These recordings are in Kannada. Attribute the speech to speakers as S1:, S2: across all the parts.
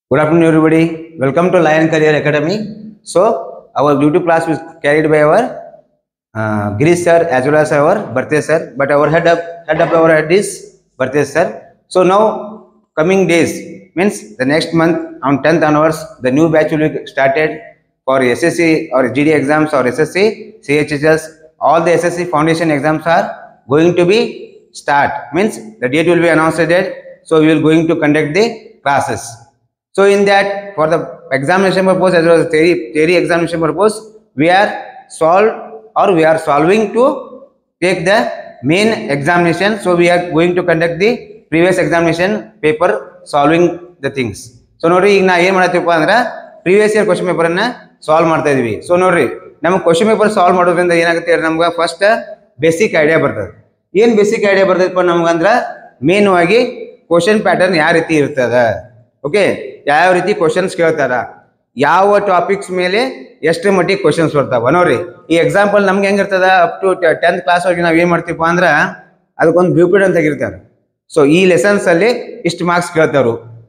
S1: Good afternoon, everybody. Welcome to Lion Career Academy. So, our YouTube class was carried by our uh, Girish sir as well as our Bhartiya sir. But our head of head of our head is Bhartiya sir. So now, coming days means the next month on 10th onwards, the new batch will be started for SSC or GD exams or SSC, CHSS. All the SSC foundation exams are going to be start. Means the date will be announced. Date. So we will going to conduct the classes. So in that, for the examination purpose as well as theory, theory examination purpose, we are solved or we are solving to take the main examination. So we are going to conduct the previous examination paper solving the things. So ನೋಡ್ರಿ ಈಗ ನಾ ಏನ್ ಮಾಡತ್ತೀವಪ್ಪ ಅಂದ್ರೆ ಪ್ರೀವಿಯಸ್ ಇಯರ್ ಕ್ವಶನ್ ಪೇಪರ್ ಅನ್ನ ಸಾಲ್ವ್ ಮಾಡ್ತಾ ಇದೀವಿ ಸೊ ನೋಡ್ರಿ ನಮ್ಗೆ ಕ್ವಶನ್ ಪೇಪರ್ ಸಾಲ್ವ್ ಮಾಡೋದ್ರಿಂದ ಏನಾಗುತ್ತೆ ನಮ್ಗೆ ಫಸ್ಟ್ ಬೇಸಿಕ್ ಐಡಿಯಾ ಬರ್ತದೆ ಏನ್ ಬೇಸಿಕ್ ಐಡಿಯಾ ಬರ್ತೈತಪ್ಪ ನಮ್ಗಂದ್ರ ಮೇನ್ ಆಗಿ ಕ್ವಶನ್ ಪ್ಯಾಟರ್ನ್ ಯಾವ ರೀತಿ ಇರ್ತದ ಓಕೆ ಯಾವ ರೀತಿ ಕ್ವಶನ್ಸ್ ಕೇಳ್ತಾರ ಯಾವ ಟಾಪಿಕ್ಸ್ ಮೇಲೆ ಎಷ್ಟು ಮಟ್ಟಿಗೆ ಕ್ವಶನ್ಸ್ ಬರ್ತಾವ ನೋಡ್ರಿ ಈ ಎಕ್ಸಾಂಪಲ್ ನಮ್ಗೆ ಹೆಂಗಿರ್ತದ ಅಪ್ ಟು ಟೆಂತ್ ಕ್ಲಾಸ್ ವರೆಗೆ ನಾವ್ ಏನ್ ಮಾಡ್ತೀವಪ್ಪ ಅಂದ್ರ ಅದಕ್ಕೊಂದು ಬ್ಲೂ ಪ್ರಿಂಟ್ ಅಂತ ತೆಗಿರ್ತಾರೆ ಸೊ ಈ ಲೆಸನ್ಸ್ ಅಲ್ಲಿ ಇಷ್ಟು ಮಾರ್ಕ್ಸ್ ಕೇಳ್ತಾರು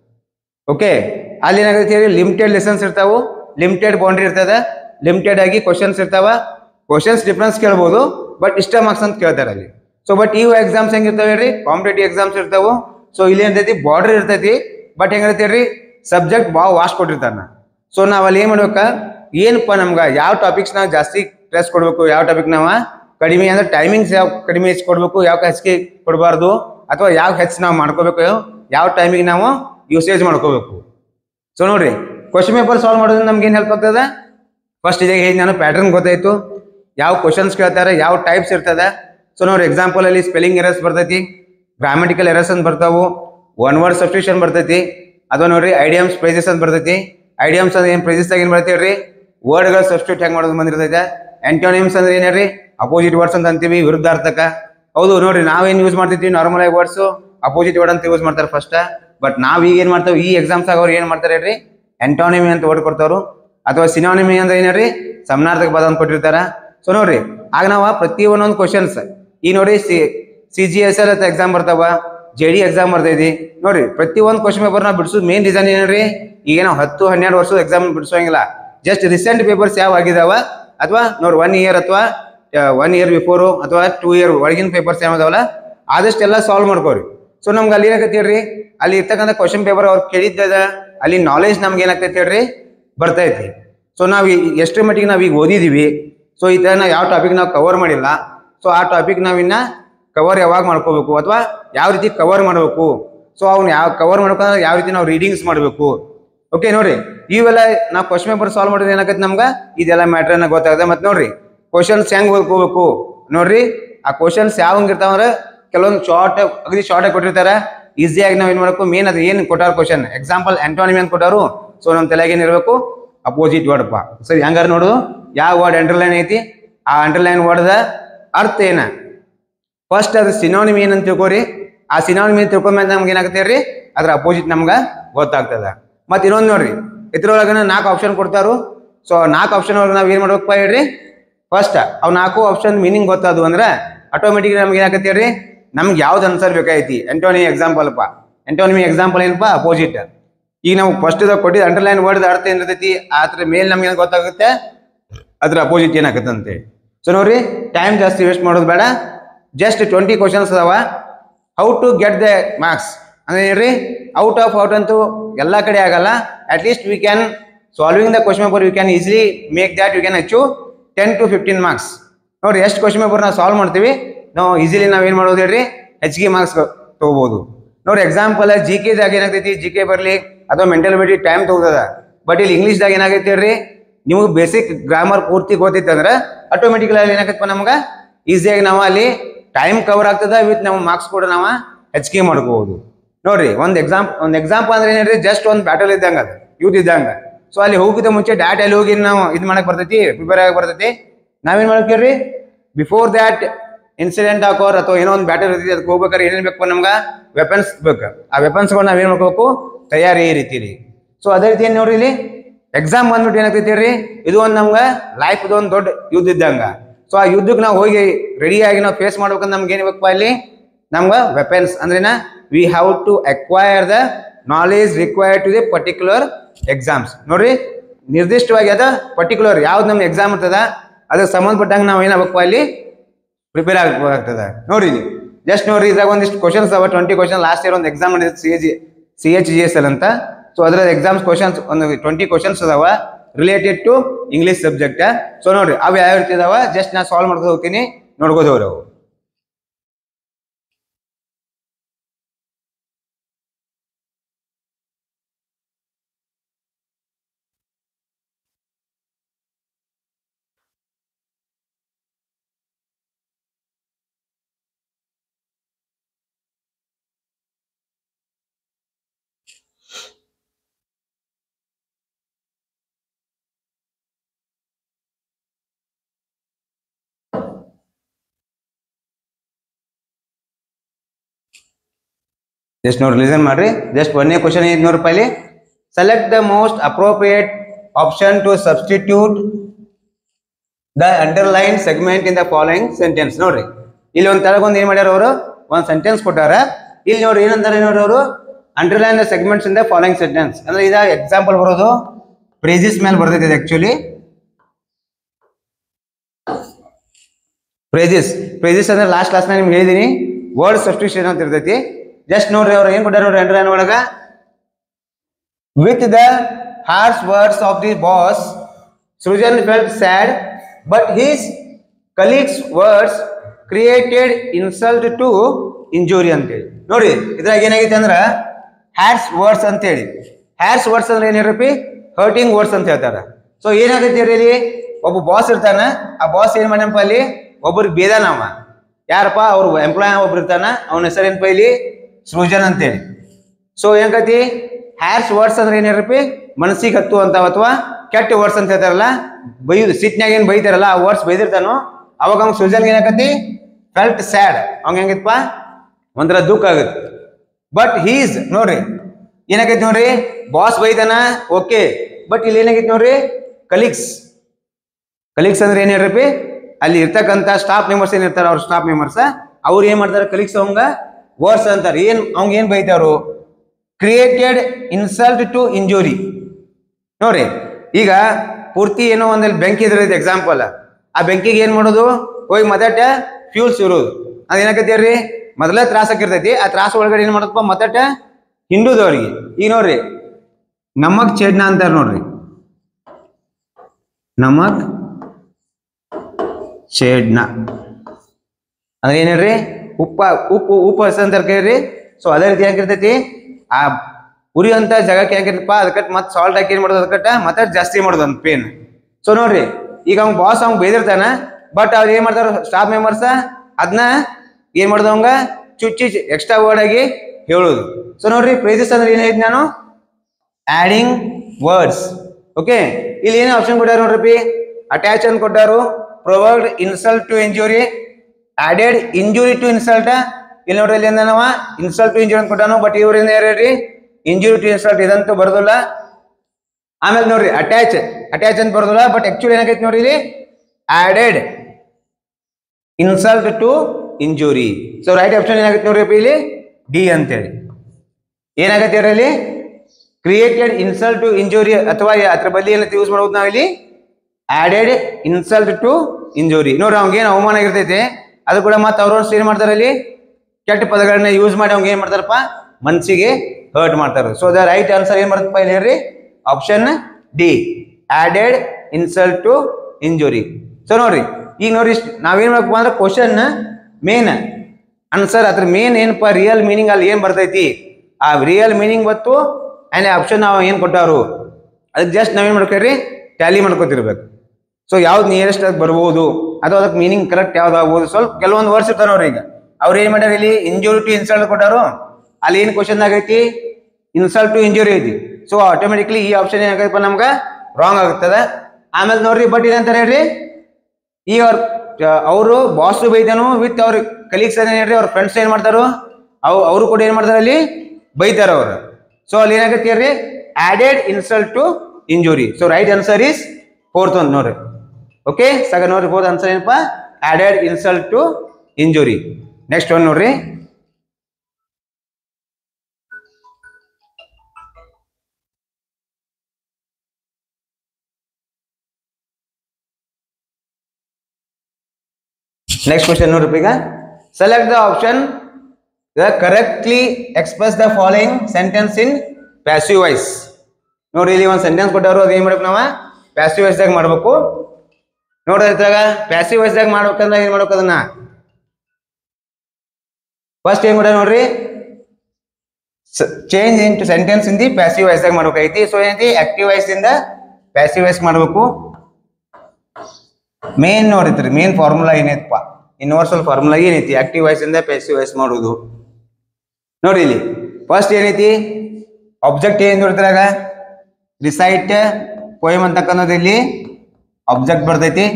S1: ಓಕೆ ಅಲ್ಲಿ ಏನಾಗುತ್ತೆ ಲಿಮಿಟೆಡ್ ಲೆಸನ್ಸ್ ಇರ್ತಾವು ಲಿಮಿಟೆಡ್ ಬೌಂಡ್ರಿ ಇರ್ತದ ಲಿಮಿಟೆಡ್ ಆಗಿ ಕ್ವಶನ್ಸ್ ಇರ್ತಾವ ಕ್ವಶನ್ಸ್ ಡಿಫ್ರೆನ್ಸ್ ಕೇಳ್ಬೋದು ಬಟ್ ಇಷ್ಟ ಮಾರ್ಕ್ಸ್ ಅಂತ ಕೇಳ್ತಾರೆ ಅಲ್ಲಿ ಸೊ ಬಟ್ ಇವು ಎಕ್ಸಾಮ್ಸ್ ಹೆಂಗಿರ್ತಾವೆ ಹೇಳ್ರಿ ಕಾಂಪಿಟೇಟಿವ್ ಎಕ್ಸಾಮ್ಸ್ ಇರ್ತಾವು ಸೊ ಇಲ್ಲಿ ಏನಿರ್ತೈತಿ ಬಾರ್ಡರ್ ಇರ್ತೈತಿ ಬಟ್ ಹೆಂಗಿರ್ತೈತಿ ರೀ ಸಬ್ಜೆಕ್ಟ್ ಭಾಳ ವಾಸ್ಟ್ ಕೊಟ್ಟಿರ್ತಾನ ಸೊ ನಾವ್ ಅಲ್ಲಿ ಏನ್ ಮಾಡ್ಬೇಕ ಏನಪ್ಪ ನಮ್ಗ ಯಾವ ಟಾಪಿಕ್ಸ್ ನಾವು ಜಾಸ್ತಿ ಸ್ಟ್ರೆಸ್ ಕೊಡ್ಬೇಕು ಯಾವ ಟಾಪಿಕ್ ನಾವ ಕಡಿಮೆ ಅಂದ್ರೆ ಟೈಮಿಂಗ್ಸ್ ಯಾವ ಕಡಿಮೆ ಹೆಚ್ಚು ಕೊಡ್ಬೇಕು ಯಾವ ಹೆಚ್ಚಿಗೆ ಕೊಡಬಾರ್ದು ಅಥವಾ ಯಾವ ಹೆಚ್ಚು ನಾವು ಮಾಡ್ಕೋಬೇಕು ಯಾವ ಟೈಮಿಗೆ ನಾವು ಯೂಸೇಜ್ ಮಾಡ್ಕೋಬೇಕು ಸೊ ನೋಡ್ರಿ ಕ್ವಶನ್ ಪೇಪರ್ ಸಾಲ್ವ್ ಮಾಡೋದ್ರಿಂದ ನಮ್ಗೆ ಏನು ಹೆಲ್ಪ್ ಆಗ್ತದ ಫಸ್ಟ್ ಇದಾಗ ಹೇಗೆ ನಾನು ಪ್ಯಾಟರ್ನ್ ಗೊತ್ತಾಯ್ತು ಯಾವ ಕ್ವಶನ್ಸ್ ಕೇಳ್ತಾರೆ ಯಾವ ಟೈಪ್ಸ್ ಇರ್ತದ ಸೊ ನೋಡ್ರಿ ಎಕ್ಸಾಂಪಲ್ ಅಲ್ಲಿ ಸ್ಪೆಲ್ಲಿಂಗ್ ಎರರ್ಸ್ ಬರ್ತೈತಿ ಗ್ರಾಮೆಟಿಕಲ್ ಎರರ್ಸ್ ಅಂತ ಬರ್ತಾವು ಒನ್ ವರ್ಡ್ ಸಬ್ಸ್ಟಿಟ್ಯೂಷನ್ ಬರ್ತೈತಿ ಅಥವಾ ನೋಡ್ರಿ ಐಡಿಯಮ್ಸ್ ಪ್ರೈಸಸ್ ಅಂತ ಬರ್ತೈತಿ ಐಡಿಯಮ್ಸ್ ಅಂದ್ರೆ ಏನು ಪ್ರೈಸಸ್ ಏನ್ ಬರ್ತೈತಿ ರೀ ವರ್ಡ್ಗಳು ಸಬ್ಸ್ಟಿಟ್ಯೂಟ್ ಹೆಂಗ್ ಮಾಡೋದು ಬಂದಿರ್ತೈತೆ ಆಂಟೋನಿಮ್ಸ್ ಅಂದ್ರೆ ಏನ್ ರೀ ಅಪೋಸಿಟ್ ವರ್ಡ್ಸ್ ಅಂತ ಅಂತೀವಿ ವಿರುದ್ಧಾರ್ಥಕ ಹೌದು ನೋಡ್ರಿ ನಾವೇನ್ ಯೂಸ್ ಮಾಡ್ತಿದ್ವಿ ನಾರ್ಮಲ್ ಆಗಿ ವರ್ಡ್ಸ್ ಅಪೋಸಿಟ್ ವರ್ಡ್ ಅಂತ ಯೂಸ್ ಮಾಡ್ತಾರೆ ಫಸ್ಟ್ ಬಟ್ ನಾವ್ ಈಗ ಏನ್ ಮಾಡ್ತಾವ್ ಈ ಎಕ್ಸಾಮ್ಸ್ ಆಗೋರು ಏನ್ ಮಾಡ್ತಾರೆ ಹೇಳ್ರಿ ಎಂಟಾನಿಮಿ ಅಂತ ವರ್ಡ್ ಕೊಡ್ತಾರು ಅಥವಾ ಸಿನಾನಿಮಿ ಅಂದ್ರೆ ಏನ್ರಿ ಸಮನಾರ್ಥಕ ಪದ ಅಂತ ಕೊಟ್ಟಿರ್ತಾರ ಸೊ ನೋಡ್ರಿ ಆಗ ನಾವ ಪ್ರತಿ ಒಂದೊಂದು ಕ್ವಶನ್ಸ್ ಈ ನೋಡಿ C C G S L ಅಂತ ಎಕ್ಸಾಮ್ ಬರ್ತಾವ ಜೆ ಡಿ ಎಕ್ಸಾಮ್ ಬರ್ತೈತಿ ನೋಡ್ರಿ ಪ್ರತಿ ಒಂದು ಕ್ವಶನ್ ಪೇಪರ್ ನಾವು ಬಿಡಿಸೋದು ಮೇನ್ ರೀಸನ್ ಏನ್ರಿ ಈಗ ನಾವು ಹತ್ತು ಹನ್ನೆರಡು ವರ್ಷದ ಎಕ್ಸಾಮ್ ಬಿಡಿಸೋಂಗಿಲ್ಲ ಜಸ್ಟ್ ರೀಸೆಂಟ್ ಪೇಪರ್ಸ್ ಯಾವ ಆಗಿದಾವ ಅಥವಾ ನೋಡ್ರಿ ಒನ್ ಇಯರ್ ಅಥವಾ ಒನ್ ಇಯರ್ ಬಿಫೋರು ಅಥವಾ ಟೂ ಇಯರ್ ಒಳಗಿನ ಪೇಪರ್ಸ್ ಯಾವ್ದಾವಲ್ಲ ಆದಷ್ಟೆಲ್ಲ ಸಾಲ್ವ್ ಮಾಡ್ಕೋರಿ ಸೊ ನಮ್ಗೆ ಅಲ್ಲಿ ಏನಾಗತ್ತೆ ಹೇಳ್ರಿ ಅಲ್ಲಿ ಇರ್ತಕ್ಕಂಥ ಕ್ವಶನ್ ಪೇಪರ್ ಅವ್ರು ಕೇಳಿದ್ದದ ಅಲ್ಲಿ ನಾಲೆಜ್ ನಮ್ಗೆ ಏನಾಗ್ತೈತಿ ಹೇಳ್ರಿ ಬರ್ತೈತಿ ಸೊ ನಾವು ಎಷ್ಟು ಮಟ್ಟಿಗೆ ನಾವು ಈಗ ಓದಿದೀವಿ ಸೊ ಈ ತರ ನಾವು ಯಾವ ಟಾಪಿಕ್ ನಾವು ಕವರ್ ಮಾಡಿಲ್ಲ ಸೊ ಆ ಟಾಪಿಕ್ ನಾವಿನ್ನ ಕವರ್ ಯಾವಾಗ ಮಾಡ್ಕೋಬೇಕು ಅಥವಾ ಯಾವ ರೀತಿ ಕವರ್ ಮಾಡಬೇಕು ಸೊ ಅವ್ನು ಯಾವ ಕವರ್ ಮಾಡ್ಬೇಕಂದ್ರೆ ಯಾವ ರೀತಿ ನಾವು ರೀಡಿಂಗ್ಸ್ ಮಾಡಬೇಕು ಓಕೆ ನೋಡ್ರಿ ಇವೆಲ್ಲ ನಾವು ಕ್ವಶನ್ ಪೇಪರ್ ಸಾಲ್ವ್ ಮಾಡೋದು ಏನಾಗತ್ತೆ ನಮ್ಗೆ ಇದೆಲ್ಲ ಮ್ಯಾಟ್ರನ್ನ ಗೊತ್ತಾಗುತ್ತೆ ಮತ್ತೆ ನೋಡ್ರಿ ಕ್ವಶನ್ಸ್ ಹೆಂಗ್ ಓದ್ಕೋಬೇಕು ನೋಡ್ರಿ ಆ ಕ್ವಶನ್ಸ್ ಯಾವ ಇರ್ತಾವಂದ್ರೆ ಕೆಲವೊಂದು ಶಾರ್ಟ್ ಅಗದಿ ಶಾರ್ಟ್ ಆಗಿ ಕೊಟ್ಟಿರ್ತಾರೆ ಈಸಿಯಾಗಿ ನಾವ್ ಏನ್ ಮಾಡಬೇಕು ಮೇನ್ ಅದು ಏನ್ ಕೊಟ್ಟಾರ ಕ್ವಶನ್ ಎಕ್ಸಾಂಪಲ್ ಆಂಟೋನಿಮಿ ಅಂತ ಕೊಟ್ಟಾರು ಸೊ ನಮ್ಮ ತಲೆಗೆ ಏನಿರ್ಬೇಕು ಅಪೋಸಿಟ್ ವರ್ಡ್ಪ ಸರಿ ಹಂಗಾರೆ ನೋಡು ಯಾವ ವರ್ಡ್ ಅಂಡರ್ಲೈನ್ ಐತಿ ಆ ಅಂಡರ್ಲೈನ್ ವರ್ಡ್ದ ಅರ್ಥ ಏನ ಫಸ್ಟ್ ಅದು ಸಿನೋನಿಮಿ ಏನಂತ ತಿಳ್ಕೊರಿ ಆ ಸಿನೋನಿಮಿ ತಿಳ್ಕೊಂಡ್ಮೇಲೆ ನಮ್ಗೆ ಏನಾಗುತ್ತೆ ರೀ ಅದ್ರ ಅಪೋಸಿಟ್ ನಮ್ಗ ಗೊತ್ತಾಗ್ತದ ಮತ್ತೆ ಇನ್ನೊಂದು ನೋಡ್ರಿ ಇದ್ರೊಳಗ ನಾಲ್ಕು ಆಪ್ಷನ್ ಕೊಡ್ತಾರು ಸೊ ನಾಲ್ಕು ಆಪ್ಷನ್ ಒಳಗೆ ನಾವ್ ಏನ್ ಮಾಡ್ಬೇಕಪ್ಪ ಹೇಳ್ರಿ ಫಸ್ಟ್ ಅವ್ ನಾಲ್ಕು ಆಪ್ಷನ್ ಮೀನಿಂಗ್ ಗೊತ್ತಾದು ಅಂದ್ರೆ ಆಟೋಮೆಟಿಕ್ ನಮ್ಗೆ ಏನಾಗತ್ತೆ ರೀ ನಮ್ಗೆ ಯಾವ್ದು ಆನ್ಸರ್ ಬೇಕಾಯ್ತಿ ಎಂಟೋನಿ ಎಕ್ಸಾಂಪಲ್ ಅಪ್ಪ ಎಂಟೋನಿಮಿ ಎಕ್ಸಾಂಪಲ್ ಏನಪ್ಪ ಅಪೋಸಿಟ್ ಈಗ ನಾವು ಫಸ್ಟ್ ಕೊಟ್ಟಿದ್ದ ಅಂಡರ್ಲೈನ್ ವರ್ಡ್ ಅರ್ಥ ಏನಿರ್ತೈತಿ ಅದ್ರ ಮೇಲೆ ನಮ್ಗೆ ಏನ್ ಗೊತ್ತಾಗುತ್ತೆ ಅದ್ರ ಅಪೋಸಿಟ್ ಏನಾಗತ್ತಂತೆ ಸೊ ನೋಡ್ರಿ ಟೈಮ್ ಜಾಸ್ತಿ ವೇಸ್ಟ್ ಮಾಡೋದು ಬೇಡ ಜಸ್ಟ್ ಟ್ವೆಂಟಿ ಕ್ವಶನ್ಸ್ ಅದಾವ how to get the marks ಅಂದ್ರೆ ಏನ್ರಿ ಔಟ್ ಆಫ್ ಔಟ್ ಅಂತೂ ಎಲ್ಲಾ ಕಡೆ ಆಗಲ್ಲ at least we can solving the question paper you can easily make that you can achieve ten to fifteen marks ನೋಡ್ರಿ ಎಷ್ಟು ಕ್ವಶನ್ ಪೇಪರ್ ನಾವು ಸಾಲ್ವ್ ಮಾಡ್ತೀವಿ ನಾವು ಈಸಿಲಿ ನಾವ್ ಏನ್ ಮಾಡೋದು ಹೇಳ್ರಿ ಹೆಚ್ಚಿಗೆ ಮಾರ್ಕ್ಸ್ ತಗೋಬಹುದು ನೋಡ್ರಿ ಎಕ್ಸಾಂಪಲ್ ಜಿ ಕೆದಾಗ ಏನಾಗ್ತೈತಿ ಜಿ ಕೆ ಬರ್ಲಿ ಅಥವಾ ಮೆಂಟಲ್ ಬಿಟಿ ಟೈಮ್ ತಗೋತದ ಬಟ್ ಇಲ್ಲಿ ಇಂಗ್ಲೀಷ್ದಾಗ ಏನಾಗೈತಿ ಹೇಳ್ರಿ ನಿಮಗೆ ಬೇಸಿಕ್ ಗ್ರಾಮರ್ ಪೂರ್ತಿ ಗೊತ್ತಿತ್ತು ಅಂದ್ರೆ ಆಟೋಮೆಟಿಕಲಿ ಅಲ್ಲಿ ಏನಾಗತ್ತಪ್ಪ ನಮ್ಗೆ ಈಸಿಯಾಗಿ ನಾವು ಅಲ್ಲಿ ಟೈಮ್ ಕವರ್ ಆಗ್ತದ ವಿತ್ ನಾವು ಮಾರ್ಕ್ಸ್ ಕೂಡ ನಾವು ಹೆಚ್ಚಿಗೆ ಮಾಡ್ಕೋಬಹುದು ನೋಡ್ರಿ ಒಂದ್ ಎಕ್ಸಾಂಪ್ ಒಂದ್ ಎಕ್ಸಾಂಪಲ್ ಅಂದ್ರೆ ಏನ್ರಿ ಜಸ್ಟ್ ಒಂದ್ ಬ್ಯಾಟಲ್ ಇದ್ದಂಗ ಅದು ಯೂತ್ ಇದ್ದಂಗ ಸೊ ಅಲ್ಲಿ ಹೋಗಿದ ಮುಂಚೆ ಡಾಟ್ ಅಲ್ಲಿ ಹೋಗಿ ನಾವು ಇದ್ ಮಾಡಕ್ ಬರ್ತೈತಿ ಪ್ರಿಪೇರ್ ಆಗಕ್ ಬರ್ತೈತಿ ನಾವೇನ್ ಮಾಡ್ಕೇವ್ರಿ ಬಿಫೋರ್ ದ್ಯಾಟ್ ಇನ್ಸಿಡೆಂಟ್ ಹಾಕೋರ್ ಅಥವಾ ಏನೋ ಒಂದು ಬ್ಯಾಟಲ್ ಇರ್ತೈತಿ ಅದಕ್ಕೆ ಹೋಗ್ಬೇಕಾದ್ರೆ ಏನೇನ್ ಬೇಕು ನಮ್ಗ ವೆಪನ್ಸ್ ಬೇಕು ಆ ವೆಪನ್ಸ್ಗಳು ನಾವೇನ್ ಮಾಡ್ಕೋಬೇಕು ತಯಾರಿ ಈ ರೀತಿ ರೀ ಸೊ ಅದೇ ರೀತಿ ಏನ್ ನೋಡ್ರಿ ಇಲ್ಲಿ ಎಕ್ಸಾಮ್ ಬಂದ್ಬಿಟ್ಟು ಏನಾಗ್ತೈತಿ ರೀ ಇದು ಒಂದು ನಮ್ಗೆ ಲೈಫ್ ಒಂದು ದೊಡ್ಡ ಯುದ್ಧ ಇದ್ದಂಗ ಸೊ ಆ ಯುದ್ಧಕ್ಕೆ ನಾವು ಹೋಗಿ ರೆಡಿ ಆಗಿ ನಾವು ಫೇಸ್ ಮಾಡ್ಬೇಕಂದ್ರೆ ನಮ್ಗೆ ಏನ್ ಬೇಕಪ್ಪ ಇಲ್ಲಿ ನಮ್ಗೆ ವೆಪನ್ಸ್ ಅಂದ್ರೇನ we have to acquire the knowledge required to the particular exams ನೋಡ್ರಿ ನಿರ್ದಿಷ್ಟವಾಗಿ ಅದ ಪರ್ಟಿಕ್ಯುಲರ್ ಯಾವ್ದು ನಮ್ಗೆ ಎಕ್ಸಾಮ್ ಇರ್ತದ ಅದಕ್ಕೆ ಸಂಬಂಧಪಟ್ಟಂಗೆ ನಾವು ಏನಾಗಬೇಕು ಅಲ್ಲಿ ಪ್ರಿಪೇರ್ ಆಗಬೇಕಾಗ್ತದೆ ನೋಡ್ರಿ ನೀವು ಜಸ್ಟ್ ನೋಡ್ರಿ ಇದ್ರಾಗ ಒಂದಿಷ್ಟು ಕ್ವಶನ್ಸ್ ಅವ ಟ್ವೆಂಟಿ ಕ್ವಶನ್ ಲಾಸ್ಟ್ ಇಯರ್ ಒಂದು ಎಕ್ಸಾಮ್ ನಡೆದಿತ್ತು C H C H G S L ಅಂತ ಸೊ ಅದ್ರ ಎಕ್ಸಾಮ್ಸ್ ಕ್ವಶನ್ಸ್ ಒಂದು ಟ್ವೆಂಟಿ ಕ್ವಶನ್ಸ್ ಅದಾವ related to English subject so ನೋಡ್ರಿ ಅವು ಯಾವ ರೀತಿ ಇದಾವ ಜಸ್ಟ್ ನಾ ಸಾಲ್ವ್ ಮಾಡ್ಕೊಂಡು ಹೋಗ್ತೀನಿ ನೋಡ್ಕೋದು ಅವ್ರು ಅವು ಜಸ್ಟ್ ನೋಡಿ ಲಿಸನ್ ಮಾಡ್ರಿ ಜಸ್ಟ್ ಒಂದನೇ ಕ್ವಶನ್ ಐದು ನೂರು ರೂಪಾಯಿ select the most appropriate option to substitute the underline segment in the following sentence ನೋಡ್ರಿ ಇಲ್ಲಿ ಒಂದು ತಳಗೊಂದು ಏನ್ ಮಾಡ್ಯಾರ ಅವರು ಒಂದು ಸೆಂಟೆನ್ಸ್ ಕೊಟ್ಟಾರ ಇಲ್ಲಿ ನೋಡ್ರಿ ಏನಂತಾರೆ ನೋಡ್ರಿ ಅವರು underline the segments in the following sentence ಅಂದ್ರೆ ಇದ ಎಕ್ಸಾಂಪಲ್ ಬರೋದು ಪ್ರೇಜಿಸ್ ಮೇಲೆ ಬರ್ತೈತೆ ಆಕ್ಚುಲಿ ಪ್ರೇಜಿಸ್ ಪ್ರೇಜಿಸ್ ಅಂದ್ರೆ ಲಾಸ್ಟ್ ಕ್ಲಾಸ್ ನಿಮ್ಗೆ ಹೇಳಿದೀನಿ ವರ್ಡ್ ಸಬ್ಸ್ಟಿಟ್ಯೂಷನ್ ಅಂತ ಇರ್ತೈತಿ ಜಸ್ಟ್ ನೋಡ್ರಿ ಅವ್ರು ಏನ್ ಕೊಟ್ಟಾರ ನೋಡ್ರಿ ಅಂಡರ್ಲೈನ್ ಒಳಗ with the harsh words of the boss Srujan felt sad but his colleagues words created insult to injury ಅಂತೇಳಿ ನೋಡಿ ಇದ್ರಾಗ ಏನಾಗೈತೆ ಅಂದ್ರ ಹ್ಯಾರ್ಸ್ ವರ್ಡ್ಸ್ ಅಂತೇಳಿ ಹ್ಯಾರ್ಸ್ ವರ್ಡ್ಸ್ ಅಂದ್ರೆ ಏನ್ ಹೇಳ್ರಿ ಹರ್ಟಿಂಗ್ ವರ್ಡ್ಸ್ ಅಂತ ಹೇಳ್ತಾರ ಸೊ ಏನಾಗೈತಿ ರೀ ಇಲ್ಲಿ ಒಬ್ಬ ಬಾಸ್ ಇರ್ತಾನ ಆ ಬಾಸ್ ಏನ್ ಮಾಡ್ಯಪ್ಪ ಅಲ್ಲಿ ಒಬ್ಬರಿಗೆ ಬೇದಾನವ ಯಾರಪ್ಪ ಅವ್ರ ಎಂಪ್ಲಾಯ್ ಒಬ್ರು ಇರ್ತಾನ ಅವನ ಹೆಸರೇನಪ್ಪ ಇಲ್ಲಿ ಸೃಜನ್ ಅಂತೇಳಿ ಸೊ ಏನಾಗತಿ ಹ್ಯಾರ್ಸ್ ವರ್ಡ್ಸ್ ಅಂದ್ರೆ ಏನ್ ಹೇಳ್ರಿ ಮನಸ್ಸಿಗೆ ಹತ್ತುವಂತ ಅಥವಾ ಕೆಟ್ಟ ವರ್ಡ್ಸ್ ಅಂತ ಹೇಳ್ತಾರಲ್ಲ ಬೈದು ಸಿಟ್ನಾಗ ಏನ್ ಬೈತಾರಲ್ಲ ಆ ವರ್ಡ್ಸ್ ಬೈದಿರ್ತಾನೋ ಅವಾಗ ಅವ್ನ ಸೃಜನ್ಗೆ ಏನಾಗತಿ ಫೆಲ್ಟ್ ಸ್ಯಾಡ್ ಅವ್ನ ಹೆಂಗಿತ್ತಪ್ಪ ಒಂಥರ ದುಃಖ ಆಗುತ್ತೆ ಬಟ್ ಹೀಸ್ ನೋಡ್ರಿ ಏನಾಗೈತಿ ನೋಡ್ರಿ ಬಾಸ್ ಬೈತಾನ ಓಕೆ ಬಟ್ ಇಲ್ಲಿ ಏನಾಗೈತಿ ನೋಡ್ರಿ ಕಲೀಗ್ಸ್ ಕಲೀಗ್ಸ್ ಅಂದ್ರೆ ಏನ್ ಹೇಳ್ರಿ ಅಲ್ಲಿ ಇರ್ತಕ್ಕಂಥ ಸ್ಟಾಫ್ ಮೆಂಬರ್ಸ್ ಏನ್ ಇರ್ತಾರ ಅವ್ರ ಸ್ಟಾಫ್ ಮೆಂಬರ್ಸ್ ಅವ್ರು ಏನ್ ಮಾಡ್ತಾರೆ ಕಲೀಗ್ಸ್ ಅವಂಗ ವರ್ಡ್ಸ್ ಅಂತಾರೆ ಏನ್ ಅವಂಗ ಏನ್ ಬೈತಾರು ಕ್ರಿಯೇಟೆಡ್ ಇನ್ಸಲ್ಟ್ ಟು ಇಂಜುರಿ ನೋಡ್ರಿ ಈಗ ಪೂರ್ತಿ ಏನೋ ಒಂದಲ್ಲಿ ಬೆಂಕಿ ಇದ್ರೈತೆ ಎಕ್ಸಾಂಪಲ್ ಆ ಬೆಂಕಿಗೆ ಏನ್ ಮಾಡೋದು ಹೋಗಿ ಮದಟ ಫ್ಯೂಲ್ಸ್ ಇರೋದು ಅದ್ ಏನಾಕತ್ತೀರಿ ಮೊದಲೇ ತ್ರಾಸ ಆಕಿರ್ತೈತಿ ಆ ತ್ರಾಸ ಒಳಗಡೆ ಏನ್ ಮಾಡತ್ತಪ್ಪ ಮದಟ ಹಿಂಡುದು ಅವ್ರಿಗೆ ಈಗ ನೋಡ್ರಿ ನಮಕ್ ಚೇಡ್ನ ಅಂತಾರ ನೋಡ್ರಿ ನಮಕ್ ಶೇಡ್ನ ಅಂದ್ರೆ ಏನ್ ಹೇಳ್ರಿ ಉಪ್ಪ ಉಪ್ಪು ಉಪ್ಪು ಹಸ ಅಂತ ಕೇಳ್ರಿ ಸೊ ಅದೇ ರೀತಿ ಹೆಂಗಿರ್ತೈತಿ ಆ ಉರಿಯಂತ ಜಾಗಕ್ಕೆ ಹೆಂಗಿರ್ತಪ್ಪ ಅದಕ್ಕೆ ಮತ್ತೆ ಸಾಲ್ಟ್ ಹಾಕಿ ಏನ್ ಮಾಡೋದು ಅದಕ್ಕೆ ಮತ್ತೆ ಜಾಸ್ತಿ ಮಾಡೋದು ಒಂದು ಪೇನ್ ಸೊ ನೋಡ್ರಿ ಈಗ ಅವ್ನ ಬಾಸ್ ಅವ್ನ್ ಬೇದಿರ್ತಾನ ಬಟ್ ಅವ್ರು ಏನ್ ಮಾಡ್ತಾರ ಸ್ಟಾಫ್ ಮೆಂಬರ್ಸ್ ಅದನ್ನ ಏನ್ ಮಾಡೋದು ಅವಂಗ ಚುಚ್ಚಿ ಎಕ್ಸ್ಟ್ರಾ ವರ್ಡ್ ಆಗಿ ಹೇಳೋದು ಸೊ ನೋಡ್ರಿ ಪ್ರೈಸಸ್ ಅಂದ್ರೆ ಏನ್ ಹೇಳಿದ್ ನಾನು ಆಡಿಂಗ್ ವರ್ಡ್ಸ್ ಓಕೆ ಇಲ್ಲಿ ಏನು ಆಪ್ಷನ್ ಕೊಟ್ಟಾರ ನೋಡ್ರಿ ಅಟ್ಯಾಚ್ ಅಂತ ಕೊಟ್ಟಾರು provide insult to injury added injury to insult ಇಲ್ಲಿ ನೋಡ್ರಿ ಇಲ್ಲಿ ನಾವ ಇನ್ಸಲ್ಟ್ ಟು ಇಂಜುರಿ ಅಂತ ಕೊಟ್ಟಾನು ಬಟ್ ಇವ್ರಿಂದ ಹೇಳ್ರಿ ಇಂಜುರಿ ಟು ಇನ್ಸಲ್ಟ್ ಇದಂತೂ ಬರೋದಿಲ್ಲ ಆಮೇಲೆ ನೋಡ್ರಿ ಅಟ್ಯಾಚ್ ಅಟ್ಯಾಚ್ ಅಂತ ಬರೋದಿಲ್ಲ ಬಟ್ ಆಕ್ಚುಲಿ ಏನಾಗೈತಿ ನೋಡ್ರಿ ಇಲ್ಲಿ added insult to injury so right option ಏನಾಗೈತಿ ನೋಡ್ರಿ ಇಲ್ಲಿ ಡಿ ಅಂತೇಳಿ ಏನಾಗತ್ತೆ ಇಲ್ಲಿ ಕ್ರಿಯೇಟೆಡ್ ಇನ್ಸಲ್ಟ್ ಟು ಇಂಜುರಿ ಅಥವಾ ಅದ್ರ ಬದಲಿ ಏನಂತ ಯೂಸ್ ಮಾಡ್ಬೋದು ನಾವಿಲ್ಲಿ ಆಡೆಡ್ ಇನ್ಸಲ್ಟ್ ಟು ಇಂಜುರಿ ನೋಡ್ರಿ ಅವ್ನಿಗೆ ಏನು ಅವಮಾನ ಆಗಿರ್ತೈತೆ ಅದು ಕೂಡ ಮತ್ತೆ ಅವ್ರವ್ರು ಏನ್ ಮಾಡ್ತಾರೆ ಇಲ್ಲಿ ಕೆಟ್ಟ ಪದಗಳನ್ನ ಯೂಸ್ ಮಾಡಿ ಅವ್ನಿಗೆ ಏನ್ ಮಾಡ್ತಾರಪ್ಪ ಮನ್ಸಿಗೆ ಹರ್ಟ್ ಮಾಡ್ತಾರೆ ಸೊ ದ ರೈಟ್ ಆನ್ಸರ್ ಏನ್ ಬರುತ್ತಪ್ಪ ಇಲ್ಲಿ ಹೇಳ್ರಿ option D added insult to injury so ನೋಡ್ರಿ ಈಗ ನೋಡ್ರಿ ಇಷ್ಟ್ ನಾವೇನ್ ಮಾಡ್ಬೇಕು ಅಂದ್ರೆ ಕ್ವಶನ್ ಮೇನ್ ಆನ್ಸರ್ ಅದ್ರ ಮೇನ್ ಏನಪ್ಪ ರಿಯಲ್ ಮೀನಿಂಗ್ ಅಲ್ಲಿ ಏನ್ ಬರ್ತೈತಿ ಆ ರಿಯಲ್ ಮೀನಿಂಗ್ ಬತ್ತು ಆ್ಯಂಡ್ ಆಪ್ಷನ್ ನಾವು ಏನ್ ಕೊಟ್ಟಾರು ಅದಕ್ಕೆ ಜಸ್ಟ್ ನಾವೇನ್ ಮಾಡ್ಕೊರಿ ಟ್ಯಾಲಿ ಮಾಡ್ಕೊತಿರ್ಬೇಕು ಸೊ ಯಾವ್ದು ನಿಯರೆಸ್ಟ್ ಅದು ಬರ್ಬೋದು ಅಥವಾ ಅದಕ್ಕೆ ಮೀನಿಂಗ್ ಕರೆಕ್ಟ್ ಯಾವ್ದು ಆಗ್ಬೋದು ಸ್ವಲ್ಪ ಕೆಲವೊಂದು ವರ್ಡ್ಸ್ ಇರ್ತಾರ ಅವ್ರು ಈಗ ಅವ್ರು ಏನ್ ಮಾಡ್ಯಾರ ಇಲ್ಲಿ ಇಂಜುರಿ ಟು ಇನ್ಸಲ್ಟ್ ಕೊಟ್ಟಾರು ಅಲ್ಲಿ ಏನ್ ಕ್ವಶನ್ ಆಗೈತಿ ಇನ್ಸಲ್ಟ್ ಟು ಇಂಜುರಿ ಐತಿ ಸೊ ಆಟೋಮೆಟಿಕ್ಲಿ ಈ ಆಪ್ಷನ್ ಏನಾಗೈತಪ್ಪ ನಮ್ಗೆ ರಾಂಗ್ ಆಗ್ತದ ಆಮೇಲೆ ನೋಡ್ರಿ ಬಟ್ ಏನಂತಾರೆ ಹೇಳ್ರಿ ಈಗ ಅವ್ರ ಅವರು ಬಾಸ್ ಬೈತಾನು ವಿತ್ ಅವ್ರ ಕಲೀಗ್ಸ್ ಏನ್ ಹೇಳ್ರಿ ಅವ್ರ ಫ್ರೆಂಡ್ಸ್ ಏನ್ ಮಾಡ್ತಾರೋ ಅವ್ ಅವರು ಕೂಡ ಏನ್ ಮಾಡ್ತಾರೆ ಅಲ್ಲಿ ಬೈತಾರ ಅವ್ರು ಸೊ ಅಲ್ಲಿ ಏನಾಗತ್ತೆ ಹೇಳ್ರಿ added insult to injury so right answer is fourth ಒಂದು ನೋಡ್ರಿ ಓಕೆ ಸಗ ನೋಡ್ರಿ ಫೋರ್ತ್ ಆನ್ಸರ್ ಏನಪ್ಪ added insult to injury next ಒಂದು ನೋಡ್ರಿ ನೆಕ್ಸ್ಟ್ ಕ್ವಶನ್ ನೋಡ್ರಿ ಈಗ select the option the correctly express the following sentence in passive voice ನೋಡ್ರಿ ಇಲ್ಲಿ ಒಂದು ಸೆಂಟೆನ್ಸ್ ಕೊಟ್ಟವರು ಅದು ಏನ್ ಮಾಡ್ಬೇಕು ನಾವು ಪ್ಯಾಸಿವ್ ವಾಯ್ಸ್ದಾಗ ಮಾಡ್ಬೇಕು ನೋಡ್ರಿ ಇದ್ರಾಗ ಪ್ಯಾಸಿವ್ ವಾಯ್ಸ್ದಾಗ ಮಾಡ್ಬೇಕಂದ್ರೆ ಏನ್ ಮಾಡ್ಬೇಕು ಅದನ್ನ ಫಸ್ಟ್ ಏನ್ ಮಾಡ ನೋಡ್ರಿ change into sentence in the passive ವಾಯ್ಸ್ದಾಗ ಮಾಡ್ಬೇಕೈತಿ ಸೊ ಏನೈತಿ ಆಕ್ಟಿವ್ ವಾಯ್ಸ್ ಇಂದ ಪ್ಯಾಸಿವ್ ವಾಯ್ಸ್ ಮಾಡ್ಬೇಕು ಮೇನ್ ನೋಡಿದ್ರಿ ಮೇನ್ ಫಾರ್ಮುಲಾ ಏನೈತಪ್ಪ ಯೂನಿವರ್ಸಲ್ ಫಾರ್ಮುಲಾ ಏನೈತಿ ಆಕ್ಟಿವ್ ವಾಯ್ಸ್ ಇಂದ ಪ್ಯಾಸಿವ್ ವಾಯ್ಸ್ ಮಾಡೋದು ನೋಡಿ ಇಲ್ಲಿ ಫಸ್ಟ್ ಏನೈತಿ ಆಬ್ಜೆಕ್ಟ್ ಏನ್ ನೋಡಿದ್ರಾಗ ರಿಸೈಟ್ ಪೋಯಮ್ ಅಂತಕ್ಕನ್ನೋದು ಇಲ್ಲಿ ಆಬ್ಜೆಕ್ಟ್ ಬರ್ತೈತಿ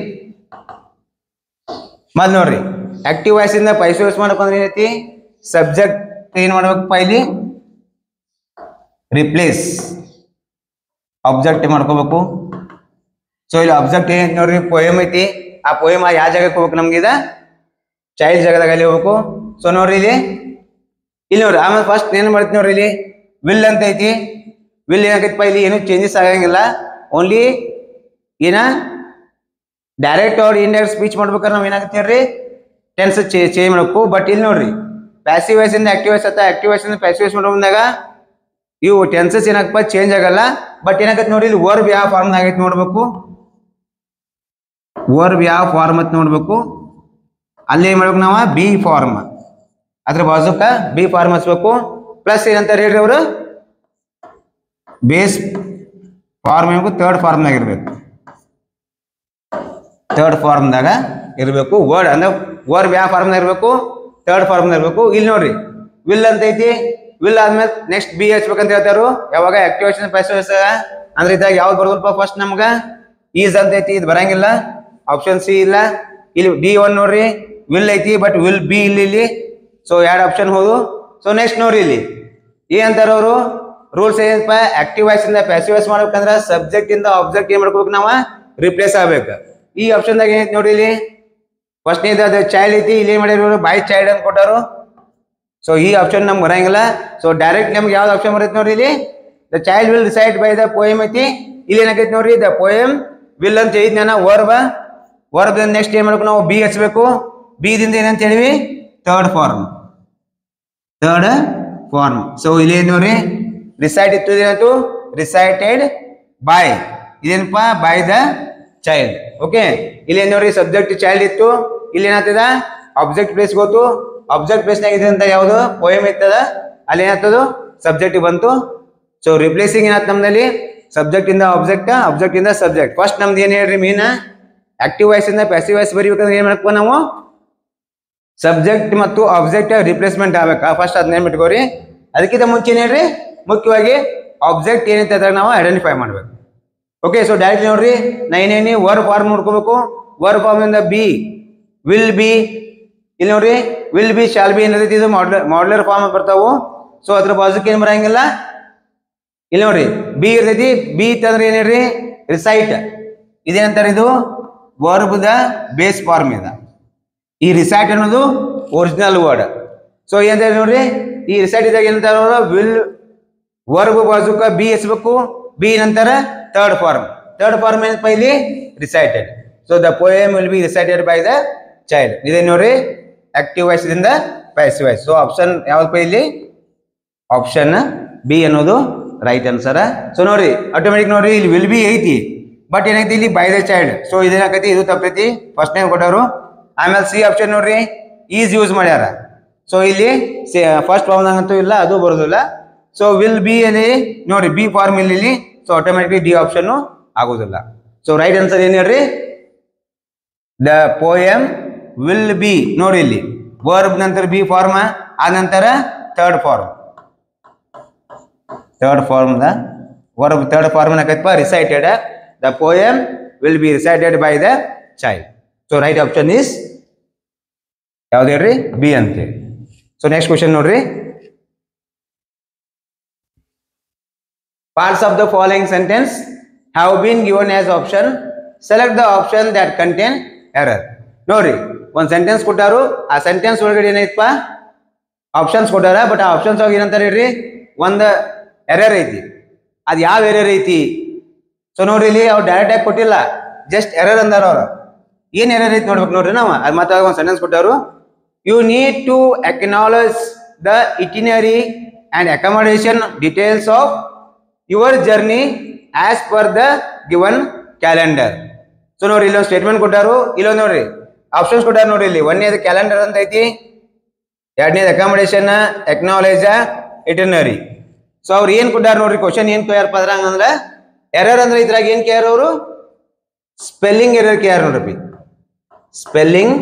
S1: ಮತ್ ನೋಡ್ರಿ ಆಕ್ಟಿವ್ ವಾಯ್ಸ್ ಇಂದ ಪೈಸಿವ್ ವಾಯ್ಸ್ ಮಾಡ್ಕೊಂಡ್ರೆ ಏನೈತಿ ಸಬ್ಜೆಕ್ಟ್ ಏನ್ ಮಾಡ್ಬೇಕಪ್ಪ ಇಲ್ಲಿ ರಿಪ್ಲೇಸ್ ಆಬ್ಜೆಕ್ಟ್ ಮಾಡ್ಕೋಬೇಕು ಸೊ ಇಲ್ಲಿ ಅಬ್ಜೆಕ್ಟ್ ಏನ್ ನೋಡ್ರಿ ಪೋಯಮ್ ಐತಿ ಆ ಪೋಯಮ್ ಯಾವ ಜಾಗಕ್ಕೆ ಹೋಗ್ಬೇಕು ನಮ್ಗೆ ಇದ ಚೈಲ್ಡ್ ಜಾಗದಾಗ ಅಲ್ಲಿ ಹೋಗ್ಬೇಕು ಸೊ ನೋಡ್ರಿ ಇಲ್ಲಿ ಇಲ್ಲಿ ನೋಡ್ರಿ ಆಮೇಲೆ ಫಸ್ಟ್ ಏನ್ ಮಾಡ್ತೀವಿ ನೋಡ್ರಿ ಇಲ್ಲಿ ವಿಲ್ ಅಂತ ಐತಿ ವಿಲ್ ಏನಾಗೈತಪ್ಪ ಇಲ್ಲಿ ಏನು ಚೇಂಜಸ್ ಆಗಂಗಿಲ್ಲ ಓನ್ಲಿ ಏನ ಡೈರೆಕ್ಟ್ ಅವ್ರ ಇಂಡೈರೆಕ್ಟ್ ಸ್ಪೀಚ್ ಮಾಡ್ಬೇಕಾದ್ರೆ ನಾವ್ ಏನಾಗತ್ತೆ ರೀ ಟೆನ್ಸ್ ಚೇಂಜ್ ಮಾಡ್ಬೇಕು ಬಟ್ ಇಲ್ಲಿ ನೋಡ್ರಿ ಪ್ಯಾಸಿವ್ ವಾಯ್ಸ್ ಇಂದ ಆಕ್ಟಿವ್ ವಾಯ್ಸ್ ಅಥವಾ ಆಕ್ಟಿವ್ ವಾಯ್ಸ್ ಇಂದ ಪ್ಯಾಸಿವ್ ವಾಯ್ಸ್ ಮಾಡೋ ಬಂದಾಗ ಇವು ಟೆನ್ಸಸ್ ಏನಾಗಪ್ಪ ಚೇಂಜ್ ಆಗಲ್ಲ ಬಟ್ ಏನಾಗತ್ತೆ ನೋಡಿ ಇಲ್ಲಿ ವರ್ಬ್ ಯಾವ ಫಾರ್ಮ್ ಆಗೈತೆ ನೋಡ್ಬೇಕು ವರ್ಬ್ ಯಾವ ಫಾರ್ಮ್ ಅಂತ ನೋಡ್ಬೇಕು ಅಲ್ಲಿ ಏನ್ ಮಾಡ್ಬೇಕು ನಾವು ಬಿ ಫಾರ್ಮ್ ಅದ್ರ ಬಾಜುಕ ಬಿ ಫಾರ್ಮ್ ಹಚ್ಬೇಕು ಪ್ಲಸ್ ಏನಂತಾರೆ ಹೇಳ್ರಿ ಅವರು ಬೇಸ್ ಫಾರ್ಮ್ ಏನ್ಬೇಕು ಥರ್ಡ್ ಫಾರ್ಮ್ನಾಗ ಇರ್ಬೇಕು ಥರ್ಡ್ ಫಾರ್ಮ್ದಾಗ ಇರಬೇಕು ವರ್ಡ್ ಅಂದ್ರೆ ವರ್ಬ್ ಯಾವ ಫಾರ್ಮ್ನಾಗ ಇರಬೇಕು ಥರ್ಡ್ ಫಾರ್ಮ್ನಾಗ ಇರಬೇಕು ಇಲ್ಲಿ ನೋಡ್ರಿ ವಿಲ್ ಅಂತ ಐತಿ ವಿಲ್ ಆದ್ಮೇಲೆ ನೆಕ್ಸ್ಟ್ ಬಿ ಹಚ್ಬೇಕಂತ ಹೇಳ್ತಾರು ಯಾವಾಗ ಆಕ್ಟಿವೇಶನ್ ಪ್ಯಾಸಿವ್ ಅಂದ್ರೆ ಇದಾಗ ಯಾವ್ದು ಬರೋದಲ್ಪ ಫಸ್ಟ್ ನಮ್ಗ ಈಸ್ ಅಂತ ಐತಿ ಇದು ಬರಂಗಿಲ್ಲ ಆಪ್ಷನ್ ಸಿ ಇಲ್ಲ ಇಲ್ಲಿ ಡಿ ಒನ್ ನೋಡ್ರಿ ವಿಲ್ ಐತಿ ಬಟ್ ವಿಲ್ ಬಿ ಇಲ್ಲಿ ಇಲ್ಲಿ ಸೊ ಎರಡು ಆಪ್ಷನ್ ಹೋದು ಸೊ ನೆಕ್ಸ್ಟ್ ನೋಡ್ರಿ ಇಲ್ಲಿ ಏನಂತಾರ ಅವರು ರೂಲ್ಸ್ ಏನಪ್ಪ ಆಕ್ಟಿವ್ ವಾಯ್ಸ್ ಇಂದ ಪ್ಯಾಸಿವ್ ವಾಯ್ಸ್ ಮಾಡ್ಬೇಕಂದ್ರ ಸಬ್ಜೆಕ್ಟ್ ಇಂದ ಆಬ್ಜೆಕ್ಟ್ ಏನ್ ಮಾಡ್ಕೋಬೇಕು ನಾವ ರಿಪ್ಲೇಸ್ ಆಗ್ಬೇಕು ಈ ಆಪ್ಷನ್ದಾಗ ಏನೈತಿ ನೋಡ್ರಿ ಇಲ್ಲಿ ಫಸ್ಟ್ ಅದು ಚೈಲ್ಡ್ ಐತಿ ಇಲ್ಲಿ ಏನ್ ಮಾಡಿದ್ರು ಬೈ ಚೈಲ್ಡ್ ಅಂತ ಕೊಟ್ಟಾರು ಸೊ ಈ ಆಪ್ಷನ್ ನಮ್ಗೆ ಬರಂಗಿಲ್ಲ ಸೊ ಡೈರೆಕ್ಟ್ ನಮ್ಗೆ ಯಾವ್ದು ಆಪ್ಷನ್ ಬರುತ್ತೆ ನೋಡ್ರಿ ಇಲ್ಲಿ the child will decide by the poem ಐತಿ ಇಲ್ಲಿ ಏನಾಗೈತಿ ನೋಡ್ರಿ ದ ಪೋಯಮ್ ವಿಲ್ ಅಂತ ಐತಿ ನಾನು ವರ್ಬ ವರ್ಬ್ ನೆಕ್ಸ್ಟ್ ಏನ್ ಮಾಡ್ಬೇಕು ನಾವು ಬಿ ಹಚ್ಬೇಕು ಬಿ ದಿಂದ ಏನಂತ ಹೇಳಿವಿ third form third form so ಇಲ್ಲಿ ಏನ್ ನೋಡ್ರಿ ರಿಸೈಟ್ ಇತ್ತು ಏನಾಯ್ತು ರಿಸೈಟೆಡ್ ಬೈ ಇದೇನಪ್ಪ ಬೈ ದ ಚೈಲ್ಡ್ ಓಕೆ ಇಲ್ಲಿ ಏನ್ ನೋಡ್ರಿ ಸಬ್ಜೆಕ್ಟ್ ಚೈಲ್ಡ್ ಇತ್ತು ಇಲ್ಲಿ ಏನಾಗ್ತದ ಆಬ್ಜೆಕ್ಟ್ ಪ್ಲೇಸ್ ಗೊತ್ತು ಆಬ್ಜೆಕ್ಟ್ ಪ್ಲೇಸ್ನಾಗ ಇದೆ ಅಂತ ಯಾವುದು ಪೋಯಮ್ ಇರ್ತದ ಅಲ್ಲಿ ಏನಾಗ್ತದ ಸಬ್ಜೆಕ್ಟ್ ಬಂತು ಸೊ ರಿಪ್ಲೇಸಿಂಗ್ ಏನಾಯ್ತು ನಮ್ದಲ್ಲಿ ಸಬ್ಜೆಕ್ಟ್ ಇಂದ ಆಬ್ಜೆಕ್ಟ್ ಆಬ್ಜೆಕ್ಟ್ ಇಂದ ಸಬ್ಜೆಕ್ಟ್ ಫಸ್ಟ್ ನಮ್ದು ಏನ್ ಹೇಳ್ರಿ ಮೀನ್ ಆಕ್ಟಿವ್ ವಾಯ್ಸ್ ಇಂದ ಪ್ಯಾಸಿವ್ ವಾಯ್ಸ್ ಬರೀಬೇಕಂದ್ರೆ ಏನ್ ಮಾಡ್ಕೋ ನಾವು ಸಬ್ಜೆಕ್ಟ್ ಮತ್ತು ಆಬ್ಜೆಕ್ಟ್ ರಿಪ್ಲೇಸ್ಮೆಂಟ್ ಆಗ್ಬೇಕಾ ಫಸ್ಟ್ ಅದನ್ನ ಬಿಟ್ಕೋರಿ ಅದಕ್ಕಿಂತ ಮುಂಚೆ ಏನ್ ಹೇಳ್ರಿ ಮುಖ್ಯವಾಗಿ ಆಬ್ಜೆಕ್ಟ್ ಏನೈತೆ ಅದ್ರಾಗ ನಾವು ಐಡೆಂಟಿಫೈ ಮಾಡ್ಬೇಕು ಓಕೆ ಸೊ ಡೈರೆಕ್ಟ್ ನೋಡ್ರಿ ನೈನೇನಿ ವರ್ ಫಾರ್ಮ್ ನೋಡ್ಕೋಬೇಕು ವರ್ ಫಾರ್ಮ್ ಇಂದ ಬಿ ವಿಲ್ ಬಿ ಇಲ್ಲಿ ನೋಡ್ರಿ ವಿಲ್ ಬಿ ಶಾಲ್ ಬಿ ಏನೈತಿ ಇದು ಮಾಡ್ಲರ್ ಮಾಡ್ಲರ್ ಫಾರ್ಮ್ ಬರ್ತಾವು ಸೊ ಅದ್ರ ಬಾಜುಕ್ ಏನ್ ಬರಂಗಿಲ್ಲ ಇಲ್ಲಿ ನೋಡ್ರಿ ಬಿ ಇರ್ತೈತಿ ಬಿ ಇತ್ತಂದ್ರೆ ಏನ್ ಹೇಳ್ರಿ ರಿಸೈಟ್ ಇದೇನಂತಾರೆ ಇದು ವರ್ಬ್ ದ ಬೇಸ್ ಫಾರ್ಮ್ ಇದೆ ಈ ರಿಸೈಟ್ ಅನ್ನೋದು ಒರಿಜಿನಲ್ ವರ್ಡ್ ಸೊ ಏನಂತ ನೋಡ್ರಿ ಈ ರಿಸೈಟ್ ಇದ್ದಾಗ ಏನಂತಾರ ವಿಲ್ ವರ್ಬ್ ಬಾಜುಕ ಬಿ ಹಚ್ಬೇಕು ಬಿ ನಂತರ ಥರ್ಡ್ ಫಾರ್ಮ್ ಥರ್ಡ್ ಫಾರ್ಮ್ ಏನಪ್ಪ ಇಲ್ಲಿ recited so the poem will be recited by the child ಇದೇ ನೋಡ್ರಿ ಆಕ್ಟಿವ್ ವಾಯ್ಸ್ ದಿಂದ ಪ್ಯಾಸಿವ್ ವಾಯ್ಸ್ ಸೊ ಆಪ್ಷನ್ ಯಾವ್ದಪ್ಪ ಇಲ್ಲಿ ಆಪ್ಷನ್ ಬಿ ಅನ್ನೋದು ರೈಟ್ ಆನ್ಸರ್ ಸೊ ನೋಡ್ರಿ ಆಟೋಮೆಟಿಕ್ ನೋಡ್ರಿ ಇಲ್ಲಿ ವಿಲ್ ಬಿ ಐತಿ ಬಟ್ ಏನೈತಿ ಇಲ್ಲಿ ಬೈ ದ ಚೈಲ್ಡ್ ಸೊ ಇದೇನಾಕೈತಿ ಇದು ತಪ್ಪೈತಿ ಫಸ್ಟ್ ನೇಮ್ ಕೊಟ್ಟವರು ಆಮೇಲೆ ಸಿ ಆಪ್ಷನ್ ನೋಡ್ರಿ ಈಸ್ ಯೂಸ್ ಮಾಡ್ಯಾರ ಸೊ ಇಲ್ಲಿ ಫಸ್ಟ್ ಫಾರ್ಮ್ದಾಗಂತೂ ಇಲ್ಲ ಅದು ಬರೋದಿಲ್ಲ ಸೊ ವಿಲ್ ಬಿ ಅಲ್ಲಿ ನೋಡಿ ಬಿ ಫಾರ್ಮ್ ಇಲ್ಲಿ ಇಲ್ಲಿ ಸೊ ಆಟೋಮೆಟಿಕ್ಲಿ ಡಿ ಆಪ್ಷನ್ ಆಗೋದಿಲ್ಲ ಸೊ ರೈಟ್ ಆನ್ಸರ್ ಏನ್ ಹೇಳ್ರಿ ದ ಪೋಯಮ್ ವಿಲ್ ಬಿ ನೋಡಿ ಇಲ್ಲಿ ವರ್ಬ್ ನಂತರ ಬಿ ಫಾರ್ಮ್ ಆ ನಂತರ third form third form the verb third form ಏನಾಕೈತಪ್ಪ recited the poem will be recited by the child so right option is ಯಾವ್ದು ಹೇಳ್ರಿ ಬಿ ಅಂತೇಳಿ ಸೊ ನೆಕ್ಸ್ಟ್ ಕ್ವಶನ್ ನೋಡ್ರಿ parts of the following sentence have been given as option select the option that contain error ನೋಡ್ರಿ ಒಂದ್ ಸೆಂಟೆನ್ಸ್ ಕೊಟ್ಟಾರು ಆ ಸೆಂಟೆನ್ಸ್ ಒಳಗಡೆ ಏನೈತಪ್ಪ ಆಪ್ಷನ್ಸ್ ಕೊಟ್ಟಾರ ಬಟ್ ಆ ಆಪ್ಷನ್ಸ್ ಒಳಗೆ ಏನಂತಾರೆ ಹೇಳ್ರಿ ಒಂದ್ ಎರರ್ ಐತಿ ಅದ್ ಯಾವ ಎರರ್ ಐತಿ ಸೊ ನೋಡ್ರಿ ಇಲ್ಲಿ ಅವ್ರು ಡೈರೆಕ್ಟ್ ಆಗಿ ಕೊಟ್ಟಿಲ್ಲ ಜಸ್ಟ್ ಎರರ್ ಅಂದಾರ ಅವ್ರು ಏನ್ ಎರರ್ ಐತಿ ನೋಡ್ಬೇಕು ನೋಡ್ರಿ ನಾವು ಅದು ಮತ್ತೆ ಒಂದು ಸೆಂಟೆನ್ಸ್ ಕೊಟ್ಟವರು you need to acknowledge the itinerary and accommodation details of your journey as per the given calendar so ನೋಡ್ರಿ ಇಲ್ಲೊಂದು ಸ್ಟೇಟ್ಮೆಂಟ್ ಕೊಟ್ಟಾರು ಇಲ್ಲೊಂದು ನೋಡ್ರಿ ಆಪ್ಷನ್ಸ್ ಕೊಟ್ಟಾರ ನೋಡ್ರಿ ಇಲ್ಲಿ ಒಂದನೇದು ಕ್ಯಾಲೆಂಡರ್ ಅಂತ ಐತಿ ಎರಡನೇದು ಅಕಾಮಡೇಷನ್ ಎಕ್ನಾಲೇಜ ಇಟರ್ನರಿ ಸೊ ಅವ್ರು ಏನ್ ಕೊಟ್ಟಾರ ನೋಡ್ರಿ ಕ್ವಶನ್ ಏನ್ ಕೇಳ್ಯಾರಪ್ಪ ಅದ್ರಾಗ ಅಂದ್ರೆ ಎರರ್ ಅಂದ್ರೆ ಇದ್ರಾಗ ಏನ್ ಕೇಳ್ಯಾರ ಅವರು ಸ್ಪೆಲ್ಲಿಂಗ್ ಎರರ್ ಕೇಳ್ಯಾರ ನೋಡ್ರಿ ಸ್ಪೆಲ್ಲಿಂಗ್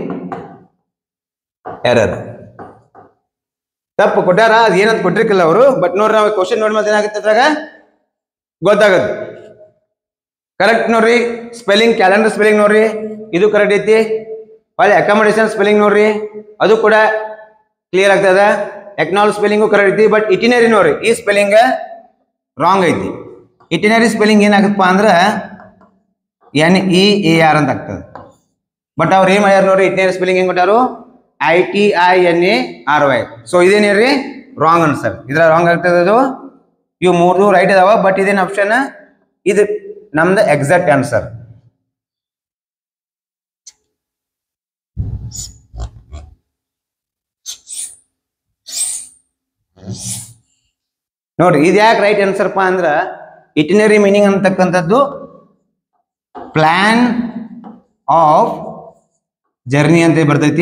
S1: ಎರರ್ ತಪ್ಪು ಕೊಟ್ಟಾರ ಅದ್ ಏನಂತ ಕೊಟ್ಟಿರ್ಕಿಲ್ಲ ಅವರು ಬಟ್ ನೋಡ್ರಿ ನಾವು ಕ್ವಶನ್ ನೋಡಿ ಮತ್ತೆ ಏನಾಗುತ್ತೆ ಅದ್ರಾಗ ಗೊತ್ತಾಗುತ್ತೆ ಕರೆಕ್ಟ್ ನೋಡ್ರಿ ಸ್ಪೆಲ್ಲಿಂಗ್ ಕ್ಯಾಲೆಂಡರ್ ಸ್ಪೆಲ್ಲಿಂಗ್ ನೋಡ್ರಿ ಇದು ಕರೆಕ್ಟ್ ಐತಿ ಹೊಳ್ಳಿ ಅಕಾಮಡೇಷನ್ ಸ್ಪೆಲ್ಲಿಂಗ್ ನೋಡ್ರಿ ಅದು ಕೂಡ ಕ್ಲಿಯರ್ ಆಗ್ತದ ಎಕ್ನಾಲ್ ಸ್ಪೆಲ್ಲಿಂಗು ಕರೆಕ್ಟ್ ಐತಿ ಬಟ್ ಇಟಿನರಿ ನೋಡ್ರಿ ಈ ಸ್ಪೆಲ್ಲಿಂಗ್ ರಾಂಗ್ ಐತಿ ಇಟಿನರಿ ಸ್ಪೆಲ್ಲಿಂಗ್ ಏನಾಗತ್ತಪ್ಪ ಅಂದ್ರೆ ಎನ್ ಇ ಎ ಆರ್ ಅಂತ ಆಗ್ತದೆ ಬಟ್ ಅವ್ರು ಏನ್ ಮಾಡ್ಯಾರ ನೋಡ್ರಿ ಇಟಿನರಿ ಸ್ಪೆಲ್ಲಿಂಗ್ ಹೆಂಗ್ ಕೊಟ್ಟಾರು I T I N A R Y so ಇದೇನೇನ್ರಿ ರಾಂಗ್ ಅನ್ಸರ್ ಇದ್ರ ರಾಂಗ್ ಆಗ್ತದೆ ಅದು ಇವು ಮೂರು ರೈಟ್ ಇದಾವ ಬಟ್ ಇದೇನು ಆಪ್ಷನ್ ಇದು ನಮ್ದು ಎಕ್ಸಾಕ್ಟ್ ಆನ್ಸರ್ ನೋಡ್ರಿ ಇದು ಯಾಕೆ ರೈಟ್ ಆನ್ಸರ್ಪ ಅಂದ್ರ ಇಟಿನರಿ ಮೀನಿಂಗ್ ಅಂತಕ್ಕಂಥದ್ದು ಪ್ಲಾನ್ ಆಫ್ ಜರ್ನಿ ಅಂತ ಬರ್ತೈತಿ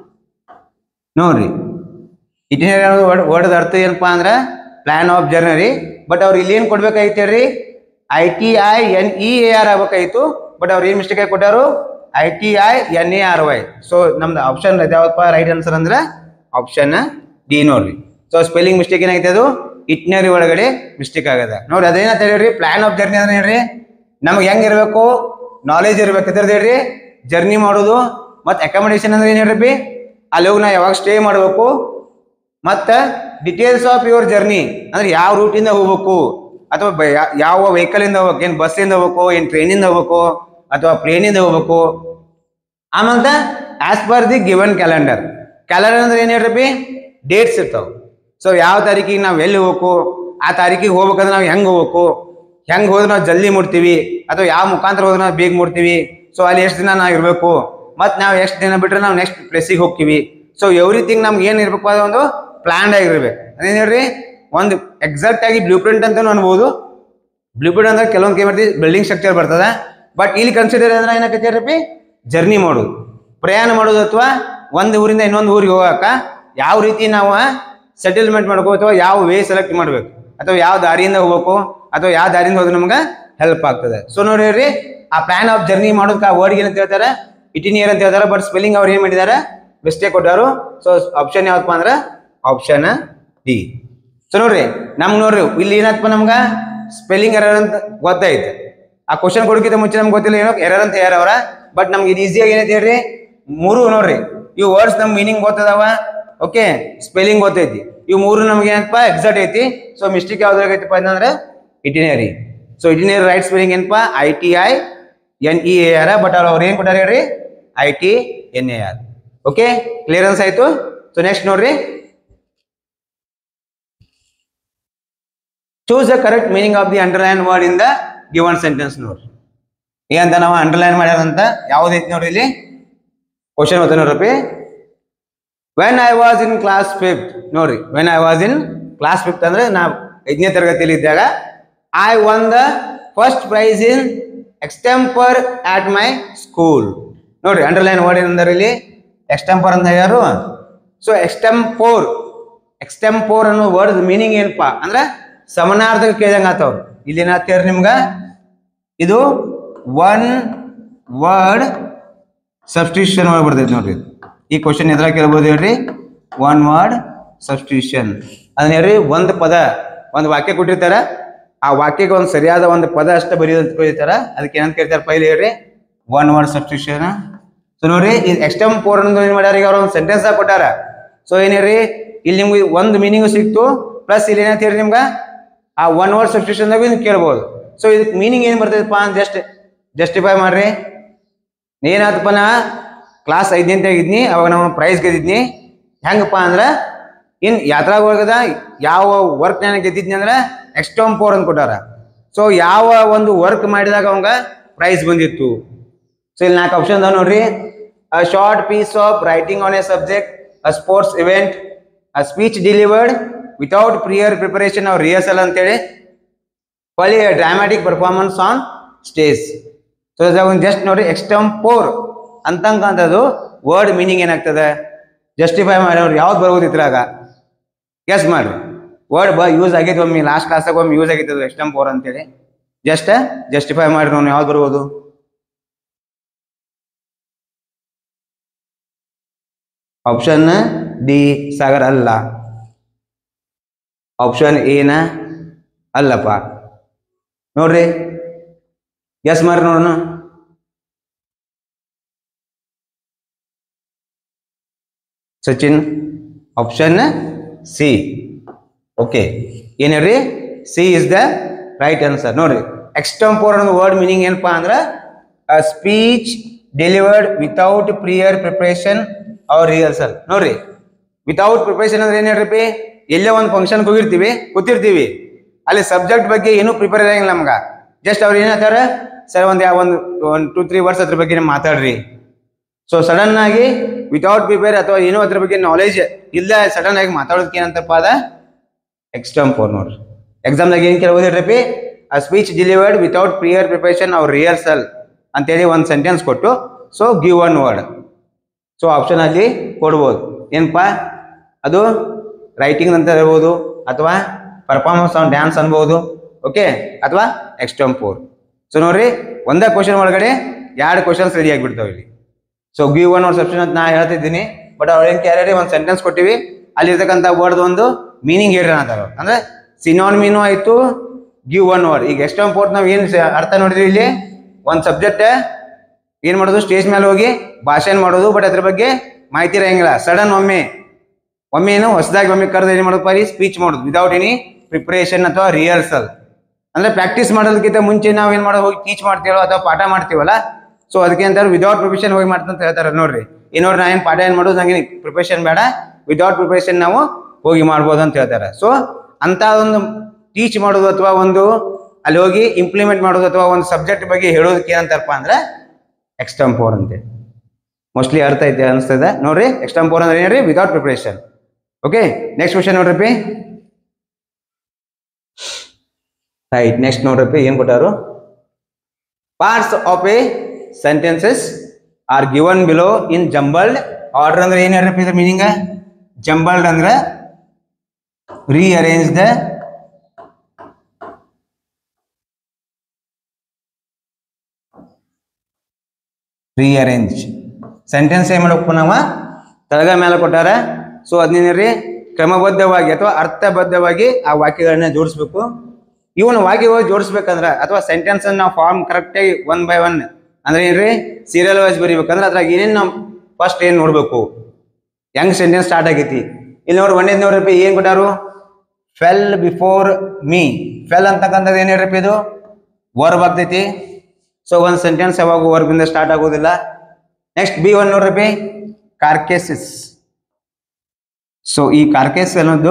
S1: ನೋಡ್ರಿ ಇಟಿನರಿ ಅನ್ನೋದು ವರ್ಡ್ ವರ್ಡ್ ಅರ್ಥ ಏನಪ್ಪಾ ಅಂದ್ರ ಪ್ಲಾನ್ ಆಫ್ ಜರ್ನರಿ ಬಟ್ ಅವ್ರು ಇಲ್ಲಿ ಏನ್ ಕೊಡ್ಬೇಕಾಗಿತ್ತು ಹೇಳ್ರಿ I T I N E A R ಆಗ್ಬೇಕಾಗಿತ್ತು ಬಟ್ ಅವ್ರು ಏನ್ ಮಿಸ್ಟೇಕ್ ಆಗಿ ಕೊಟ್ಟಾರು I T I N A R Y so ನಮ್ದು ಆಪ್ಷನ್ ಯಾವಪ್ಪ ರೈಟ್ ಆನ್ಸರ್ ಅಂದ್ರ ಆಪ್ಷನ್ ಡಿ ನೋಡ್ರಿ ಸೊ ಸ್ಪೆಲ್ಲಿಂಗ್ ಮಿಸ್ಟೇಕ್ ಏನಾಗೈತೆ ಅದು ಇಟ್ನರಿ ಒಳಗಡೆ ಮಿಸ್ಟೇಕ್ ಆಗದ ನೋಡ್ರಿ ಅದೇನಂತ ಹೇಳ್ರಿ ಪ್ಲಾನ್ ಆಫ್ ಜರ್ನಿ ಅಂದ್ರೆ ಹೇಳ್ರಿ ನಮ್ಗೆ ಹೆಂಗ್ ಇರಬೇಕು ನಾಲೆಜ್ ಇರ್ಬೇಕು ಇದ್ರದ್ದು ಹೇಳ್ರಿ ಜರ್ನಿ ಮಾಡೋದು ಮತ್ತೆ ಅಕಾಮಡೇಷನ್ ಅಂದ್ರೆ ಏನ್ ಹೇಳ್ರಿ ಅಲ್ಲಿ ಹೋಗಿ ನಾ ಯಾವಾಗ ಸ್ಟೇ ಮಾಡಬೇಕು ಮತ್ತ ಡಿಟೇಲ್ಸ್ ಆಫ್ ಯುವರ್ ಜರ್ನಿ ಅಂದ್ರೆ ಯಾವ ರೂಟಿಂದ ಹೋಗ್ಬೇಕು ಅಥವಾ ಬ- ಯಾ- ಯಾವ ವೆಹಿಕಲ್ ಇಂದ ಹೋಗ್ಬೇಕು ಏನ್ ಬಸ್ ಇಂದ ಹೋಗ್ಬೇಕು ಏನ್ ಟ್ರೈನಿಂದ ಹೋಗ್ಬೇಕು ಅಥವಾ ಪ್ಲೇನಿಂದ ಹೋಗ್ಬೇಕು ಆಮೇಲೆ as per the given calendar calendar ಅಂದ್ರೆ ಏನ್ ಹೇಳ್ರಿ ಡೇಟ್ಸ್ ಇರ್ತಾವ ಸೊ ಯಾವ ತಾರೀಕಿಗೆ ನಾವು ಎಲ್ಲಿ ಹೋಗ್ಬೇಕು ಆ ತಾರೀಕಿಗೆ ಹೋಗ್ಬೇಕಂದ್ರೆ ನಾವು ಹೆಂಗ್ ಹೋಗ್ಬೇಕು ಹೆಂಗ್ ಹೋದ್ರೆ ನಾವು ಜಲ್ದಿ ಮುಟ್ತೀವಿ ಅಥವಾ ಯಾವ ಮುಖಾಂತರ ಹೋದ್ರೆ ನಾವು ಬೇಗ ಮುಟ್ತೀವಿ ಸೊ ಅಲ್ಲಿ ಎಷ್ಟು ದಿನ ನಾವು ಇರಬೇಕು ಮತ್ತು ನಾವು ಎಷ್ಟು ದಿನ ಬಿಟ್ರೆ ನಾವು ನೆಕ್ಸ್ಟ್ ಪ್ಲೇಸಿಗೆ ಹೋಗ್ತೀವಿ ಸೊ ಎವ್ರಿಥಿಂಗ್ ನಮ್ಗೆ ಏನು ಇರ್ಬೇಕು ಅದು ಒಂದು ಪ್ಲಾನ್ಡ್ ಆಗಿರ್ಬೇಕು ಅದೇನು ಹೇಳ್ರಿ ಒಂದು ಎಕ್ಸಾಕ್ಟ್ ಆಗಿ ಬ್ಲೂ ಪ್ರಿಂಟ್ ಅಂತ ಅನ್ಬೋದು ಬ್ಲೂ ಪ್ರಿಂಟ್ ಅಂದ್ರೆ ಕೆಲವೊಂದು ಕೈ ಮಾಡ್ತೀವಿ ಬಿಲ್ಡಿಂಗ್ ಸ್ಟ್ರಕ್ಚರ್ ಬರ್ತದ ಬಟ್ ಇಲ್ಲಿ ಕನ್ಸಿಡರ್ ಅಂದ್ರೆ ಏನಾಗತ್ತೆ ಜರ್ನಿ ಮಾಡೋದು ಪ್ರಯಾಣ ಮಾಡೋದು ಅಥವಾ ಒಂದು ಊರಿಂದ ಇನ್ನೊಂದು ಊರಿಗೆ ಹೋಗಾಕ ಯಾವ ರೀತಿ ನಾವು ಸೆಟಲ್ಮೆಂಟ್ ಮಾಡ್ಕೋ ಅಥವಾ ಯಾವ ವೇ ಸೆಲೆಕ್ಟ್ ಮಾಡ್ಬೇಕು ಅಥವಾ ಯಾವ ದಾರಿಯಿಂದ ಹೋಗ್ಬೇಕು ಅಥವಾ ಯಾವ ದಾರಿಯಿಂದ ಹೋದ್ರೆ ನಮ್ಗೆ ಹೆಲ್ಪ್ ಆಗ್ತದೆ ಸೊ ನೋಡ್ರಿ ಆ ಪ್ಲಾನ್ ಆಫ್ ಜರ್ನಿ ಮಾಡೋದಕ್ಕೆ ಆ ವರ್ಡ್ಗೆ ಏನಂತ ಹೇಳ್ತಾರೆ ಇಟಿನಿಯರ್ ಅಂತ ಹೇಳ್ತಾರೆ ಬಟ್ ಸ್ಪೆಲ್ಲಿಂಗ್ ಅವ್ರು ಏನ್ ಮಾಡಿದ್ದಾರೆ ಮಿಸ್ಟೇಕ್ ಕೊಟ್ಟಾರು ಸೊ ಆಪ್ಷನ್ ಯಾವಪ್ಪ ಅಂದ್ರೆ ಆಪ್ಷನ್ ಡಿ ಸೊ ನೋಡ್ರಿ ನಮ್ಗೆ ನೋಡ್ರಿ ಇಲ್ಲಿ ಏನಪ್ಪ ನಮ್ಗ ಸ್ಪೆಲ್ಲಿಂಗ್ ಎರರ್ ಅಂತ ಗೊತ್ತಾಯ್ತು ಆ ಕ್ವಶನ್ ಕೊಡೋಕ್ಕಿಂತ ಮುಂಚೆ ನಮ್ಗೆ ಗೊತ್ತಿಲ್ಲ ಏನೋ ಎರರ್ ಅಂತ ಹೇಳ್ಯಾರ ಅವ್ರ ಬಟ್ ನಮ್ಗೆ ಇದು ಈಸಿಯಾಗಿ ಏನೈತಿ ಹೇಳ್ರಿ ಮೂರು ನೋಡ್ರಿ ಇವು ವರ್ಡ್ಸ್ ನಮ್ ಮೀನಿಂಗ್ ಗೊತ್ತದಾವ ಓಕೆ ಸ್ಪೆಲ್ಲಿಂಗ್ ಗೊತ್ತೈತಿ ಇವು ಮೂರು ನಮ್ಗೆ ಏನಪ್ಪ ಎಕ್ಸಾಕ್ಟ್ ಐತಿ ಸೊ ಮಿಸ್ಟೇಕ್ ಯಾವ್ದಾಗೈತಪ್ಪ ಅಂತಂದ್ರೆ itinerary so itinerary right spelling ಏನಪ್ಪ I T I N E A R but ಅವ್ರು ಏನ್ ಕೊಟ್ಟಾರ ಹೇಳ್ರಿ I T N A R okay clearance ಆಯ್ತು ಸೊ ನೆಕ್ಸ್ಟ್ ನೋಡ್ರಿ choose the correct meaning of the underline word in the given sentence ನೋಡ್ರಿ ಏನಂತ ನಾವು ಅಂಡರ್ಲೈನ್ ಮಾಡ್ಯಾರಂತ ಯಾವ್ದೈತಿ ನೋಡ್ರಿ ಇಲ್ಲಿ ಕ್ವಶನ್ ಓದ್ತಾ ನೋಡ್ರಿ when I was in class fifth ನೋಡ್ರಿ when I was in class fifth ಅಂದ್ರೆ ನಾ ಐದನೇ ತರಗತಿಯಲ್ಲಿ ಇದ್ದಾಗ I won the first prize in extempore at my school ನೋಡ್ರಿ ಅಂಡರ್ಲೈನ್ ವರ್ಡ್ ಏನಂದ್ರೆ ಇಲ್ಲಿ ಎಕ್ಸ್ಟೆಂಪರ್ ಅಂತ ಹೇಳ್ಯಾರು ಸೊ ಎಕ್ಸ್ಟೆಂಪೋರ್ ಎಕ್ಸ್ಟೆಂಪೋರ್ ಅನ್ನೋ ವರ್ಡ್ ಮೀನಿಂಗ್ ಏನಪ್ಪ ಅಂದ್ರೆ ಸಮನಾರ್ಥಕ ಕೇಳ್ದಂಗ ಆತವ್ರು ಇಲ್ಲಿ ಏನಾಗ್ತೀರಿ ನಿಮ್ಗ ಇದು ಒನ್ ವರ್ಡ್ ಸಬ್ಸ್ಟಿಟ್ಯೂಷನ್ ಒಳಗೆ ಬರ್ತೈತಿ ನೋಡ್ರಿ ಈ ಕ್ವಶನ್ ಎದ್ರಾಗ ಕೇಳ್ಬೋದು ಹೇಳ್ರಿ ಒನ್ ವರ್ಡ್ ಸಬ್ಸ್ಟಿಟ್ಯೂಷನ್ ಅದನ್ನ ಹೇಳ್ರಿ ಒಂದು ಪದ ಒಂದು ವಾಕ್ಯ ಕೊಟ್ಟಿರ್ತಾರ ಆ ವಾಕ್ಯಕ್ಕೆ ಒಂದು ಸರಿಯಾದ ಒಂದು ಪದ ಅಷ್ಟೇ ಬರೆಯೋದು ಅಂತ ಕರೀತಾರ ಅದಕ್ಕೆ ಏನಂತ ಕರೀತಾರ ಪೈಲೆ ಹೇಳ್ರಿ ಒನ್ ವರ್ಡ್ ಸಬ್ಸ್ಟಿಟ್ಯೂಷನ್ ಸೊ ನೋಡ್ರಿ ಈ ಎಕ್ಸ್ಟಮ್ ಫೋರ್ ಅನ್ನೋದು ಏನ್ ಮಾಡ್ಯಾರ ಈಗ ಅವ್ರ ಒಂದು ಸೆಂಟೆನ್ಸ್ ಆಗಿ ಕೊಟ್ಟಾರ ಸೊ ಏನ್ ಹೇಳ್ರಿ ಇಲ್ಲಿ ನಿಮ್ಗೆ ಒಂದು ಮೀನಿಂಗ್ ಸಿಕ್ತು ಪ್ಲಸ್ ಇಲ್ಲಿ ಏನಂತ ಹೇಳ್ರಿ ನಿಮ್ಗೆ ಆ ಒನ್ ವರ್ಡ್ ಸಬ್ಸ್ಟಿಟ್ಯೂಷನ್ದಾಗ ನೀವು ಕೇಳ್ಬೋದು ಸೊ ಇದಕ್ಕೆ ಮೀನಿಂಗ್ ಏನು ಬರ್ತೈತಪ್ಪ ಅಂತ ಜಸ್ಟ್ ಜಸ್ಟಿಫೈ ಮಾಡ್ರಿ ಏನಾತಪ್ಪ ನಾ ಕ್ಲಾಸ್ ಐದನೇ ಅಂತ ಆಗಿದ್ನಿ ಅವಾಗ ನಾವು ಪ್ರೈಸ್ ಗೆದ್ದಿದ್ನಿ ಹೆಂಗಪ್ಪ ಅಂದ್ರೆ ಇನ್ ಯಾತ್ರಾಗ ಒಳಗದ ಯಾವ ವರ್ಕ್ ನಾನು ಗೆದ್ದಿದ್ನಿ ಅಂದ್ರೆ ಎಕ್ಸ್ಟೋಮ್ ಫೋರ್ ಅಂತ ಕೊಟ್ಟಾರ ಸೊ ಯಾವ ಒಂದು ವರ್ಕ್ ಮಾಡಿದಾಗ ಅವಂಗ ಪ್ರೈಸ್ ಬಂದಿತ್ತು ಸೊ ಇಲ್ಲಿ ನಾಲ್ಕು ಆಪ್ಷನ್ ಅದಾವ ನೋಡ್ರಿ a short piece of writing on a subject a sports event a speech delivered without prior preparation or rehearsal ಅಂತೇಳಿ ಹೊಳ್ಳಿ dramatic performance on stage so ಒಂದು ಜಸ್ಟ್ ನೋಡ್ರಿ ಎಕ್ಸ್ಟಂಪೋರ್ ಅಂತಂಕಂಥದ್ದು ವರ್ಡ್ ಮೀನಿಂಗ್ ಏನಾಗ್ತದೆ ಜಸ್ಟಿಫೈ ಮಾಡೋರು ಯಾವ್ದು ಬರ್ಬೋದು ಇದ್ರಾಗ ಗೆಸ್ ಮಾಡ್ರಿ ವರ್ಡ್ ಬ ಯೂಸ್ ಆಗೈತೆ ಒಮ್ಮೆ ಲಾಸ್ಟ್ ಕ್ಲಾಸಾಗ ಒಮ್ಮೆ ಯೂಸ್ ಆಗೈತೆ ಎಕ್ಸ್ಟಂಪೋರ್ ಅಂತೇಳಿ ಜಸ್ಟ್ ಜಸ್ಟಿಫೈ ಮಾಡ್ರಿ ನಾವು ಯಾವ್ದು ಬರ್ಬೋದು ಆಪ್ಷನ್ ಡಿ ಸಾಗರ್ ಅಲ್ಲ ಆಪ್ಷನ್ ಎನ ಅಲ್ಲಪ್ಪ ನೋಡ್ರಿ ಗೆಸ್ ಮಾಡ್ರಿ ನೋಡೋಣ ಸಚಿನ್ ಆಪ್ಷನ್ ಸಿ ಓಕೆ ಏನ್ ಹೇಳ್ರಿ C is the right answer ನೋಡ್ರಿ ಎಕ್ಸ್ಟಂಪೋರ್ ಅನ್ನೋ ವರ್ಡ್ ಮೀನಿಂಗ್ ಏನಪ್ಪಾ ಅಂದ್ರೆ speech delivered without prior preparation or rehearsal ನೋಡ್ರಿ ವಿತೌಟ್ ಪ್ರಿಪರೇಷನ್ ಅಂದ್ರೆ ಏನ್ ಹೇಳ್ರಿ ಎಲ್ಲೇ ಒಂದು ಫಂಕ್ಷನ್ ಹೋಗಿರ್ತೀವಿ ಕೂತಿರ್ತೀವಿ ಅಲ್ಲಿ ಸಬ್ಜೆಕ್ಟ್ ಬಗ್ಗೆ ಏನೂ ಪ್ರಿಪೇರ್ ಇರಂಗಿಲ್ಲ ನಮ್ಗ ಜಸ್ಟ್ ಅವ್ರು ಏನ್ ಹೇಳ್ತಾರೆ ಸರ್ ಒಂದ್ ಯಾವ ಒಂದು ಒಂದು ಟೂ ತ್ರೀ ವರ್ಸ್ ಅದ್ರ ಬಗ್ಗೆ ಮಾತಾಡ್ರಿ ಸೊ ಸಡನ್ ಆಗಿ ವಿತೌಟ್ ಪ್ರಿಪೇರ್ ಅಥವಾ ಏನೋ ಅದ್ರ ಬಗ್ಗೆ ನಾಲೆಜ್ ಇಲ್ಲ ಸಡನ್ ಆಗಿ ಮಾತಾಡೋದಕ್ಕೆ ಏನಂತಪ್ಪ ಅದ ಎಕ್ಸ್ಟಂಪೋರ್ ನೋಡ್ರಿ ಎಕ್ಸಾಮ್ದಾಗ ಏನ್ ಕೇಳಿ ಓದಿರ್ರಿ ಆ speech delivered without prior preparation or rehearsal ಅಂತೇಳಿ ಒಂದು ಸೆಂಟೆನ್ಸ್ ಕೊಟ್ಟು so give one word so option ಅಲ್ಲಿ ಕೊಡ್ಬೋದು ಏನಪ್ಪಾ ಅದು ರೈಟಿಂಗ್ ಅಂತ ಇರ್ಬೋದು ಅಥವಾ ಪರ್ಫಾರ್ಮೆನ್ಸ್ ಆನ್ ಡ್ಯಾನ್ಸ್ ಅನ್ಬೋದು ಓಕೆ ಅಥವಾ ಎಕ್ಸ್ಟಂಪೋರ್ ಸೊ ನೋಡ್ರಿ ಒಂದೇ ಕ್ವಶನ್ ಒಳಗಡೆ ಎರಡು ಕ್ವಶನ್ಸ್ ರೆಡಿ ಆಗಿಬಿಡ್ತಾವೆ ಇಲ್ಲಿ so give one word substance ಅಂತ ನಾ ಹೇಳ್ತಿದ್ದೀನಿ ಬಟ್ ಅವ್ರು ಏನು ಕ್ಯಾರಿ ಒಂದು ಸೆಂಟೆನ್ಸ್ ಕೊಟ್ಟಿವಿ ಅಲ್ಲಿರ್ತಕ್ಕಂಥ ವರ್ಡ್ ಒಂದು ಮೀನಿಂಗ್ ಹೇಳ್ರಿ ಅಂತಾರೆ ಅವ್ರು. ಅಂದ್ರೆ ಸಿನಾನ್ ಮೀನು ಆಯ್ತು ಗಿವ್ ಒನ್ ವರ್ಡ್ ಈಗ ಎಕ್ಸ್ಟಂಪೋರ್ಟ್ ನಾವು ಏನು ಅರ್ಥ ನೋಡಿದ್ವಿ ಇಲ್ಲಿ ಒಂದು ಸಬ್ಜೆಕ್ಟ್ ಏನ್ ಮಾಡೋದು ಸ್ಟೇಜ್ ಮೇಲೆ ಹೋಗಿ ಭಾಷಣ ಮಾಡೋದು ಬಟ್ ಅದ್ರ ಬಗ್ಗೆ ಮಾಹಿತಿ ಇರಂಗಿಲ್ಲ ಸಡನ್ ಒಮ್ಮೆ ಒಮ್ಮೆ ಏನು ಹೊಸದಾಗಿ ಒಮ್ಮೆ ಕರೆದು ಏನ್ ಮಾಡೋದು ಪರಿ ಸ್ಪೀಚ್ ಮಾಡೋದು ವಿದೌಟ್ ಎನಿ ಪ್ರಿಪರೇಷನ್ ಅಥವಾ ರಿಹರ್ಸಲ್ ಅಂದ್ರೆ ಪ್ರಾಕ್ಟೀಸ್ ಮಾಡೋದಕ್ಕಿಂತ ಮುಂಚೆ ನಾವ್ ಏನ್ ಮಾಡೋದು ಹೋಗಿ ಟೀಚ್ ಮಾಡ್ತೀವಲ್ಲ ಅಥವಾ ಪಾಠ ಮಾಡ್ತೀವಲ್ಲ ಸೊ ಅದಕ್ಕೆ ಅಂತ ವಿದೌಟ್ ಪ್ರಿಪರೇಷನ್ ಹೋಗಿ ಮಾಡ್ತಂತ ಹೇಳ್ತಾರೆ ನೋಡ್ರಿ ಈ ನೋಡ್ರಿ ನಾ ಏನ್ ಪಾಠ ಏನ್ ಮಾಡೋದು ನಂಗೆ ಪ್ರಿಪರೇಷನ್ ಬೇಡ ವಿದೌಟ್ ಪ್ರಿಪರೇಷನ್ ನಾವು ಹೋಗಿ ಮಾಡ್ಬೋದು ಅಂತ ಹೇಳ್ತಾರೆ ಸೊ ಅಂತ ಒಂದು ಟೀಚ್ ಮಾಡೋದು ಅಥವಾ ಒಂದು ಅಲ್ಲಿ ಹೋಗಿ ಇಂಪ್ಲಿಮೆಂಟ್ ಮಾಡೋದು ಅಥವಾ ಒಂದು ಸಬ್ಜೆಕ್ಟ್ ಬಗ್ಗೆ ಹೇಳೋದಕ್ಕೆ ಏನಂತಾರಪ್ಪ ಅಂದ್ರೆ ಎಕ್ಸ್ಟಂಪೋರ್ ಅಂತೇಳಿ ಮೋಸ್ಟ್ಲಿ ಅರ್ಥ ಐತೆ ಅನಿಸ್ತದೆ ನೋಡ್ರಿ ಎಕ್ಸ್ಟಂಪೋರ್ ಅಂದ್ರೆ ಏನ್ರಿ without preparation okay next question ನೋಡ್ರಿ ರೈಟ್ ನೆಕ್ಸ್ಟ್ ನೋಡ್ರಿ ಏನ್ ಕೊಟ್ಟಾರು parts of a sentences are given below in jumbled order ಅಂದ್ರೆ ಏನ್ ಹೇಳ್ರಿ ಇದ್ರ ಮೀನಿಂಗ್ ಜಂಬಲ್ಡ್ ಅಂದ್ರೆ rearrange the rearrange ಸೆಂಟೆನ್ಸ್ ಏನ್ ಮಾಡಬೇಕು ನಾವ ತಳಗ ಮೇಲೆ ಕೊಟ್ಟಾರ ಸೊ ಅದನ್ನೇನ್ರಿ ಕ್ರಮಬದ್ಧವಾಗಿ ಅಥವಾ ಅರ್ಥಬದ್ಧವಾಗಿ ಆ ವಾಕ್ಯಗಳನ್ನ ಜೋಡಿಸ್ಬೇಕು ಇವನು ವಾಕ್ಯಗಳು ಜೋಡಿಸ್ಬೇಕಂದ್ರ ಅಥವಾ ಸೆಂಟೆನ್ಸ್ ನಾವು ಫಾರ್ಮ್ ಕರೆಕ್ಟಾಗಿ ಒನ್ ಬೈ ಒನ್ ಅಂದ್ರೆ ಏನ್ರಿ ಸೀರಿಯಲ್ ವೈಸ್ ಬರೀಬೇಕಂದ್ರೆ ಅದ್ರಾಗ ಏನೇನು ನಾವು ಫಸ್ಟ್ ಏನ್ ನೋಡ್ಬೇಕು ಹೆಂಗ್ ಸೆಂಟೆನ್ಸ್ ಸ್ಟಾರ್ಟ್ ಆಗೈತಿ ಇಲ್ಲಿ ನೋಡಿ ಒಂದೇದ್ ನೋಡ್ರಪ್ಪ ಏನ್ ಕೊಟ್ಟಾರು ಫೆಲ್ ಬಿಫೋರ್ ಮೀ ಫೆಲ್ ಅಂತಕ್ಕಂಥದ್ದು ಏನ್ ಹೇಳ್ರಪ್ಪ ಇದು ವರ್ಬ್ ಆಗ್ತೈತಿ ಸೊ ಒಂದು ಸೆಂಟೆನ್ಸ್ ಯಾವಾಗ ವರ್ಬ್ ಇಂದ ಸ್ಟಾರ್ಟ್ ಆಗೋದಿಲ್ಲ ನೆಕ್ಸ್ಟ್ ಬಿ ಒನ್ ನೋಡ್ರಪ್ಪ ಕಾರ್ಕೆಸಿಸ್ ಸೊ ಈ ಕಾರ್ಕೆಸ್ ಅನ್ನೋದು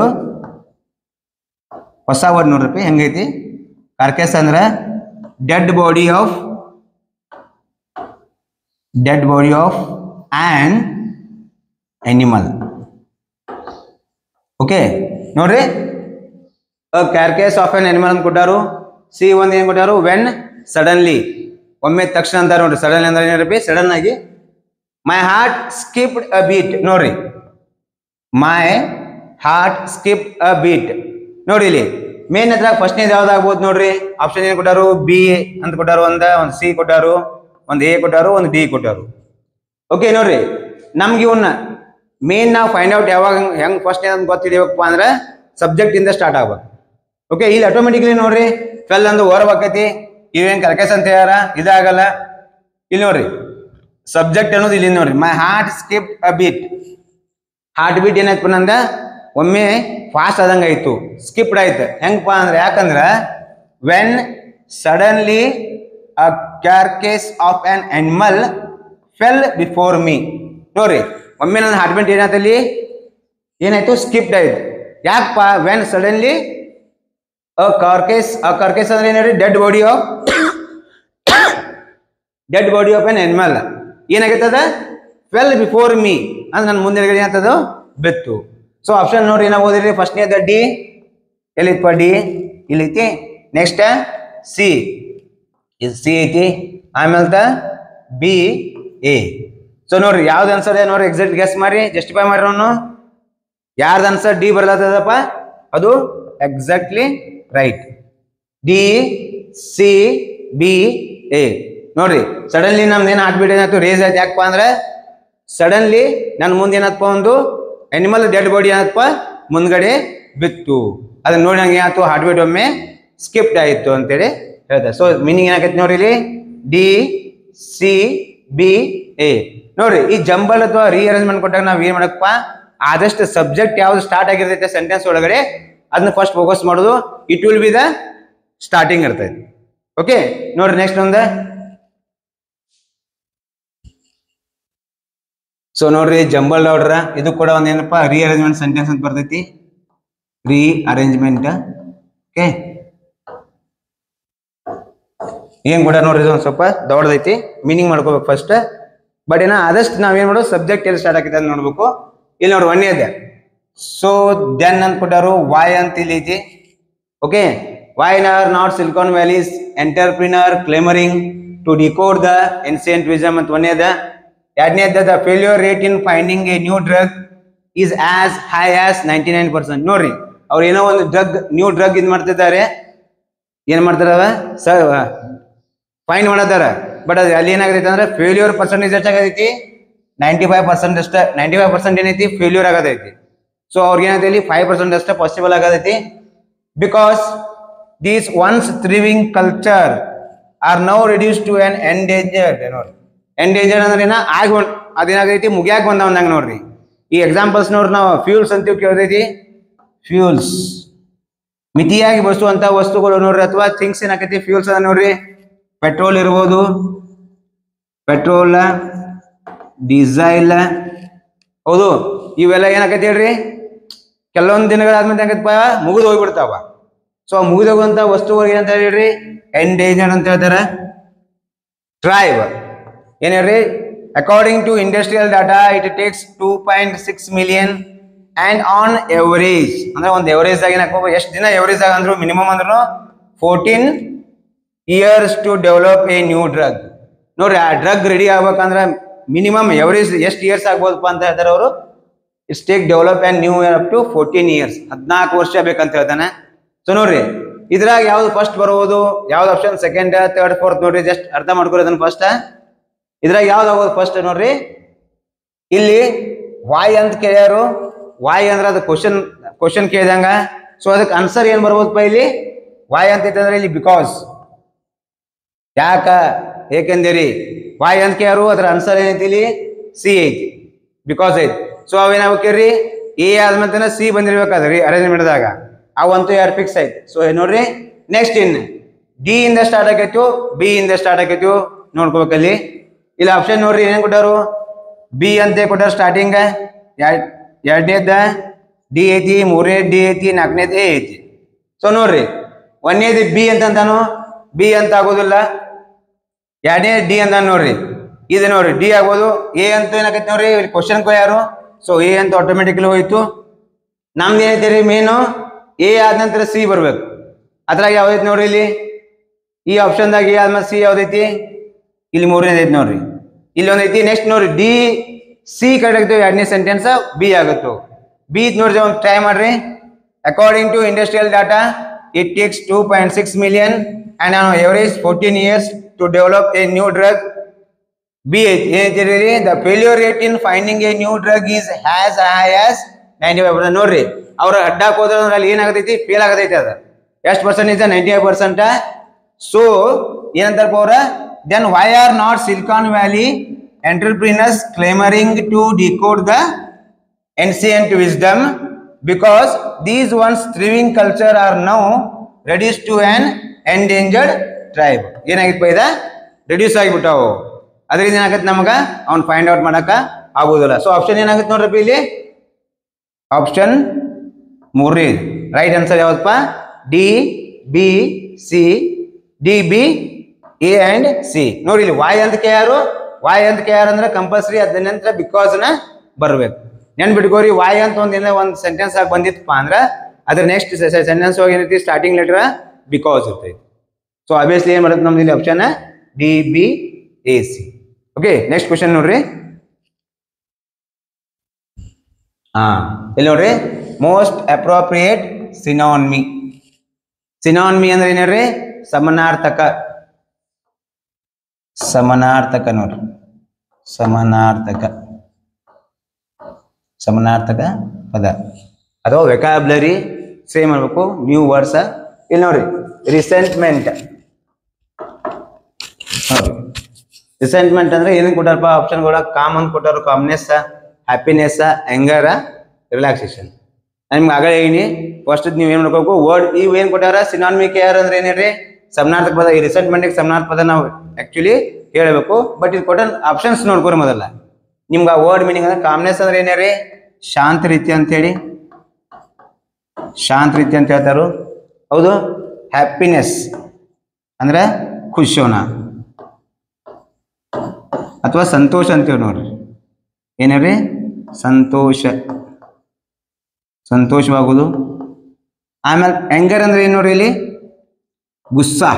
S1: ಹೊಸ ವರ್ಡ್ ನೋಡ್ರಪ್ಪ ಹೆಂಗೈತಿ ಕಾರ್ಕೆಸ್ ಅಂದ್ರೆ dead body of dead body of and animal okay ನೋಡ್ರಿ ಕ್ಯಾರ್ಕೇಸ್ ಆಫ್ ಎನ್ ಅನಿಮಲ್ ಅಂತ ಕೊಟ್ಟಾರು ಸಿ ಒಂದ್ ಏನ್ ಕೊಟ್ಟಾರು ವೆನ್ ಸಡನ್ಲಿ ಒಮ್ಮೆ ತಕ್ಷಣ ಅಂತ ನೋಡ್ರಿ ಸಡನ್ಲಿ ಅಂದ್ರೆ ಏನ್ರಿ ಸಡನ್ ಆಗಿ my heart skipped a beat ನೋಡ್ರಿ my heart skip a beat ನೋಡ್ರಿ ಇಲ್ಲಿ ಮೇನ್ ಹತ್ರ ಫಸ್ಟ್ನೇದು ಯಾವ್ದಾಗ್ಬೋದು ನೋಡ್ರಿ ಆಪ್ಷನ್ ಏನ್ ಕೊಟ್ಟಾರು ಬಿ ಅಂತ ಕೊಟ್ಟಾರು ಒಂದ ಒಂದ್ ಸಿ ಕೊಟ್ಟಾರು ಒಂದ್ ಎ ಕೊಟ್ಟಾರು ಒಂದ್ ಡಿ ಕೊಟ್ಟಾರು ಓಕೆ ನೋಡ್ರಿ ನಮ್ಗೆ ಇವನ್ನ ಮೇನ್ ನಾವು ಫೈಂಡ್ ಔಟ್ ಯಾವಾಗ ಹೆಂಗ್ ಫಸ್ಟ್ ಅಂತ ಗೊತ್ತಿಡಿಬೇಕಪ್ಪ ಅಂದ್ರೆ ಸಬ್ಜೆಕ್ಟ್ ಇಂದ ಸ್ಟಾರ್ಟ್ ಆಗ್ಬೇಕು ಓಕೆ ಇಲ್ಲಿ ಆಟೋಮೆಟಿಕ್ಲಿ ನೋಡ್ರಿ ಫೆಲ್ ಅಂದು ಓರ್ ಆಕೈತಿ ಇವೇನ್ ಕರ್ಕಸ್ ಅಂತ ಹೇಳ್ಯಾರ ಇದಾಗಲ್ಲ ಇಲ್ಲಿ ನೋಡ್ರಿ ಸಬ್ಜೆಕ್ಟ್ ಅನ್ನೋದು ಇಲ್ಲಿ ನೋಡ್ರಿ my heart skip a beat heart beat ಏನಾಯ್ತು ನಂದ ಒಮ್ಮೆ ಫಾಸ್ಟ್ ಆದಂಗ ಆಯ್ತು ಸ್ಕಿಪ್ಡ್ ಆಯ್ತು ಹೆಂಗಪ್ಪ ಅಂದ್ರೆ ಯಾಕಂದ್ರ when suddenly a carcass of an animal fell before me ನೋಡ್ರಿ ಒಮ್ಮೆ ನನ್ನ ಹಾರ್ಟ್ ಬೀಟ್ ಏನಾಯ್ತು ಅಲ್ಲಿ ಏನಾಯ್ತು ಸ್ಕಿಪ್ಡ್ ಆಯ್ತು ಯಾಕಪ್ಪ when suddenly a ಕಾರ್ಕೇಸ್ a carcass ಅಂದ್ರೆ ಏನ್ರಿ dead body of dead body of an animal ಏನಾಗೈತದ ವೆಲ್ ಬಿಫೋರ್ ಮೀ ಅಂದ್ರೆ ನನ್ನ ಮುಂದೆ ಏನಾಗ್ತದ ಬೆತ್ತು ಸೊ ಆಪ್ಷನ್ ನೋಡ್ರಿ ಏನಾಗ ಓದಿರಿ ಫಸ್ಟ್ನೇದ ಡಿ ಎಲ್ಲಿಪ್ಪ ಡಿ ಇಲ್ಲಿ ಐತಿ ನೆಕ್ಸ್ಟ್ ಸಿ ಇದು ಸಿ ಐತಿ ಆಮೇಲೆ ಬಿ ಎ ಸೊ ನೋಡ್ರಿ ಯಾವ್ದು ಆನ್ಸರ್ ಇದೆ ನೋಡ್ರಿ ಎಕ್ಸಾಕ್ಟ್ ಗೆಸ್ ಮಾಡಿ ಜಸ್ಟಿಫೈ ಮಾಡ್ರಿ ಅವನು ಯಾರ್ದು ಆನ್ಸರ್ ಡಿ ಬರ್ಲತ್ತದಪ್ಪ ಅದು exactly right D C B A ನೋಡ್ರಿ ಸಡನ್ಲಿ ನಮ್ದು ಏನು ಹಾರ್ಟ್ ಬೀಟ್ ಏನಾಯ್ತು ರೇಸ್ ಆಯ್ತು ಯಾಕಪ್ಪ ಅಂದ್ರೆ ಸಡನ್ಲಿ ನನ್ನ ಮುಂದೆ ಏನಪ್ಪ ಒಂದು ಅನಿಮಲ್ ಡೆಡ್ ಬಾಡಿ ಏನಪ್ಪ ಮುಂದ್ಗಡೆ ಬಿತ್ತು ಅದನ್ನ ನೋಡಿ ನಂಗೆ ಏನಾಯ್ತು ಹಾರ್ಟ್ ಬೀಟ್ ಒಮ್ಮೆ ಸ್ಕಿಪ್ಟ್ ಆಯಿತು ಅಂತೇಳಿ ಹೇಳ್ತಾರೆ ಸೊ ಮೀನಿಂಗ್ ಏನಾಗೈತೆ ನೋಡ್ರಿ ಇಲ್ಲಿ ಡಿ ಸಿ ಬಿ ಎ ನೋಡ್ರಿ ಈ ಜಂಬಲ್ ಅಥವಾ ರೀಅರೇಂಜ್ಮೆಂಟ್ ಕೊಟ್ಟಾಗ ನಾವ್ ಏನ್ ಮಾಡಕ್ಕಪ್ಪ ಆದಷ್ಟು ಸಬ್ಜೆಕ್ಟ್ ಯಾವ್ದು ಸ್ಟಾರ್ಟ್ ಆಗಿರ್ತೈತೆ ಸೆಂಟೆನ್ಸ್ ಒಳಗಡೆ ಅದನ್ನ ಫಸ್ಟ್ ಫೋಕಸ್ ಮಾಡೋದು it will be the starting ಇರ್ತೈತಿ ಓಕೆ ನೋಡ್ರಿ ನೆಕ್ಸ್ಟ್ ಒಂದು ಸೊ ನೋಡ್ರಿ ಜಂಬಲ್ ಆರ್ಡರ್ ಇದು ಕೂಡ ಒಂದ್ ಏನಪ್ಪಾ ರೀಅರೇಂಜ್ಮೆಂಟ್ ಸೆಂಟೆನ್ಸ್ ಅಂತ ಬರ್ತೈತಿ ರೀ ಅರೇಂಜ್ಮೆಂಟ್ ಓಕೆ ಏನ್ ಕೂಡ ನೋಡ್ರಿ ಇದು ಒಂದ್ ಸ್ವಲ್ಪ ದೊಡ್ಡದೈತಿ ಮೀನಿಂಗ್ ಮಾಡ್ಕೋಬೇಕು ಫಸ್ಟ್ ಬಟ್ ಏನ ಆದಷ್ಟು ನಾವೇನ್ ಮಾಡೋದು ಸಬ್ಜೆಕ್ಟ್ ಎಲ್ಲಿ ಸ್ಟಾರ್ಟ್ ಆಗಿದೆ ಅಂತ ನೋಡ್ಬೇಕು ಇಲ್ಲಿ ನೋಡ್ರಿ ಒನ್ನೇ ಇದೆ ಸೊ ದೆನ್ ಅಂತ ಕೊಟ್ಟಾರು ವಾಯ್ ಅಂತ ಇಲ್ಲಿ ಐತಿ okay why are not Silicon Valley's entrepreneur clamouring to decode the ancient wisdom ಅಂತ ಒಂದೇದ ಎರಡನೇದ the failure rate in finding a new drug is as high as ninety nine percent ನೋಡ್ರಿ ಅವ್ರು ಏನೋ ಒಂದು ಡ್ರಗ್ ನ್ಯೂ ಡ್ರಗ್ ಇದು ಮಾಡ್ತಿದ್ದಾರೆ ಏನ್ ಮಾಡ್ತಾರ ಸರ್ ಫೈನ್ ಮಾಡತಾರ ಬಟ್ ಅದು ಅಲ್ಲಿ ಏನಾಗೈತೆ ಅಂದ್ರೆ ಫೇಲ್ಯೂರ್ ಪರ್ಸೆಂಟೇಜ್ ಎಷ್ಟಾಗೈತಿ ನೈಂಟಿ ಫೈವ್ ಪರ್ಸೆಂಟ್ ಅಷ್ಟ ನೈಂಟಿ ಫೈವ್ ಪರ್ಸೆಂಟ್ ಏನೈತಿ ಫೇಲ್ಯೂರ್ ಆಗತೈತಿ ಸೊ ಅವ್ರಿಗೆ ಏನೈತಿ ಇಲ್ಲಿ ಫೈವ್ ಪರ್ಸೆಂಟ್ ಅಷ್ಟೇ ಪಾಸಿಬಲ್ ಆಗತೈತಿ because these ones thriving culture are now reduce to an endangered ನೋಡಿ ಎಂಡೇಂಜರ್ಡ್ ಅಂದ್ರೆ ಏನ ಆಗಿ ಹೊಂಟ್ ಅದೇನಾಗೈತಿ ಮುಗಿಯಾಕ ಬಂದವಂದಂಗ ನೋಡ್ರಿ ಈ ಎಕ್ಸಾಂಪಲ್ಸ್ ನೋಡ್ರಿ ನಾವು ಫ್ಯೂಲ್ಸ್ ಅಂತೀವಿ ಕೇಳ್ದೈತಿ ಫ್ಯೂಲ್ಸ್ ಮಿತಿಯಾಗಿ ಬಳಸುವಂತ ವಸ್ತುಗಳು ನೋಡ್ರಿ ಅಥವಾ ಥಿಂಗ್ಸ್ ಏನಾಕೈತಿ ಫ್ಯೂಲ್ಸ್ ಅದ ನೋಡ್ರಿ ಪೆಟ್ರೋಲ್ ಇರ್ಬೋದು ಪೆಟ್ರೋಲ್ ಡೀಸೈಲ್ ಹೌದು ಇವೆಲ್ಲ ಏನಾಕೈತಿ ಹೇಳ್ರಿ ಕೆಲವೊಂದು ದಿನಗಳಾದ್ಮೇಲೆ ಏನಾಗೈತಪ್ಪ ಮುಗಿದು ಹೋಗ್ಬಿಡ್ತಾವ ಸೊ ಮುಗಿದು ಹೋಗುವಂತ ವಸ್ತುಗಳು ಏನಂತ ಹೇಳ್ರಿ ಎಂಡೇಂಜರ್ ಅಂತ ಹೇಳ್ತಾರ ಟ್ರೈಬ್ ಏನ್ ಹೇಳ್ರಿ according to industrial data it takes two point six million and on average ಅಂದ್ರೆ ಒಂದು ಎವರೇಜ್ ಆಗಿ ಹಾಕೋ ಎಷ್ಟು ದಿನ ಎವರೇಜ್ ಆಗ ಅಂದ್ರು ಮಿನಿಮಮ್ ಅಂದ್ರು fourteen years to develop a new drug ನೋಡ್ರಿ ಆ ಡ್ರಗ್ ರೆಡಿ ಆಗ್ಬೇಕಂದ್ರೆ ಮಿನಿಮಮ್ ಎವರೇಜ್ ಎಷ್ಟು ಇಯರ್ಸ್ ಆಗ್ಬೋದಪ್ಪ ಅಂತ ಹೇಳ್ತಾರೆ ಅವರು it's take develop and new up to fourteen years ಹದಿನಾಲ್ಕು ವರ್ಷ ಬೇಕಂತ ಹೇಳ್ತಾನೆ ಸೊ ನೋಡ್ರಿ ಇದ್ರಾಗ ಯಾವ್ದು ಫಸ್ಟ್ ಬರುವುದು ಯಾವ್ದು ಆಪ್ಷನ್ ಸೆಕೆಂಡ್ ಥರ್ಡ್ ಫೋರ್ತ್ ನೋಡ್ರಿ ಜಸ್ಟ್ ಅರ್ಥ ಮಾಡ್ಕೊರಿ ಅದನ್ನ ಫಸ್ಟ್ ಇದ್ರಾಗ ಯಾವ್ದು ಆಗೋದು ಫಸ್ಟ್ ನೋಡ್ರಿ ಇಲ್ಲಿ ವಾಯ್ ಅಂತ ಕೇಳ್ಯಾರು ವಾಯ್ ಅಂದ್ರೆ ಅದು ಕ್ವಶನ್ ಕ್ವಶನ್ ಕೇಳಿದಂಗ ಸೊ ಅದಕ್ಕೆ ಆನ್ಸರ್ ಏನ್ ಬರ್ಬೋದಪ್ಪ ಇಲ್ಲಿ ವಾಯ್ ಅಂತ ಐತಂದ್ರೆ ಇಲ್ಲಿ ಬಿಕಾಸ್ ಯಾಕ ಏಕೆಂದಿರಿ ವಾಯ್ ಅಂತ ಕೇಳ್ಯಾರು ಅದ್ರ ಆನ್ಸರ್ ಏನೈತಿ ಇಲ್ಲಿ ಸಿ ಐತಿ ಬಿಕಾಸ್ ಐತಿ ಸೊ ಅವೇನಾಗ್ಬೇಕ್ರಿ ಎ ಆದ್ಮೇಲೆ ಸಿ ಬಂದಿರ್ಬೇಕಾದ್ರಿ ಅರೇಂಜ್ಮೆಂಟ್ದಾಗ ಅವಂತೂ ಯಾರು ಫಿಕ್ಸ್ ಐತಿ ಸೊ ನೋಡ್ರಿ ನೆಕ್ಸ್ಟ್ ಇನ್ ಡಿ ಇಂದ ಸ್ಟಾರ್ಟ್ ಆಗೈತು ಬಿ ಇಂದ ಸ್ಟಾರ್ಟ್ ಆಗೈತು ನೋಡ್ಕೋಬೇಕಲ್ಲಿ ಇಲ್ಲಿ ಆಪ್ಷನ್ ನೋಡ್ರಿ ಏನೇನ್ ಕೊಟ್ಟಾರು ಬಿ ಅಂತ ಕೊಟ್ಟಾರ ಸ್ಟಾರ್ಟಿಂಗ್ ಎರಡನೇದ ಡಿ ಐತಿ ಮೂರನೇ ಡಿ ಐತಿ ನಾಲ್ಕನೇದು ಎ ಐತಿ ಸೊ ನೋಡ್ರಿ ಒಂದನೇದು ಬಿ ಅಂತ ಅಂತಾನು ಬಿ ಅಂತ ಆಗೋದಿಲ್ಲ ಎರಡನೇ ಡಿ ಅಂತ ನೋಡ್ರಿ ಇದು ನೋಡ್ರಿ ಡಿ ಆಗ್ಬೋದು ಎ ಅಂತ ಏನಾಗೈತೆ ನೋಡ್ರಿ ಕ್ವಶನ್ ಯಾರು ಸೊ ಎ ಅಂತ ಆಟೋಮೆಟಿಕ್ಲಿ ಹೋಯ್ತು ನಮ್ದು ಏನೈತೆ ರೀ ಮೇನು ಎ ಆದ ನಂತರ ಸಿ ಬರ್ಬೇಕು ಅದ್ರಾಗ ಯಾವ್ದೈತಿ ನೋಡ್ರಿ ಇಲ್ಲಿ ಈ ಆಪ್ಷನ್ದಾಗ ಎ ಆದ್ಮೇಲೆ ಸಿ ಯಾವ್ದೈತಿ ಇಲ್ಲಿ ಮೂರನೇದು ಐತಿ ನೋಡ್ರಿ ಇಲ್ಲಿ ಒಂದೈತಿ ನೆಕ್ಸ್ಟ್ ನೋಡ್ರಿ ಡಿ ಸಿ ಕರೆಕ್ಟ್ ಎರಡನೇ ಸೆಂಟೆನ್ಸ್ ಬಿ ಆಗುತ್ತು ಬಿ ನೋಡ್ರಿ ಒಂದು ಟ್ರೈ ಮಾಡ್ರಿ according to industrial data it takes two point six million and on average fourteen years to develop a new drug B ಐತಿ ಏನೈತಿ the failure rate in finding a new drug is has high as ninety five percent ನೋಡ್ರಿ ಅವ್ರ ಅಡ್ಡಾಕ್ ಹೋದ್ರೆ ಅಂದ್ರೆ ಅಲ್ಲಿ ಏನಾಗತೈತಿ ಫೇಲ್ ಆಗತೈತಿ ಅದ ಎಷ್ಟು ಪರ್ಸೆಂಟ್ ಇದೆ ನೈಂಟಿ ಫೈವ್ ಪರ್ಸೆಂಟ್ ಸೊ ಏನಂತಾರಪ್ಪ ಅವ್ರ then why are not Silicon Valley entrepreneurs clamouring to decode the ancient wisdom because these ones thriving culture are now reduced to an endangered tribe ಏನಾಗಿತ್ತು ಇದ ರೆಡ್ಯೂಸ್ ಆಗಿಬಿಟ್ಟವು ಅದರಿಂದ ಏನಾಗತ್ತೆ ನಮಗ ಅವ್ನ್ ಫೈಂಡ್ ಔಟ್ ಮಾಡಕ ಆಗುದಿಲ್ಲ ಸೊ ಆಪ್ಷನ್ ಏನಾಗುತ್ತೆ ನೋಡ್ರಪ್ಪ ಇಲ್ಲಿ ಆಪ್ಷನ್ ಮೂರನೇ ರೈಟ್ ಆನ್ಸರ್ ಯಾವ್ದಪ್ಪ D B C D B A and C ನೋಡಿ ಇಲ್ಲಿ ವಾಯ್ ಅಂತ ಕೆ ಯಾರು ವಾಯ್ ಅಂತ ಕೆ ಯಾರು ಅಂದ್ರೆ ಕಂಪಲ್ಸರಿ ಅದ ನಂತರ ಬಿಕಾಸ್ ನ ಬರ್ಬೇಕು ನೆನ್ಬಿಟ್ಕೋರಿ ವಾಯ್ ಅಂತ ಒಂದ್ ಏನೋ ಒಂದ್ ಸೆಂಟೆನ್ಸ್ ಆಗಿ ಬಂದಿತ್ತಪ್ಪ ಅಂದ್ರ ಅದ್ರ ನೆಕ್ಸ್ಟ್ ಸೆಂಟೆನ್ಸ್ ಹೋಗಿ ಏನೈತಿ ಸ್ಟಾರ್ಟಿಂಗ್ ಲೆಟರ್ ಬಿಕಾಸ್ ಇರ್ತೈತಿ ಸೊ ಅಬ್ವಿಯಸ್ಲಿ ಏನ್ ಮಾಡುತ್ತೆ ನಮ್ದು ಇಲ್ಲಿ option D B A C okay next question ನೋಡ್ರಿ ಹಾ ಇಲ್ಲಿ ನೋಡ್ರಿ ಮೋಸ್ಟ್ ಅಪ್ರೋಪ್ರಿಯೇಟ್ ಸಿನಾನ್ಮಿ ಸಿನಾನ್ಮಿ ಅಂದ್ರೆ ಏನ್ ಹೇಳ್ರಿ ಸಮನಾರ್ಥಕ ಸಮನಾರ್ಥಕ ನೋಡ್ರಿ ಸಮನಾರ್ಥಕ ಸಮನಾರ್ಥಕ ಪದ ಅಥವಾ ವೆಕಾಬ್ಲರಿ ಸೇಮ್ ಮಾಡ್ಬೇಕು ನ್ಯೂ ವರ್ಡ್ಸ್ ಇಲ್ಲಿ ನೋಡ್ರಿ ರಿಸೆಂಟ್ಮೆಂಟ್ ರಿಸೆಂಟ್ಮೆಂಟ್ ಅಂದ್ರೆ ಏನೇನು ಕೊಟ್ಟಾರಪ್ಪ ಆಪ್ಷನ್ಗಳ ಕಾಮನ್ ಕೊಟ್ಟಾರ ಕಾಮ್ನೆಸ್ ಹ್ಯಾಪಿನೆಸ್ ಎಂಗರ ರಿಲ್ಯಾಕ್ಸೇಷನ್ ನಿಮ್ಗೆ ಆಗಲೇ ಹೇಳಿ ಫಸ್ಟ್ ನೀವು ಏನ್ ಮಾಡ್ಕೋಬೇಕು ವರ್ಡ್ ಇವು ಏನ್ ಕೊಟ್ಟಾರ ಸಿನಾನ್ಮಿಕ್ ಯಾರು ಅಂದ್ರೆ ಏನೇನ್ರಿ ಸಮನಾರ್ಥಕ ಪದ ಈ ರಿಸೆಂಟ್ಮೆಂಟ್ ಸಮನಾರ್ಥಕ ಪದ ನಾವು ಆಕ್ಚುಲಿ ಹೇಳಬೇಕು ಬಟ್ ಇದು ಕೊಟ್ಟ ಆಪ್ಷನ್ಸ್ ನೋಡ್ಕೊರಿ ಮೊದಲ ನಿಮ್ಗೆ ಆ ವರ್ಡ್ ಮೀನಿಂಗ್ ಅಂದ್ರೆ ಕಾಮ್ನೆಸ್ ಅಂದ್ರೆ ಏನೇ ಶಾಂತ ರೀತಿ ಅಂತೇಳಿ ಶಾಂತ ರೀತಿ ಅಂತ ಹೇಳ್ತಾರು ಹೌದು ಹ್ಯಾಪಿನೆಸ್ ಅಂದ್ರೆ ಖುಷಿಯೋಣ ಅಥವಾ ಸಂತೋಷ ಅಂತೀವಿ ನೋಡ್ರಿ ಏನೇಳ್ರಿ ಸಂತೋಷ ಸಂತೋಷವಾಗುವುದು ಆಮೇಲೆ ಎಂಗರ್ ಅಂದ್ರೆ ಏನು ನೋಡ್ರಿ ಇಲ್ಲಿ ಗುಸ್ಸಾ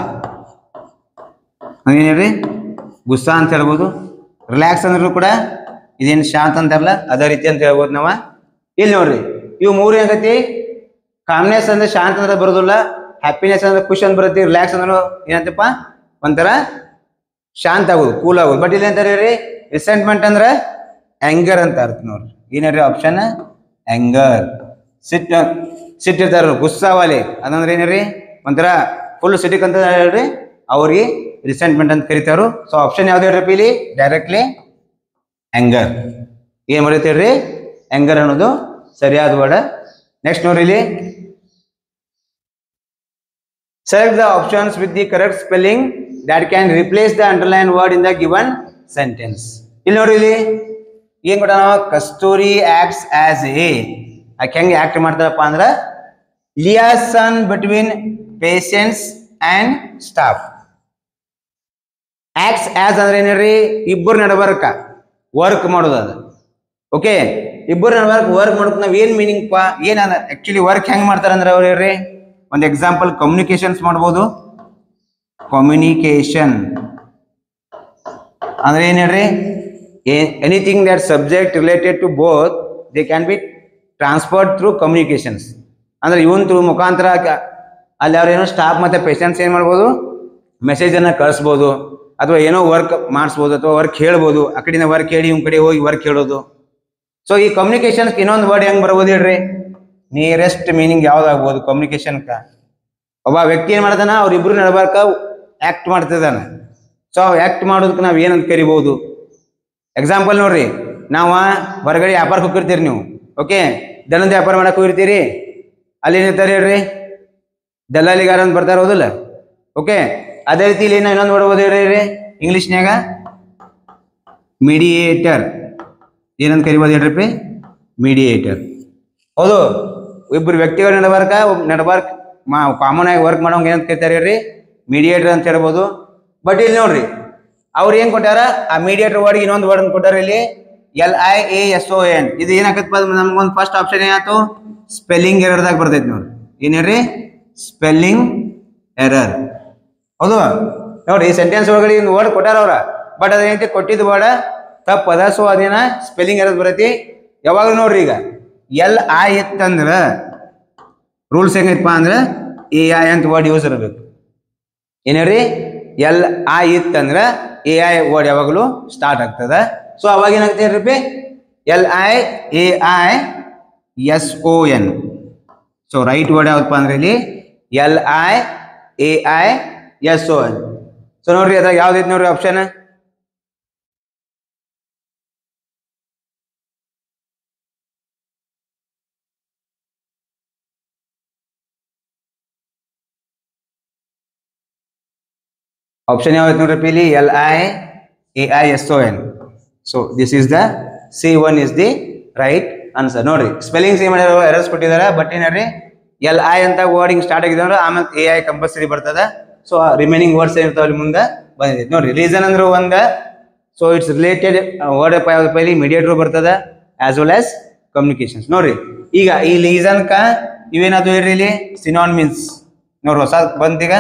S1: ಏನ್ ಹೇಳ್ರಿ ಗುಸ್ಸಾ ಅಂತ ಹೇಳ್ಬೋದು ರಿಲ್ಯಾಕ್ಸ್ ಅಂದ್ರೂ ಕೂಡ ಇದೇನು ಶಾಂತ ಅಂತಾರಲ್ಲ ಅದೇ ರೀತಿ ಅಂತ ಹೇಳ್ಬೋದು ನಾವ ಇಲ್ಲಿ ನೋಡ್ರಿ ಇವು ಮೂರು ಏನಾಗೈತಿ ಕಾಮ್ನೆಸ್ ಅಂದ್ರೆ ಶಾಂತ ಅಂದ್ರೆ ಬರೋದಿಲ್ಲ ಹ್ಯಾಪಿನೆಸ್ ಅಂದ್ರೆ ಖುಷಿ ಅಂತ ಬರುತ್ತೆ ರಿಲ್ಯಾಕ್ಸ್ ಅಂದ್ರೆ ಏನಂತಪ್ಪ ಒಂಥರ ಶಾಂತ ಆಗೋದು ಕೂಲ್ ಆಗೋದು ಬಟ್ ಇಲ್ಲಿ ಅಂತಾರೆ ರೀ ರಿಸೆಂಟ್ಮೆಂಟ್ ಅಂದ್ರೆ ಆಂಗರ್ ಅಂತ ಅರ್ಥ ನೋಡ್ರಿ ಏನ್ರಿ ಆಪ್ಷನ್ ಆಂಗರ್ ಸಿಟ್ ಸಿಟ್ ಇರ್ತಾರ ಗುಸ್ಸಾವಾಲಿ ಅದಂದ್ರೆ ಏನ್ರಿ ಒಂಥರ ಫುಲ್ ಸಿಟಿಕ್ ಅಂತ ಹೇಳ್ರಿ ಅವ್ರಿಗೆ ರಿಸೆಂಟ್ಮೆಂಟ್ ಅಂತ ಕರಿತಾರು ಸೊ ಆಪ್ಷನ್ ಯಾವ್ದು ಹೇಳ್ರಿ ಇಲ್ಲಿ ಡೈರೆಕ್ಟ್ಲಿ ಆಂಗರ್ ಏನ್ ಬರೀತೀರಿ ಆಂಗರ್ ಅನ್ನೋದು ಸರಿಯಾದ ವರ್ಡ್ ನೆಕ್ಸ್ಟ್ ನೋಡ್ರಿ ಇಲ್ಲಿ Select the options with the correct spelling that can replace the underlined word in the given sentence. ಇಲ್ಲಿ ನೋಡಿ ಇಲ್ಲಿ ಏನ್ ಕೊಟ್ಟ ನಾವು ಕಸ್ತೂರಿ ಆಕ್ಟ್ಸ್ ಆಸ್ ಎ ಆಕೆ ಹೆಂಗೆ ಆಕ್ಟ್ ಮಾಡ್ತಾರಪ್ಪ ಅಂದ್ರ liaison between patients and staff acts as ಅಂದ್ರೆ ಏನ್ರಿ ಇಬ್ಬರು ನಡಬರ್ಕ ವರ್ಕ್ ಮಾಡೋದು ಅದು ಓಕೆ ಇಬ್ಬರು ನಡಬರ್ಕ ವರ್ಕ್ ಮಾಡೋಕ್ ನಾವ್ ಏನ್ ಮೀನಿಂಗ್ ಪಾ ಏನ್ ಆಕ್ಚುಲಿ ವರ್ಕ್ ಹೆಂಗ್ ಮಾಡ್ತಾರ ಅಂದ್ರೆ ಅವ್ರು ಹೇಳ್ರಿ ಒಂದು ಎಕ್ಸಾಂಪಲ್ ಕಮ್ಯುನಿಕೇಶನ್ಸ್ ಮಾಡ್ಬೋದು ಕಮ್ಯುನಿಕೇಶನ್ ಅಂದ್ರೆ ಏನ್ ಹೇಳ್ರಿ anything that subject related to both they can be transferred through communications ಅಂದ್ರೆ ಇವನ್ ಥ್ರೂ ಮುಖಾಂತರ ಕ- ಅಲ್ಲಿ ಅವ್ರೇನೋ ಸ್ಟಾಫ್ ಮತ್ತೆ ಪೇಷಂಟ್ಸ್ ಏನ್ ಮಾಡ್ಬೋದು ಮೆಸೇಜ್ ಅನ್ನ ಕಳಿಸ್ಬೋದು ಅಥವಾ ಏನೋ ವರ್ಕ್ ಮಾಡಿಸ್ಬೋದು ಅಥವಾ ವರ್ಕ್ ಹೇಳ್ಬೋದು ಆ ಕಡೆಯಿಂದ ವರ್ಕ್ ಹೇಳಿ ಇವ್ ಕಡೆ ಹೋಗಿ ವರ್ಕ್ ಹೇಳೋದು ಸೊ ಈ ಕಮ್ಯುನಿಕೇಶನ್ ಇನ್ನೊಂದು ವರ್ಡ್ ಹೆಂಗ್ ಬರ್ಬೋದು ಹೇಳ್ರಿ ನಿಯರೆಸ್ಟ್ ಮೀನಿಂಗ್ ಯಾವ್ದಾಗ್ಬೋದು ಕಮ್ಯುನಿಕೇಶನ್ ಒಬ್ಬ ವ್ಯಕ್ತಿ ಏನ್ ಮಾಡ್ತಾನ ಅವ್ರಿಬ್ರು ನಡಬಾರ್ಕ ಆಕ್ಟ್ ಮಾಡ್ತಿದ್ದಾನೆ ಸೊ ಆಕ್ಟ್ ಮಾಡೋದಕ್ಕೆ ನಾವ್ ಏನಂತ ಕರಿಬಹುದು ಎಕ್ಸಾಂಪಲ್ ನೋಡ್ರಿ ನಾವ ಹೊರಗಡೆ ವ್ಯಾಪಾರಕ್ಕೆ ಹೋಗಿರ್ತೀರಿ ನೀವು ಓಕೆ ದನದ ವ್ಯಾಪಾರ ಮಾಡಕ್ ಹೋಗಿರ್ತೀರಿ ಅಲ್ಲಿ ಏನಿರ್ತಾರೆ ಹೇಳ್ರಿ ದಲ್ಲಾಳಿಗಾರ ಅಂತ ಬರ್ತಾರ ಹೌದಲ್ಲ ಓಕೆ ಅದೇ ರೀತಿ ಇಲ್ಲಿ ನಾವು ಇನ್ನೊಂದು ನೋಡ್ಬೋದು ಹೇಳ್ರಿ ಇಂಗ್ಲಿಷ್ನ್ಯಾಗ ಮೀಡಿಯೇಟರ್ ಏನಂತ ಕರಿಬೋದು ಹೇಳ್ರಿ ಮೀಡಿಯೇಟರ್ ಹೌದು ಇಬ್ಬರು ವ್ಯಕ್ತಿಗಳ ನಡಬಾರ್ಕ ನಡಬಾರ್ಕ್ ಮಾ ಕಾಮನ್ ಆಗಿ ವರ್ಕ್ ಮಾಡೋಂಗ ಏನಂತ ಕರಿತಾರೆ ಹೇಳ್ರಿ ಮೀಡಿಯೇಟರ್ ಅಂತ ಹೇಳ್ಬೋದು ಬಟ್ ಇಲ್ಲಿ ನೋಡ್ರಿ ಅವ್ರು ಏನ್ ಕೊಟ್ಟಾರ ಆ ಮೀಡಿಯೇಟರ್ ವರ್ಡ್ ಇನ್ನೊಂದು ವರ್ಡ್ ಅಂತ ಕೊಟ್ಟಾರ ಇಲ್ಲಿ L I A S O N ಇದು ಏನಾಗತ್ತಪ್ಪ ನಮ್ಗೊಂದು ಫಸ್ಟ್ ಆಪ್ಷನ್ ಏನಾಯ್ತು ಸ್ಪೆಲ್ಲಿಂಗ್ ಎರರ್ದಾಗ ಬರ್ತೈತಿ ನೋಡ್ರಿ ಏನ್ ಹೇಳ್ರಿ ಸ್ಪೆಲ್ಲಿಂಗ್ ಎರರ್ ಹೌದು ನೋಡ್ರಿ ಈ ಸೆಂಟೆನ್ಸ್ ಒಳಗಡೆ ಒಂದು ವರ್ಡ್ ಕೊಟ್ಟಾರ ಅವ್ರ ಬಟ್ ಅದೇನೈತಿ ಕೊಟ್ಟಿದ್ದು ವರ್ಡ್ ತಪ್ಪದ ಸೊ ಅದೇನ ಸ್ಪೆಲ್ಲಿಂಗ್ ಎರರ್ ಬರೈತಿ ಯಾವಾಗಲೂ ನೋಡ್ರಿ ಈಗ ಎಲ್ ಐ ಇತ್ತಂದ್ರ ರೂಲ್ಸ್ ಹೆಂಗೈತಪ್ಪ ಅಂದ್ರೆ ಎ ಐ ಅಂತ ವರ್ಡ್ ಯೂಸ್ ಇರಬೇಕು ಏನ್ರಿ ಎಲ್ ಐ ಇತ್ತಂದ್ರ ಎ ಐ ವರ್ಡ್ ಯಾವಾಗಲೂ ಸ್ಟಾರ್ಟ್ ಆಗ್ತದ ಸೊ ಅವಾಗ ಏನಾಗ್ತದೆ L I A I S O N so right word ಯಾವ್ದಪ್ಪ ಅಂದ್ರೆ ಇಲ್ಲಿ L I A I S O N so ನೋಡ್ರಿ ಅದ್ರಾಗ ಯಾವ್ದೈತಿ ನೋಡ್ರಿ ಆಪ್ಷನ್ ಆಪ್ಷನ್ ಯಾವ್ದು ನೋಡ್ರಿ ಇಲ್ಲಿ L I A I S O N so this is the C one is the right answer ನೋಡ್ರಿ ಸ್ಪೆಲ್ಲಿಂಗ್ ಸೇಮ್ ಎರರ್ಸ್ ಕೊಟ್ಟಿದ್ದಾರೆ ಬಟ್ ಏನ್ರಿ ಎಲ್ ಐ ಅಂತ ವರ್ಡಿಂಗ್ ಸ್ಟಾರ್ಟ್ ಆಗಿದೆ ಅಂದ್ರೆ ಆಮೇಲೆ ಎ ಐ ಕಂಪಲ್ಸರಿ ಬರ್ತದ ಸೊ ರಿಮೈನಿಂಗ್ ವರ್ಡ್ಸ್ ಏನಿರ್ತಾವ ಅಲ್ಲಿ ಮುಂದೆ ಬಂದಿದೆ ನೋಡ್ರಿ ರೀಸನ್ ಅಂದ್ರೆ ಒಂದ ಸೊ ಇಟ್ಸ್ ರಿಲೇಟೆಡ್ ವರ್ಡ್ ಪೈಲಿ ಮೀಡಿಯೇಟರ್ ಬರ್ತದ ಆಸ್ ವೆಲ್ ಆಸ್ ಕಮ್ಯುನಿಕೇಶನ್ಸ್ ನೋಡ್ರಿ ಈಗ ಈ ಲೀಸನ್ ಕ ಇವೇನದು ಹೇಳ್ರಿ ಇಲ್ಲಿ ಸಿನಾನ್ ಮೀನ್ಸ್ ನೋಡ್ರಿ ಹೊಸ ಬಂತೀಗ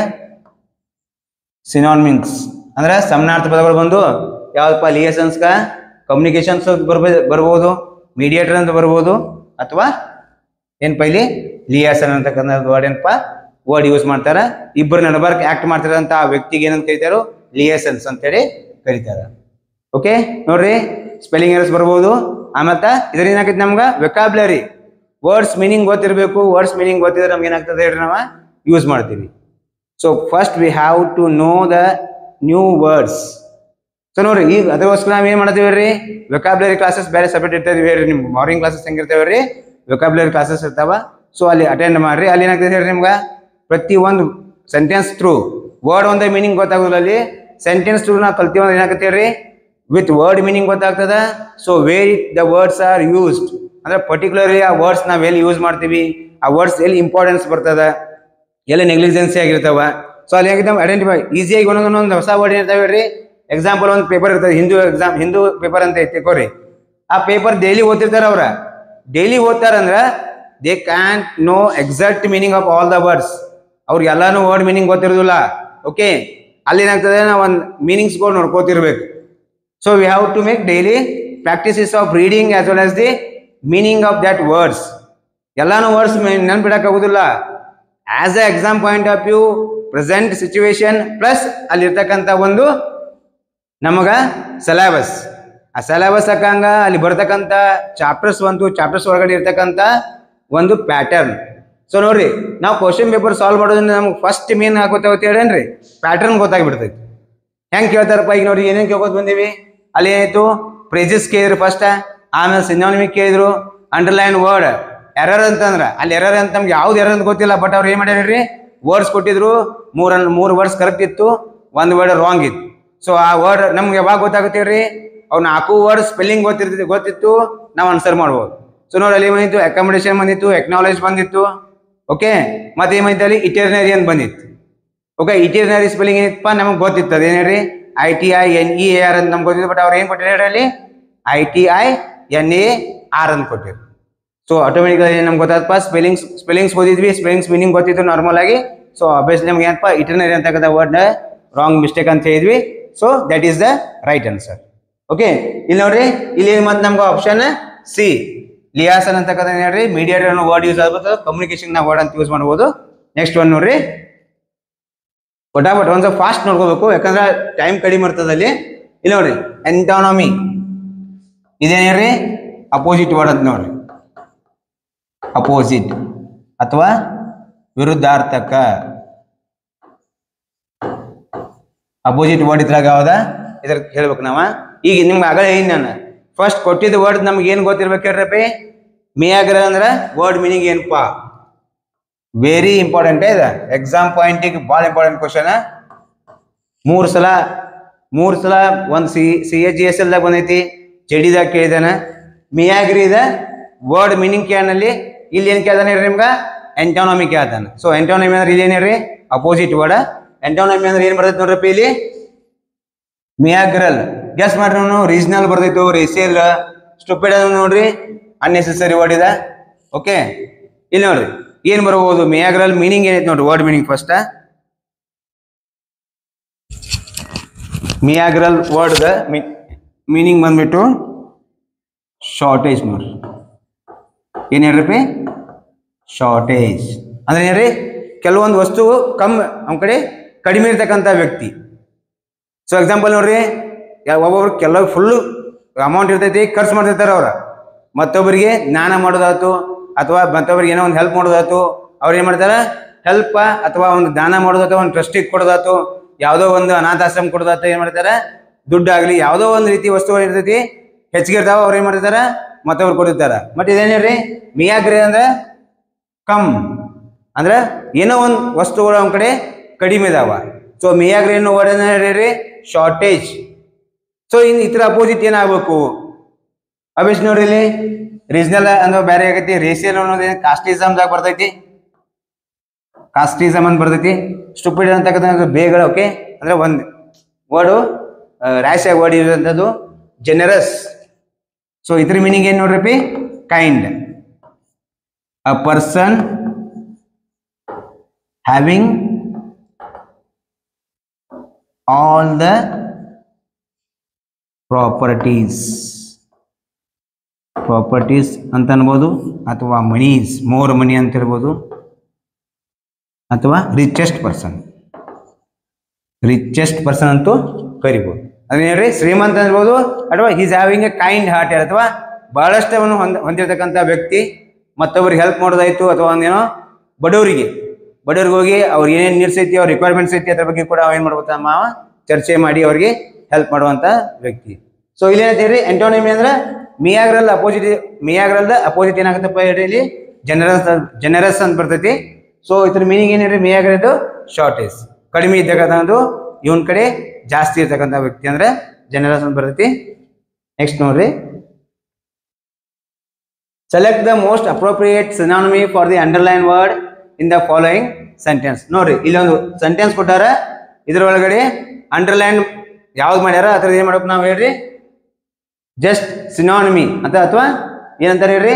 S1: ಸಿನಾನ್ ಮೀನ್ಸ್ ಅಂದ್ರೆ ಸಮನಾರ್ಥ ಪದಗಳು ಬಂದು ಯಾವ್ದಪ್ಪ ಲಿಯಸನ್ಸ್ ಕ ಕಮ್ಯುನಿಕೇಶನ್ಸ್ ಬರ್ಬೋದು ಬರ್ಬೋದು ಮೀಡಿಯೇಟರ್ ಅಂತ ಬರ್ಬೋದು ಅಥವಾ ಏನಪ್ಪ ಇಲ್ಲಿ ಲಿಯಾಸನ್ ಅಂತಕ್ಕಂಥ ವರ್ಡ್ ಏನಪ್ಪ ವರ್ಡ್ ಯೂಸ್ ಮಾಡ್ತಾರ ಇಬ್ಬರು ನಡಬರ್ಕ್ ಆಕ್ಟ್ ಮಾಡ್ತಾರಂತ ಆ ವ್ಯಕ್ತಿಗೆ ಏನಂತ ಕರೀತಾರೋ ಲಿಯಸನ್ಸ್ ಅಂತೇಳಿ ಕರೀತಾರ ಓಕೆ ನೋಡ್ರಿ ಸ್ಪೆಲ್ಲಿಂಗ್ ಎರರ್ಸ್ ಬರ್ಬೋದು ಆಮೇಲೆ ಇದರಿಂದ ಏನಾಗೈತಿ ನಮ್ಗೆ ವೆಕಾಬ್ಲರಿ ವರ್ಡ್ಸ್ ಮೀನಿಂಗ್ ಗೊತ್ತಿರಬೇಕು ವರ್ಡ್ಸ್ ಮೀನಿಂಗ್ ಗೊತ್ತಿದ್ರೆ ನಮ್ಗೆ ಏನಾಗ್ತದೆ ಹೇಳ್ರಿ ನಾವು ಯೂಸ್ ಮಾಡ್ತೀವಿ so first we have to know the new words so ನೋಡ್ರಿ ಈಗ ಅದಕ್ಕೋಸ್ಕರ ನಾವ್ ಏನ್ ಮಾಡ್ತೀವಿ ರೀ ವೆಕಾಬ್ಲರಿ ಕ್ಲಾಸಸ್ ಬೇರೆ ಸಪರೇಟ್ ಇರ್ತದೆ ಹೇಳ್ರಿ ನಿಮ್ಗೆ ಮಾರ್ನಿಂಗ್ ಕ್ಲಾಸಸ್ ಹೆಂಗಿರ್ತೇವೆ ರೀ ವೆಕಾಬ್ಲರಿ ಕ್ಲಾಸಸ್ ಇರ್ತಾವ ಸೊ ಅಲ್ಲಿ ಅಟೆಂಡ್ ಮಾಡ್ರಿ ಅಲ್ಲಿ ಏನಾಗ್ತದೆ ಹೇಳ್ರಿ ನಿಮ್ಗೆ ಪ್ರತಿ ಒಂದು ಸೆಂಟೆನ್ಸ್ ಥ್ರೂ ವರ್ಡ್ ಒಂದೇ ಮೀನಿಂಗ್ ಗೊತ್ತಾಗೋದಿಲ್ಲ ಅಲ್ಲಿ ಸೆಂಟೆನ್ಸ್ ಥ್ರೂ ನಾವು ಕಲ್ತೀವಿ ಅಂದ್ರೆ ಏನಾಗ್ತದೆ ರೀ ವಿತ್ ವರ್ಡ್ ಮೀನಿಂಗ್ ಗೊತ್ತಾಗ್ತದ so where the words are used ಅಂದ್ರೆ ಪರ್ಟಿಕ್ಯುಲರ್ಲಿ ಆ ವರ್ಡ್ಸ್ ನಾವ್ ಎಲ್ಲಿ ಯೂಸ್ ಮಾಡ್ತೀವಿ ಆ ವರ್ಡ್ಸ್ ಎಲ್ಲಿ ಇಂಪಾರ್ಟೆನ್ಸ್ ಬರ್ತದ ಎಲ್ಲ ನೆಗ್ಲಿಜೆನ್ಸಿ ಆಗಿರ್ತಾವ ಸೊ ಅಲ್ಲಿ ಹೇಗೆ ನಾವು ಐಡೆಂಟಿಫೈ ಈಸಿಯಾಗಿ ಒಂದೊಂದು ಒಂದು ಹೊಸ ವರ್ಡ್ ಇರ್ತಾವೆ ಹೇಳ್ರಿ ಎಕ್ಸಾಂಪಲ್ ಒಂದು ಪೇಪರ್ ಇರ್ತದೆ ಹಿಂದೂ ಎಕ್ಸಾಮ್ ಹಿಂದೂ ಪೇಪರ್ ಅಂತ ಐತಿ ತಿಳ್ಕೊರಿ ಆ ಪೇಪರ್ ಡೈಲಿ ಓದ್ತಿರ್ತಾರ ಅವ್ರ ಡೈಲಿ ಓದ್ತಾರಂದ್ರ they can know exact meaning of all the words ಅವ್ರಿಗೆ ಎಲ್ಲಾನು ವರ್ಡ್ ಮೀನಿಂಗ್ ಗೊತ್ತಿರೋದಿಲ್ಲ ಓಕೆ ಅಲ್ಲಿ ಏನಾಗ್ತದೆ ನಾವು ಒಂದು ಮೀನಿಂಗ್ಸ್ಗಳು ನೋಡ್ಕೋತಿರ್ಬೇಕು so we have to make daily practices of reading as well as the meaning of that words ಎಲ್ಲಾನು ವರ್ಡ್ಸ್ ನೆನ್ಪಿಡಕ್ಕಾಗೋದಿಲ್ಲ as a exam point of view present situation plus ಅಲ್ಲಿರ್ತಕ್ಕಂಥ ಒಂದು ನಮಗ ಸಿಲೆಬಸ್ ಆ ಸಿಲೆಬಸ್ ಹಾಕಂಗ ಅಲ್ಲಿ ಬರ್ತಕ್ಕಂಥ ಚಾಪ್ಟರ್ಸ್ ಬಂತು ಚಾಪ್ಟರ್ಸ್ ಒಳಗಡೆ ಇರ್ತಕ್ಕಂಥ ಒಂದು ಪ್ಯಾಟರ್ನ್ ಸೊ ನೋಡ್ರಿ ನಾವು ಕ್ವಶನ್ ಪೇಪರ್ ಸಾಲ್ವ್ ಮಾಡೋದ್ರಿಂದ ನಮ್ಗೆ ಫಸ್ಟ್ ಮೇನ್ ಹಾಕೋತೇವೆ ಹೇಳೇನ್ರಿ ಪ್ಯಾಟರ್ನ್ ಗೊತ್ತಾಗ್ಬಿಡ್ತೈತಿ ಹೆಂಗ್ ಕೇಳ್ತಾರಪ್ಪ ಈಗ ನೋಡಿ ಏನೇನ್ ಕೇಳ್ಕೊತ ಬಂದೀವಿ ಅಲ್ಲಿ ಏನಾಯ್ತು ಪ್ರೇಜಸ್ ಕೇಳಿದ್ರು ಫಸ್ಟ್ ಆಮೇಲೆ ಸಿನಾನಿಮಿಕ್ ಕೇಳಿದ್ರು ಅಂಡರ್ಲೈನ್ ವರ್ಡ್ ಎರರ್ ಅಂತಂದ್ರ ಅಲ್ಲಿ ಎರರ್ ಅಂತ ನಮ್ಗೆ ಯಾವ್ದು ಎರರ್ ಅಂತ ಗೊತ್ತಿಲ್ಲ ಬಟ್ ಅವ್ರು ಏನ್ ಮಾಡ್ಯಾರ್ರಿ ವರ್ಡ್ಸ್ ಕೊಟ್ಟಿದ್ರು ಮೂರ್ ಮೂರು ವರ್ಡ್ಸ್ ಕರೆಕ್ಟ್ ಇತ್ತು ಒಂದ್ ವರ್ಡ್ ರಾಂಗ್ ಇತ್ತು ಸೊ ಆ ವರ್ಡ್ ನಮ್ಗೆ ಯಾವಾಗ ಗೊತ್ತಾಗುತ್ತೆ ರೀ ಅವ್ನ ನಾಲ್ಕು ವರ್ಡ್ ಸ್ಪೆಲ್ಲಿಂಗ್ ಗೊತ್ತಿರ್ತೈತಿ ಗೊತ್ತಿತ್ತು ನಾವು ಆನ್ಸರ್ ಮಾಡ್ಬೋದು ಸೊ ನೋಡಿ ಅಲ್ಲಿ ಏನಾಯ್ತು ಅಕಾಮಿಡೇಷನ್ ಬಂದಿತ್ತು ಎಕ್ನಾಲೇಜ್ ಬಂದಿತ್ತು ಓಕೆ ಮತ್ತೆ ಏನಾಯ್ತು ಅಲ್ಲಿ ಇಟರ್ನರಿ ಅಂತ ಬಂದಿತ್ತು ಓಕೆ ಇಟರ್ನರಿ ಸ್ಪೆಲ್ಲಿಂಗ್ ಏನಿತ್ತಪ್ಪ ನಮಗೆ ಗೊತ್ತಿತ್ತು ಅದೇನೇಳ್ರಿ I T I N E R ಅಂತ ನಮ್ಗೆ ಗೊತ್ತಿತ್ತು ಬಟ್ ಅವ್ರು ಏನು ಕೊಟ್ಟಿದ್ದಾರೆ ಅಲ್ಲಿ I T I N A R ಅಂತ ಕೊಟ್ಟಿರು ಸೊ ಆಟೋಮೆಟಿಕಲಿ ನಮ್ಗೆ ಗೊತ್ತಾದಪ್ಪ ಸ್ಪೆಲ್ಲಿಂಗ್ಸ್ ಸ್ಪೆಲ್ಲಿಂಗ್ಸ್ ಓದಿದ್ವಿ ಸ್ಪೆಲ್ಲಿಂಗ್ಸ್ ಮೀನಿಂಗ್ ಗೊತ್ತಿತ್ತು ನಾರ್ಮಲ್ ಆಗಿ ಸೊ ಅಬ್ವಿಯಸ್ಲಿ ನಮ್ಗೆ ಏನಪ್ಪ ಇಟರ್ನರಿ ಅಂತಕ್ಕಂಥ ವರ್ಡ್ನ ರಾಂಗ್ ಮಿಸ್ಟೇಕ್ ಅಂತ ಹೇಳಿದ್ವಿ so that is the right answer okay ಇಲ್ಲಿ ನೋಡ್ರಿ ಇಲ್ಲಿ ಏನ್ ಮತ್ತೆ ನಮ್ಗೆ ಆಪ್ಷನ್ ಸಿ ಲಿಯಾಸನ್ ಅಂತಕ್ಕಂಥ ಏನ್ ಹೇಳ್ರಿ ಮೀಡಿಯೇಟರ್ ಅನ್ನೋ ವರ್ಡ್ ಯೂಸ್ ಆಗ್ಬೋದು ಕಮ್ಯುನಿಕೇಶನ್ ನ ವರ್ಡ್ ಅಂತ ಯೂಸ್ ಮಾಡ್ಬೋದು ನೆಕ್ಸ್ಟ್ ಒನ್ ನೋಡ್ರಿ ಬಟ್ ಒಂದ್ ಸ್ವಲ್ಪ ಫಾಸ್ಟ್ ನೋಡ್ಕೋಬೇಕು ಯಾಕಂದ್ರೆ ಟೈಮ್ ಕಡಿಮೆ ಇರ್ತದೆ ಅಲ್ಲಿ ಇಲ್ಲಿ ನೋಡ್ರಿ ಎಂಟಾನಮಿ ಇದೇನ್ ಹೇಳ್ರಿ ಅಪೋಸಿಟ್ ವರ್ಡ್ ಅಂತ ನೋಡ್ರಿ ಅಪೋಸಿಟ್ ಅಥವಾ ವಿರುದ್ಧಾರ್ಥಕ ಅಪೋಸಿಟ್ ವರ್ಡ್ ಇದ್ರಾಗ ಯಾವ್ದ ಇದ್ರ ಹೇಳ್ಬೇಕು ನಾವ ಈಗ ನಿಮ್ಗೆ ಆಗಲೇ ಹೇಳಿ ನಾನು ಫಸ್ಟ್ ಕೊಟ್ಟಿದ್ದ ವರ್ಡ್ ನಮ್ಗೆ ಏನ್ ಗೊತ್ತಿರ್ಬೇಕು ಹೇಳ್ರಪ್ಪಿ ಮೇಯಾಗ್ರ ಅಂದ್ರ ವರ್ಡ್ ಮೀನಿಂಗ್ ಏನಪ್ಪ ವೆರಿ ಇಂಪಾರ್ಟೆಂಟ್ ಇದೆ ಎಕ್ಸಾಮ್ ಪಾಯಿಂಟಿಗೆ ಭಾಳ ಇಂಪಾರ್ಟೆಂಟ್ ಕ್ವಶನ್ ಮೂರು ಸಲ ಮೂರು ಸಲ ಒಂದು C C H G S ಎಲ್ದಾಗ ಬಂದೈತಿ ಜಡಿದಾಗ ಕೇಳಿದಾನ ಮಿಯಾಗ್ರಿದ ವರ್ಡ್ ಮೀನಿಂಗ್ ಕೇಳನಲ್ಲಿ ಇಲ್ಲಿ ಏನು ಕೇಳ್ದಾನೆ ಹೇಳ್ರಿ ನಿಮ್ಗೆ ಎಂಟಾನಮಿ ಕೇಳ್ತಾನ ಸೊ ಎಂಟಾನಮಿ ಅಂದ್ರೆ ಇಲ್ಲಿ ಏನೇಳ್ರಿ ಅಪೋಸಿಟ್ ವರ್ಡ್ ಎಂಟಾನಮಿ ಅಂದ್ರೆ ಏನು ಬರ್ತೈತೆ ನೋಡ್ರಪ್ಪ ಇಲ್ಲಿ ಮಿಯಾಗ್ರಲ್ ಗೆಸ್ ಮಾಡ್ರಿ ನಾವು ರೀಜನಲ್ ಬರ್ತೈತು ರೇಸಿಯಲ್ ಸ್ಟುಪಿಡ್ ನೋಡ್ರಿ ಅನ್ನೆಸೆಸರಿ ವರ್ಡ್ ಇದೆ ಓಕೆ ಇಲ್ಲಿ ನೋಡ್ರಿ ಏನ್ ಬರ್ಬೋದು ಮಿಯಾಗ್ರಲ್ ಮೀನಿಂಗ್ ಏನೈತೆ ನೋಡ್ರಿ ವರ್ಡ್ ಮೀನಿಂಗ್ ಫಸ್ಟ್ ಮಿಯಾಗ್ರಲ್ ವರ್ಡ್ ಮೀನಿಂಗ್ ಬಂದ್ಬಿಟ್ಟು ಶಾರ್ಟೇಜ್ ನೋಡ್ರಿ ಏನ್ ಹೇಳ್ರಿ ಶಾರ್ಟೇಜ್ ಅಂದ್ರೆ ಏನ್ರಿ ಕೆಲವೊಂದು ವಸ್ತು ಕಮ್ ನಮ್ಮ ಕಡೆ ಕಡಿಮೆ ಇರ್ತಕ್ಕಂಥ ವ್ಯಕ್ತಿ ಸೊ ಎಕ್ಸಾಂಪಲ್ ನೋಡ್ರಿ ಯಾ- ಒಬ್ಬೊಬ್ರು ಕೆಲವು ಫುಲ್ಲು ಅಮೌಂಟ್ ಇರ್ತೈತಿ ಖರ್ಚು ಮಾಡ್ತಿರ್ತಾರೆ ಅವ್ರ ಮತ್ತೊಬ್ಬರಿಗೆ ಜ್ಞಾನ ಮಾಡೋದಾಯ್ತು ಅಥವಾ ಮತ್ತೊಬ್ಬರಿಗೆ ಏನೋ ಒಂದು ಹೆಲ್ಪ್ ಮಾಡೋದಾಯ್ತು ಅವ್ರು ಏನು ಮಾಡ್ತಾರೆ ಹೆಲ್ಪ ಅಥವಾ ಒಂದು ದಾನ ಮಾಡೋದಾಯ್ತು ಒಂದು ಟ್ರಸ್ಟಿಗೆ ಕೊಡೋದಾಯ್ತು ಯಾವುದೋ ಒಂದು ಅನಾಥಾಶ್ರಮ ಕೊಡೋದಾಯ್ತು ಏನು ಮಾಡ್ತಾರೆ ದುಡ್ಡು ಆಗಲಿ ಯಾವುದೋ ಒಂದು ರೀತಿ ವಸ್ತುಗಳು ಇರ್ತೈತಿ ಹೆಚ್ಚಿಗೆ ಇರ್ತಾವ ಅವ್ರು ಏನು ಮಾಡ್ತಾರೆ ಮತ್ತೊಬ್ರು ಕೊಡಿರ್ತಾರೆ ಬಟ್ ಇದೇನು ಹೇಳ್ರಿ ಮಿಯಾಗ್ರಿ ಅಂದ್ರೆ ಕಮ್ ಅಂದ್ರೆ ಏನೋ ಒಂದು ವಸ್ತುಗಳು ಅವನ ಕಡೆ ಕಡಿಮೆ ಇದಾವ ಸೊ ಮಿಯಾಗ್ರಿ ಅನ್ನೋ ವರ್ಡ್ ಹೇಳ್ರಿ ಶಾರ್ಟೇಜ್ ಸೊ ಇನ್ ಇತರ ಅಪೋಸಿಟ್ ಏನಾಗಬೇಕು ಅಭಿಷ್ ನೋಡ್ರಿ ಇಲ್ಲಿ ರೀಜನಲ್ ಅಂದ್ರೆ ಬೇರೆ ಆಗೈತಿ ರೇಸಿಯಲ್ ಅನ್ನೋದು ಕಾಸ್ಟಿಸಮ್ದಾಗ ಬರ್ತೈತಿ ಕಾಸ್ಟಿಸಮ್ ಅಂತ ಬರ್ತೈತಿ ಸ್ಟುಪಿಡ್ ಅಂತಕ್ಕಂಥ ಬೇಗಳು ಓಕೆ ಅಂದ್ರೆ ಒಂದ್ ವರ್ಡು ರ್ಯಾಶ್ ಆಗಿ ವರ್ಡ್ ಇರೋಂಥದ್ದು ಜನರಸ್ ಸೊ ಇದ್ರ ಮೀನಿಂಗ್ ಏನು ನೋಡ್ರಿ kind a person having all the properties properties ಅಂತ ಅನ್ಬೋದು ಅಥವಾ ಮನೀಸ್ ಮೋರ್ ಮನಿ ಅಂತ ಇರ್ಬೋದು ಅಥವಾ ರಿಚೆಸ್ಟ್ ಪರ್ಸನ್ ರಿಚೆಸ್ಟ್ ಪರ್ಸನ್ ಅಂತೂ ಕರಿಬೋದು ಅದನ್ನ ಹೇಳ್ರಿ ಶ್ರೀಮಂತ ಅನ್ಬೋದು ಅಥವಾ is having a kind heart ಅಥವಾ ಬಹಳಷ್ಟವನ್ನು ಹೊಂದ ಹೊಂದಿರತಕ್ಕಂಥ ವ್ಯಕ್ತಿ ಮತ್ತೊಬ್ಬರಿಗೆ ಹೆಲ್ಪ್ ಮಾಡೋದಾಯ್ತು ಅಥವಾ ಒಂದೇನೋ ಬಡವರಿಗೆ ಬಡವ್ರಿಗೆ ಹೋಗಿ ಅವ್ರಿಗೆ ಏನೇನು ನೀಡ್ಸ್ ಐತಿ ಅವ್ರ ರಿಕ್ವೈರ್ಮೆಂಟ್ಸ್ ಐತಿ ಅದ್ರ ಬಗ್ಗೆ ಕೂಡ ಏನು ಮಾಡ್ಬೋದು ಮಾವ ಚರ್ಚೆ ಮಾಡಿ ಅವ್ರಿಗೆ ಹೆಲ್ಪ್ ಮಾಡುವಂಥ ವ್ಯಕ್ತಿ ಸೊ ಇಲ್ಲಿ ಏನಂತೀರಿ ಎಂಟೋನಿಮಿ ಅಂದ್ರೆ ಮಿಯಾಗ್ರಲ್ ಅಪೋಸಿಟ್ ಮಿಯಾಗ್ರಲ್ ಅಪೋಸಿಟ್ ಏನಾಗುತ್ತಪ್ಪ ಹೇಳ್ರಿ ಇಲ್ಲಿ ಜನರಸ್ ಜನರಸ್ ಅಂತ ಬರ್ತೈತಿ ಸೊ ಇದ್ರ ಮೀನಿಂಗ್ ಏನು ಹೇಳ್ರಿ ಮಿಯಾಗ್ರದ್ದು ಶಾರ್ಟೇಜ್ ಕಡಿಮೆ ಇದ್ದಕ್ಕಂಥದ್ದು ಇವನ್ ಕಡೆ ಜಾಸ್ತಿ ಇರ್ತಕ್ಕಂಥ ವ್ಯಕ್ತಿ ಅಂದ್ರೆ ಜನರಸ್ ಅಂತ ಬರ್ತೈತಿ ನೆಕ್ಸ್ಟ್ ನೋಡ್ರಿ select the most appropriate synonym for the underline word in the following sentence ನೋಡ್ರಿ ಇಲ್ಲೊಂದು ಸೆಂಟೆನ್ಸ್ ಕೊಟ್ಟಾರ ಇದ್ರೊಳಗಡೆ ಅಂಡರ್ಲೈನ್ ಯಾವ್ದು ಮಾಡ್ಯಾರ ಅದ್ರದ್ದು ಏನ್ ಮಾಡ್ಬೇಕು ನಾವು ಹೇಳ್ರಿ ಜಸ್ಟ್ ಸಿನಾನಮಿ ಅಂತ ಅಥವಾ ಏನಂತಾರೆ ಹೇಳ್ರಿ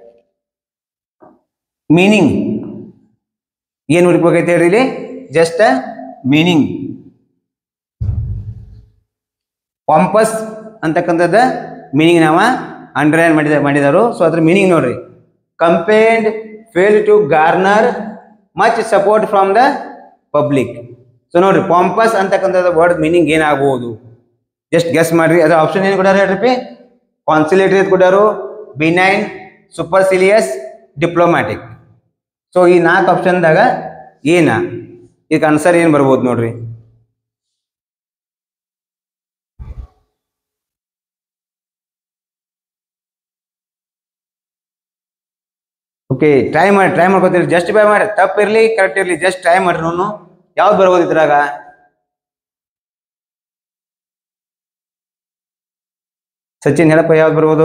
S1: ಮೀನಿಂಗ್ ಏನು ಹುಡುಕ್ಬೇಕೈತೆ ಹೇಳ್ರಿ ಇಲ್ಲಿ ಜಸ್ಟ್ ಮೀನಿಂಗ್ ಪಾಂಪಸ್ ಅಂತಕ್ಕಂಥದ್ದು ಮೀನಿಂಗ್ ನಾವ ಅಂಡರ್ಲೈನ್ ಮಾಡಿದ ಮಾಡಿದಾರು ಸೊ ಅದ್ರ ಮೀನಿಂಗ್ ನೋಡ್ರಿ campaigned fail to garner much support from the public so ನೋಡ್ರಿ ಪಾಂಪಸ್ ಅಂತಕ್ಕಂಥದ್ದು ವರ್ಡ್ ಮೀನಿಂಗ್ ಏನಾಗಬಹುದು ಜಸ್ಟ್ ಗೆಸ್ ಮಾಡ್ರಿ ಅದ್ರ ಆಪ್ಷನ್ ಏನು ಕೊಟ್ಟಾರ ಹೇಳ್ರಿ ಕಾನ್ಸಿಲೇಟರಿ ಕೊಟ್ಟಾರು ಬಿನೈನ್ ಸೂಪರ್ಸಿಲಿಯಸ್ ಡಿಪ್ಲೊಮ್ಯಾಟಿಕ್ ಸೊ ಈ ನಾಲ್ಕು ಆಪ್ಷನ್ದಾಗ ಏನ ಇದಕ್ಕೆ ಆನ್ಸರ್ ಏನು ಬರ್ಬೋದು ನೋಡ್ರಿ ಓಕೆ ಟ್ರೈ ಮಾಡಿ ಟ್ರೈ ಮಾಡ್ಕೊತೀರಿ ಜಸ್ಟ್ ಬೈ ಮಾಡಿ ತಪ್ಪಿರ್ಲಿ ಕರೆಕ್ಟ್ ಇರ್ಲಿ ಜಸ್ಟ್ ಟ್ರೈ ಮಾಡ್ರಿ ನೋನು ಯಾವ್ದು ಬರ್ಬೋದು ಇದ್ರಾಗ ಸಚಿನ್ ಹೇಳಪ್ಪ ಯಾವ್ದು ಬರ್ಬೋದು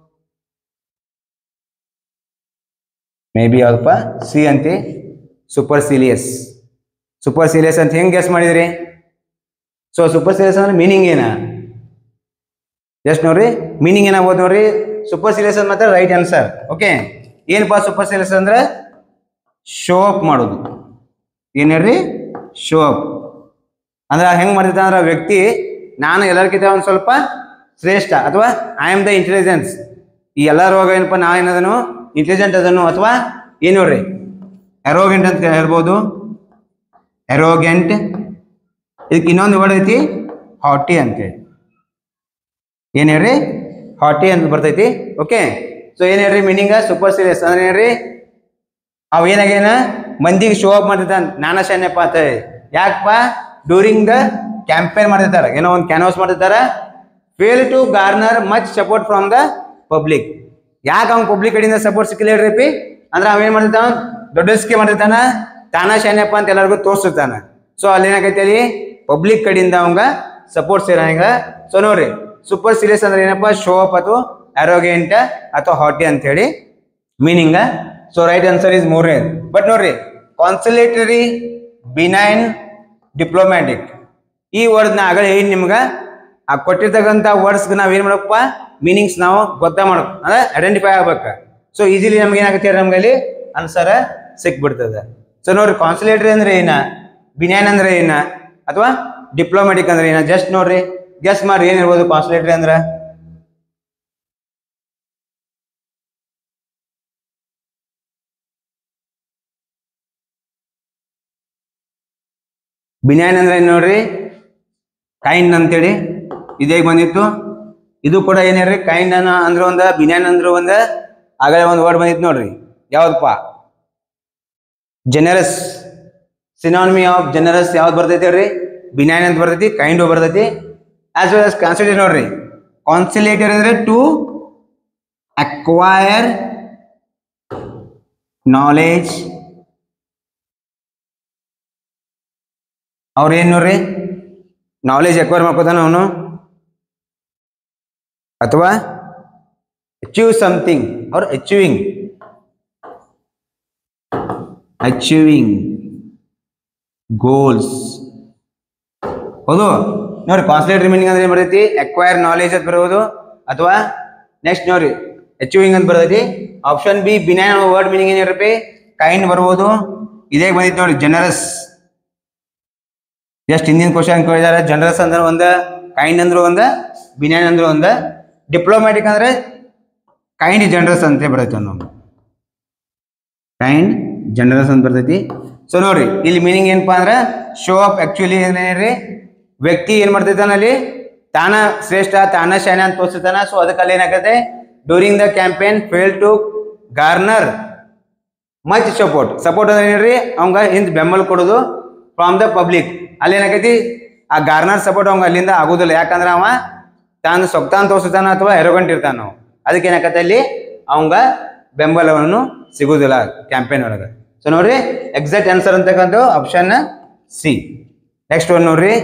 S1: ಮೇ ಬಿ ಯಾವ್ದಪ್ಪ ಸಿ ಅಂತಿ ಸೂಪರ್ ಸೀಲಿಯಸ್ ಸೂಪರ್ ಸೀಲಿಯಸ್ ಅಂತ ಹೆಂಗ್ ಗೆಸ್ ಮಾಡಿದ್ರಿ ಸೊ ಸೂಪರ್ ಸೀಲಿಯಸ್ ಅಂದ್ರೆ ಮೀನಿಂಗ್ ಏನ ಜಸ್ಟ್ ನೋಡ್ರಿ ಮೀನಿಂಗ್ ಏನಾಗ್ಬೋದು ನೋಡ್ರಿ ಸೂಪರ್ ಸೀರಿಯಸ್ ಅಂತ ಮಾತ್ರ ರೈಟ್ ಆನ್ಸರ್ ಓಕೆ ಏನಪ್ಪಾ ಸೂಪರ್ ಸೀರಿಯಸ್ ಅಂದ್ರೆ ಶೋ ಅಪ್ ಮಾಡೋದು ಏನ್ ಹೇಳ್ರಿ ಶೋ ಅಪ್ ಅಂದ್ರೆ ಹೆಂಗ್ ಮಾಡ್ತಿದ್ದ ಅಂದ್ರೆ ಆ ವ್ಯಕ್ತಿ ನಾನು ಎಲ್ಲರಿಗಿಂತ ಒಂದು ಸ್ವಲ್ಪ ಶ್ರೇಷ್ಠ ಅಥವಾ ಐ ಆಮ್ ದ ಇಂಟೆಲಿಜೆನ್ಸ್ ಈ ಎಲ್ಲ ರೋಗ ಏನಪ್ಪ ನಾ ಏನದನು ಇಂಟೆಲಿಜೆಂಟ್ ಅದನ್ನು ಅಥವಾ ಏನು ನೋಡ್ರಿ ಎರೋಗೆಂಟ್ ಅಂತ ಹೇಳ್ಬೋದು ಎರೋಗೆಂಟ್ ಇದಕ್ಕೆ ಇನ್ನೊಂದು ವರ್ಡ್ ಐತಿ ಹಾಟಿ ಅಂತೇಳಿ ಏನ್ ಹೇಳ್ರಿ ಹಾಟಿ ಅಂತ ಬರ್ತೈತಿ ಓಕೆ ಸೊ ಏನ್ ಹೇಳ್ರಿ ಮೀನಿಂಗ್ ಸೂಪರ್ ಸೀರಿಯಸ್ ಅಂದ್ರೆ ಏನ್ರಿ ಅವ ಏನಾಗೇನ ಮಂದಿಗೆ ಶೋ ಅಪ್ ಮಾಡ್ತಿರ್ತಾನ ನಾನ ಶಾನ್ಯಪ್ಪ ಅಂತ ಹೇಳಿ ಯಾಕಪ್ಪ ಡ್ಯೂರಿಂಗ್ ದ ಕ್ಯಾಂಪೇನ್ ಮಾಡ್ತಿರ್ತಾರ ಏನೋ ಒಂದು ಕ್ಯಾನ್ವಾಸ್ ಮಾಡ್ತಿರ್ತಾರ fail to garner much support from the public ಯಾಕೆ ಅವ್ನ ಪಬ್ಲಿಕ್ ಕಡೆಯಿಂದ ಸಪೋರ್ಟ್ ಸಿಕ್ಕಿಲ್ಲ ಹೇಳ್ರಿ ಅಂದ್ರೆ ಅವ ಏನ್ ಮಾಡ್ತಿರ್ತಾನ ದೊಡ್ಡ ಸ್ಕೀಮ್ ಮಾಡ್ತಿರ್ತಾನ ತಾನ ಶಾನ್ಯಪ್ಪ ಅಂತ ಎಲ್ಲರಿಗೂ ತೋರಿಸ್ತಿರ್ತಾನ ಸೊ ಅಲ್ಲಿ ಏನಾಗೈತಿ ಅಲ್ಲಿ ಪಬ್ಲಿಕ್ ಕಡೆಯಿಂದ ಅವಂಗ ಸಪೋರ್ಟ್ ಸೇರಂಗ ಸೊ ನೋಡ್ರಿ ಸೂಪರ್ ಸೀರಿಯಸ್ ಅಂದ್ರೆ ಏನಪ್ಪ ಶೋ ಅಪ್ ಅಥವಾ ಅರೋಗೆಂಟ್ ಅಥವಾ ಹಾಟಿ ಅಂತ ಹೇಳಿ meaning so right answer is ಮೂರನೇ ಬಟ್ ನೋಡ್ರಿ ಕಾನ್ಸುಲೇಟರಿ ಬಿನೈನ್ ಡಿಪ್ಲೊಮ್ಯಾಟಿಕ್ ಈ ವರ್ಡ್ ನಾ ಆಗಲೇ ಹೇಳಿ ನಿಮ್ಗೆ ಆ ಕೊಟ್ಟಿರ್ತಕ್ಕಂಥ ವರ್ಡ್ಸ್ ನಾವ್ ಏನ್ ಮಾಡಬೇಕಪ್ಪ ಮೀನಿಂಗ್ಸ್ ನಾವು ಗೊತ್ತಾ ಮಾಡ್ಬೇಕು ಅಂದ್ರೆ ಐಡೆಂಟಿಫೈ ಆಗ್ಬೇಕು ಸೊ ಈಸಿಲಿ ನಮ್ಗೆ ಏನಾಗುತ್ತೆ ನಮ್ಗೆ ಅಲ್ಲಿ ಆನ್ಸರ್ ಸಿಕ್ಬಿಡ್ತದೆ ಸೊ ನೋಡ್ರಿ ಕಾನ್ಸುಲೇಟರಿ ಅಂದ್ರೆ ಏನ ಬಿನೈನ್ ಅಂದ್ರೆ ಏನ ಅಥವಾ ಡಿಪ್ಲೊಮ್ಯಾಟಿಕ್ ಅಂದ್ರೆ ಏನ ಜಸ್ಟ್ ನೋಡ್ರಿ ಗೆಸ್ ಮಾಡ್ರಿ ಏನಿರ್ಬೋದು ಕಾನ್ಸುಲೇಟರಿ ಅಂದ್ರೆ ಬಿನ್ಯಾನ್ ಅಂದ್ರೆ ಏನ್ ನೋಡ್ರಿ ಕೈಂಡ್ ಅಂತೇಳಿ ಇದೇಗ್ ಬಂದಿತ್ತು ಇದು ಕೂಡ ಏನ್ ಹೇಳ್ರಿ ಕೈಂಡ್ ಅನ್ನ ಅಂದ್ರೆ ಒಂದ ಬಿನ್ಯಾನ್ ಅಂದ್ರೆ ಒಂದ ಆಗಲೇ ಒಂದು ವರ್ಡ್ ಬಂದಿತ್ತು ನೋಡ್ರಿ ಯಾವ್ದಪ್ಪ ಜನರಸ್ ಸಿನಾನಮಿ ಆಫ್ ಜನರಸ್ ಯಾವ್ದು ಬರ್ತೈತಿ ಹೇಳ್ರಿ ಬಿನ್ಯಾನ್ ಅಂತ ಬರ್ತೈತಿ ಕೈಂಡ್ ಬರ್ತೈತಿ ಆಸ್ ವೆಲ್ ಆಸ್ ಕಾನ್ಸಿಲೇಟರ್ ನೋಡ್ರಿ ಕಾನ್ಸಿಲೇಟರ್ ಅಂದ್ರೆ ಟು ಅಕ್ವೈರ್ ನಾಲೆಜ್ ಅವ್ರು ಏನ್ ನೋಡ್ರಿ ನಾಲೆಜ್ ಎಕ್ವೈರ್ ಮಾಡ್ಕೋತಾನ ಅವನು ಅಥವಾ ಅಚೀವ್ ಸಮಥಿಂಗ್ ಅವ್ರ ಅಚೀವಿಂಗ್ ಅಚೀವಿಂಗ್ ಗೋಲ್ಸ್ ಹೌದು ನೋಡ್ರಿ ಕಾನ್ಸಂಟ್ರೇಟ್ ಮೀನಿಂಗ್ ಅಂದ್ರೆ ಏನ್ ಬರ್ತೈತಿ ಅಕ್ವೈರ್ ನಾಲೆಜ್ ಅಂತ ಬರೋದು ಅಥವಾ ನೆಕ್ಸ್ಟ್ ನೋಡ್ರಿ ಅಚೀವಿಂಗ್ ಅಂತ ಬರ್ತೈತಿ option B benign word meaning ಏನಿರಬೇಕು ಕೈಂಡ್ ಬರ್ಬೋದು ಇದೇ ಬಂದಿತ್ತು ನೋಡಿ ಜನರಸ್ ಜಸ್ಟ್ ಹಿಂದಿನ ಕ್ವಶನ್ ಕೇಳಿದಾರೆ ಜನರಸ್ ಅಂದ್ರೆ ಒಂದ ಕೈಂಡ್ ಅಂದ್ರೆ ಒಂದ ಬಿನಾನ್ ಅಂದ್ರೆ ಒಂದ ಡಿಪ್ಲೊಮ್ಯಾಟಿಕ್ ಅಂದ್ರೆ ಕೈಂಡ್ ಜನರಸ್ ಅಂತ ಬರ್ತೈತಿ ಒಂದು ಕೈಂಡ್ ಜನರಸ್ ಅಂತ ಬರ್ತೈತಿ ಸೊ ನೋಡ್ರಿ ಇಲ್ಲಿ ಮೀನಿಂಗ್ ಏನಪ್ಪಾ ಅಂದ್ರೆ ಶೋ ಅಪ್ ಆಕ್ಚುಲಿ ಏನೇನ್ರಿ ವ್ಯಕ್ತಿ ಏನ್ ಮಾಡ್ತೈತಾನ ಅಲ್ಲಿ ತಾನ ಶ್ರೇಷ್ಠ ತಾನ ಶಾನೆ ಅಂತ ತೋರಿಸ್ತಾನ ಸೊ ಅದಕ್ಕೆ ಅಲ್ಲಿ ಏನಾಗತ್ತೆ during the campaign fail to garner much support support ಅಂದ್ರೆ ಏನ್ರಿ ಅವಂಗ ಹಿಂದ್ ಬೆಂಬಲ ಕೊಡೋದು ಫ್ರಾಮ್ ದ ಪಬ್ಲಿಕ್ ಅಲ್ಲಿ ಏನಾಗೈತಿ ಆ ಗಾರ್ನರ್ ಸಪೋರ್ಟ್ ಅವಂಗ ಅಲ್ಲಿಂದ ಆಗುದಿಲ್ಲ ಯಾಕಂದ್ರೆ ಅವ ತಾನು ಸೊಕ್ತಾನ್ ತೋರಿಸ್ತಾನ ಅಥವಾ ಎರೋಗಂಟ್ ಇರ್ತಾನ ನಾವು ಅದಕ್ಕೆ ಏನಾಗತ್ತೆ ಅಲ್ಲಿ ಅವಂಗ ಬೆಂಬಲವನ್ನು ಸಿಗುದಿಲ್ಲ ಕ್ಯಾಂಪೇನ್ ಒಳಗೆ ಸೊ ನೋಡ್ರಿ ಎಕ್ಸಾಕ್ಟ್ ಆನ್ಸರ್ ಅಂತಕ್ಕಂಥ ಆಪ್ಷನ್ ಸಿ ನೆಕ್ಸ್ಟ್ ಒನ್ ನೋಡ್ರಿ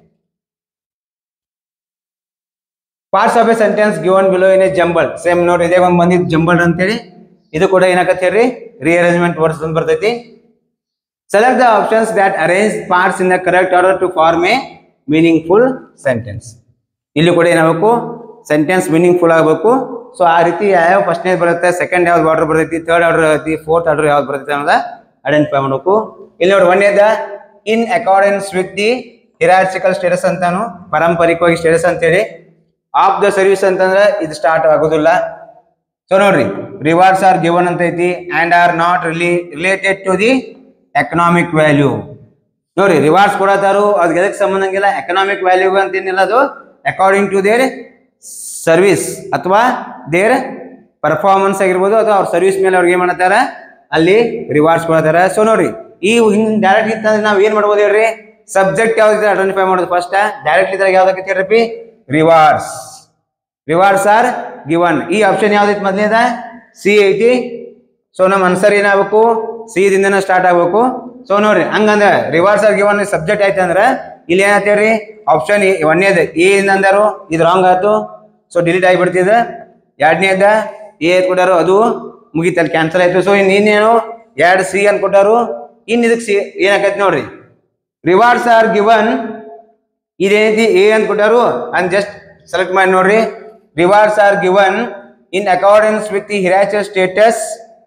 S1: parts of a sentence given below in a jumble same ನೋಡ್ರಿ ಇದೇ ಒಂದು ಬಂದಿದ್ದು ಜಂಬಲ್ ಅಂತೇಳಿ ಇದು ಕೂಡ ಏನಾಗತ್ತೆ ಹೇಳ್ರಿ ರಿಅರೇಂಜ್ಮೆಂಟ್ ವರ್ಡ್ಸ್ ಅಂತ ಬರ್ತೈತಿ select the options that arrange parts in the correct order to form a meaningful sentence ಇಲ್ಲಿ ಕೂಡ ಏನಾಗಬೇಕು ಸೆಂಟೆನ್ಸ್ ಮೀನಿಂಗ್ಫುಲ್ ಆಗಬೇಕು ಸೊ ಆ ರೀತಿ ಯಾವ ಫಸ್ಟ್ನೇ ಬರುತ್ತೆ ಸೆಕೆಂಡ್ ಯಾವ್ದು ಆರ್ಡರ್ ಬರ್ತೈತಿ ಥರ್ಡ್ ಆರ್ಡರ್ ಬರ್ತೈತಿ ಫೋರ್ತ್ ಆರ್ಡರ್ ಯಾವ್ದು ಬರ್ತೈತಿ ಅನ್ನೋದ ಐಡೆಂಟಿಫೈ ಮಾಡಬೇಕು ಇಲ್ಲಿ ನೋಡಿ ಒಂದೇದ in accordance with the hierarchical status ಅಂತಾನು ಪಾರಂಪರಿಕವಾಗಿ ಸ್ಟೇಟಸ್ ಅಂತೇಳಿ ಆಫ್ ದ ಸರ್ವಿಸ್ ಅಂತಂದ್ರೆ ಇದು ಸ್ಟಾರ್ಟ್ ಆಗೋದಿಲ್ಲ ಸೊ ನೋಡ್ರಿ ರಿವಾರ್ಡ್ಸ್ ಆರ್ ಗಿವನ್ ಅಂತ ಐತಿ and are not really related to the economic value ನೋಡ್ರಿ ರಿವಾರ್ಡ್ಸ್ ಕೊಡತಾರು ಅದಕ್ಕೆ ಎದಕ್ಕೆ ಸಂಬಂಧಂಗಿಲ್ಲ ಎಕನಾಮಿಕ್ ವ್ಯಾಲ್ಯೂ ಅಂತ ಏನಿಲ್ಲ ಅದು ಅಕಾರ್ಡಿಂಗ್ ಟು ದೇರ್ ಸರ್ವಿಸ್ ಅಥವಾ ದೇರ್ ಪರ್ಫಾರ್ಮೆನ್ಸ್ ಆಗಿರ್ಬೋದು ಅಥವಾ ಅವ್ರ ಸರ್ವಿಸ್ ಮೇಲೆ ಅವ್ರಿಗೆ ಏನ್ ಮಾಡತ್ತಾರ ಅಲ್ಲಿ ರಿವಾರ್ಡ್ಸ್ ಕೊಡತಾರ ಸೊ ನೋಡ್ರಿ ಈ ಹಿಂಗ್ ಡೈರೆಕ್ಟ್ ಇತ್ತಂದ್ರೆ ನಾವ್ ಏನ್ ಮಾಡ್ಬೋದು ಹೇಳ್ರಿ ಸಬ್ಜೆಕ್ಟ್ ಯಾವ್ದು ಐಡೆಂಟಿಫೈ ಮಾಡೋದು ಫಸ್ಟ್ ಡೈರೆಕ್ಟ್ ಇದ್ರಾಗ ಯಾವ್ದಕ್ಕೆ ಹೇಳ್ರಿ ರಿವಾರ್ಡ್ಸ್ ರಿವಾರ್ಡ್ಸ್ ಆರ್ ಗಿವನ್ ಈ ಆಪ್ಷನ್ ಯಾವ್ದೈತಿ ಮೊದಲನೇದ ಸಿ ಐತಿ ಸೊ ನಮ್ಮ ಆನ್ಸರ್ ಏನಾಗಬೇಕು ಸಿ ದಿಂದನ ಸ್ಟಾರ್ಟ್ ಆಗ್ಬೇಕು ಸೊ ನೋಡ್ರಿ ಹಂಗಂದ್ರೆ ರಿವಾರ್ಡ್ಸ್ ಆರ್ ಗಿವನ್ ಸಬ್ಜೆಕ್ಟ್ ಐತೆ ಅಂದ್ರೆ ಇಲ್ಲಿ ಏನಾಗ್ತೇವ್ರಿ ಆಪ್ಷನ್ ಒಂದೇದ ಎ ಇಂದ ಅಂದಾರು ಇದು ರಾಂಗ್ ಆಯ್ತು ಸೊ ಡಿಲೀಟ್ ಆಗಿಬಿಡ್ತಿದ ಎರಡನೇದ ಎ ಎತ್ ಕೊಟ್ಟಾರು ಅದು ಮುಗೀತಲ್ಲಿ ಕ್ಯಾನ್ಸಲ್ ಆಯ್ತು ಸೊ ಇನ್ ಇನ್ನೇನು ಎರಡು ಸಿ ಅಂತ ಕೊಟ್ಟಾರು ಇನ್ ಇದಕ್ಕೆ ಸಿ ಏನಾಗೈತಿ ನೋಡ್ರಿ ರಿವಾರ್ಡ್ಸ್ ಆರ್ ಗಿವನ್ ಇದೇನೈತಿ ಎ ಅಂತ ಕೊಟ್ಟಾರು ಅಂಡ್ ಜಸ್ಟ್ ಸೆಲೆಕ್ಟ್ ಮಾಡಿ ನೋಡ್ರಿ rewards are given in accordance with the hierarchy status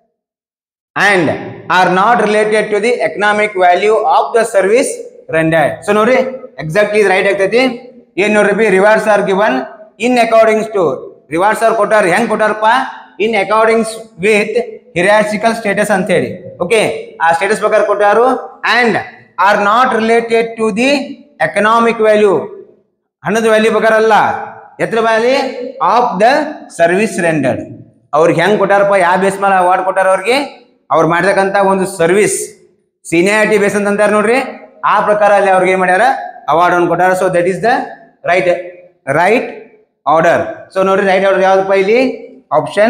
S1: and are not related to the economic value of the service rendered so ನೋಡ್ರಿ ಎಕ್ಸಾಕ್ಟ್ಲಿ ಇದು ರೈಟ್ ಆಗ್ತೈತಿ ಏನ್ ನೋಡ್ರಿ B rewards are given in according to rewards are ಕೊಟ್ಟಾರ ಹೆಂಗ್ ಕೊಟ್ಟಾರಪ್ಪ ಇನ್ ಅಕಾರ್ಡಿಂಗ್ಸ್ ವಿತ್ ಹಿರಾಚಿಕಲ್ ಸ್ಟೇಟಸ್ ಅಂತ ಹೇಳಿ ಓಕೆ ಆ ಸ್ಟೇಟಸ್ ಪ್ರಕಾರ ಕೊಟ್ಟಾರು and are not related to the economic value ಹಣದ ವ್ಯಾಲ್ಯೂ ಪ್ರಕಾರ ಅಲ್ಲ ಎತ್ರ value of the service rendered ಅವ್ರಿಗೆ ಹೆಂಗ್ ಕೊಟ್ಟಾರಪ್ಪ ಯಾವ ಬೇಸ್ ಮೇಲೆ ಅವಾರ್ಡ್ ಕೊಟ್ಟಾರ ಅವ್ರಿಗೆ ಅವ್ರು ಮಾಡ್ತಕ್ಕಂಥ ಒಂದು ಸರ್ವಿಸ್ ಸೀನಿಯಾರಿಟಿ ಬೇಸ್ ಅಂತ ಅಂತಾರೆ ನೋಡ್ರಿ ಆ ಪ್ರಕಾರ ಅಲ್ಲಿ ಅವ್ರಿಗೆ ಏನ್ ಮಾಡ್ಯಾರ ಅವಾರ್ಡ್ ಅನ್ನು ಕೊಟ್ಟಾರ so that is the right right order so ನೋಡ್ರಿ ರೈಟ್ ಆರ್ಡರ್ ಯಾವ್ದಪ್ಪ ಇಲ್ಲಿ ಆಪ್ಷನ್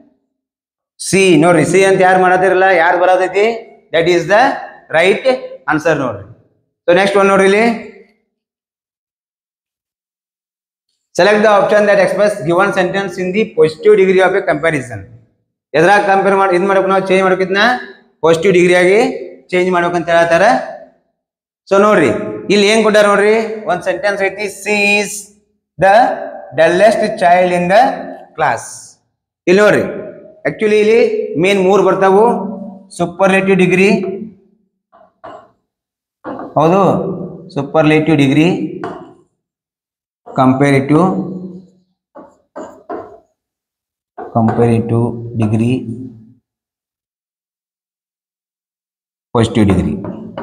S1: ಸಿ ನೋಡ್ರಿ ಸಿ ಅಂತ ಯಾರು ಮಾಡತ್ತಿರಲ್ಲ ಯಾರು ಬರೋದೈತಿ that is the right answer ನೋಡ್ರಿ ಸೊ ನೆಕ್ಸ್ಟ್ ಒನ್ ನೋಡ್ರಿ ಇಲ್ಲಿ select the option that express given sentence in the positive degree of a comparison ಎದ್ರಾಗ ಕಂಪೇರ್ ಮಾಡಿ ಇದು ಮಾಡ್ಬೇಕು ನಾವು ಚೇಂಜ್ ಮಾಡ್ಬೇಕಿದ್ನ ಪಾಸಿಟಿವ್ ಡಿಗ್ರಿ ಆಗಿ ಚೇಂಜ್ ಮಾಡ್ಬೇಕಂತ ಹೇಳ್ತಾರ ಸೊ ನೋಡ್ರಿ ಇಲ್ಲಿ ಏನ್ ಕೊಟ್ಟಾರ ನೋಡ್ರಿ ಒಂದ್ ಸೆಂಟೆನ್ಸ್ ಐತಿ C is the dullest child in the class ಇಲ್ಲಿ ನೋಡ್ರಿ ಆಕ್ಚುಲಿ ಇಲ್ಲಿ ಮೇನ್ ಮೂರ್ ಬರ್ತಾವು ಸೂಪರ್ಲೇಟಿವ್ ಡಿಗ್ರಿ ಹೌದು superlative degree comparative comparative degree positive degree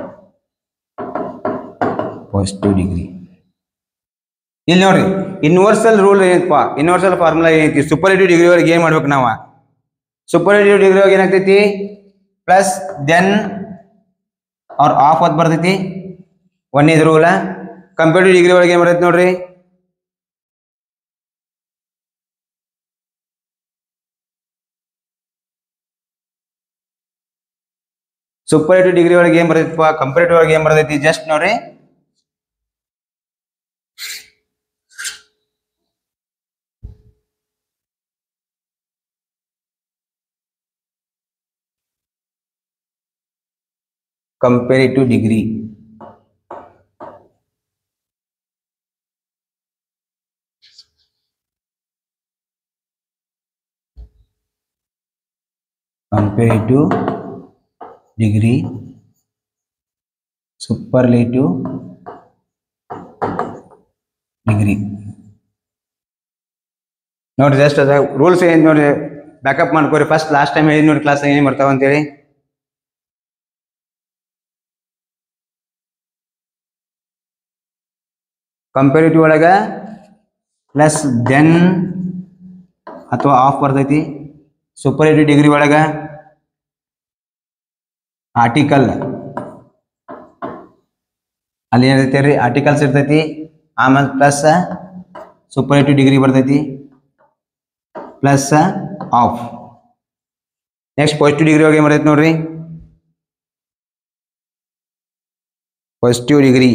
S1: positive degree ಇಲ್ಲಿ ನೋಡ್ರಿ ಯೂನಿವರ್ಸಲ್ ರೂಲ್ ಏನಪ್ಪ ಯೂನಿವರ್ಸಲ್ ಫಾರ್ಮುಲಾ ಏನೈತಿ ಸೂಪರ್ಲೇಟಿವ್ ಡಿಗ್ರಿ ಒಳಗೆ ಏನ್ ಮಾಡ್ಬೇಕು ನಾವು ಸೂಪರ್ಲೇಟಿವ್ ಡಿಗ್ರಿ ಒಳಗೆ ಏನಾಗ್ತೈತಿ ಪ್ಲಸ್ ದೆನ್ ಅವ್ರ ಆಫ್ ಅಂತ ಬರ್ತೈತಿ ಒಂದೇದು ರೂಲ ಕಂಪೇರಿಟಿವ್ ಡಿಗ್ರಿ ಒಳಗೆ ಏನ್ ಬರ್ತೈತಿ ನೋಡ್ರಿ ಸೂಪರೇಟಿವ್ ಡಿಗ್ರಿ ಒಳಗೆ ಏನ್ ಬರ್ತೈತಿಪ್ಪ ಕಂಪೇರಿಟಿವ್ ಒಳಗೆ ಏನ್ ಬರ್ತೈತಿ ಜಸ್ಟ್ ನೋಡ್ರಿ comparative degree comparative degree superlative degree ನೋಡ್ರಿ ಜಸ್ಟ್ ಅದ ರೂಲ್ಸ್ ಏನು ನೋಡ್ರಿ ಬ್ಯಾಕಪ್ ಮಾಡ್ಕೋರಿ ಫಸ್ಟ್ ಲಾಸ್ಟ್ ಟೈಮ್ ಹೇಳಿ ನೋಡಿ ಕ್ಲಾಸ್ ಏನೇನು ಬರ್ತಾವ ಅಂತೇಳಿ ಕಂಪೇರಿಟಿವ್ ಒಳಗ ಪ್ಲಸ್ ದೆನ್ ಅಥವಾ ಆಫ್ ಬರ್ತೈತಿ ಸೂಪರೇಟಿವ್ ಡಿಗ್ರಿ ಒಳಗ ಆರ್ಟಿಕಲ್ ಅಲ್ಲಿ ಏನಿರ್ತೈತೆ ರೀ ಆರ್ಟಿಕಲ್ಸ್ ಇರ್ತೈತಿ ಆಮೇಲೆ ಪ್ಲಸ್ ಸೂಪರೇಟಿವ್ ಡಿಗ್ರಿ ಬರ್ತೈತಿ plus of next positive degree ಒಳಗೆ ಏನು ಬರ್ತೈತಿ ನೋಡ್ರಿ ಪಾಸಿಟಿವ್ ಡಿಗ್ರಿ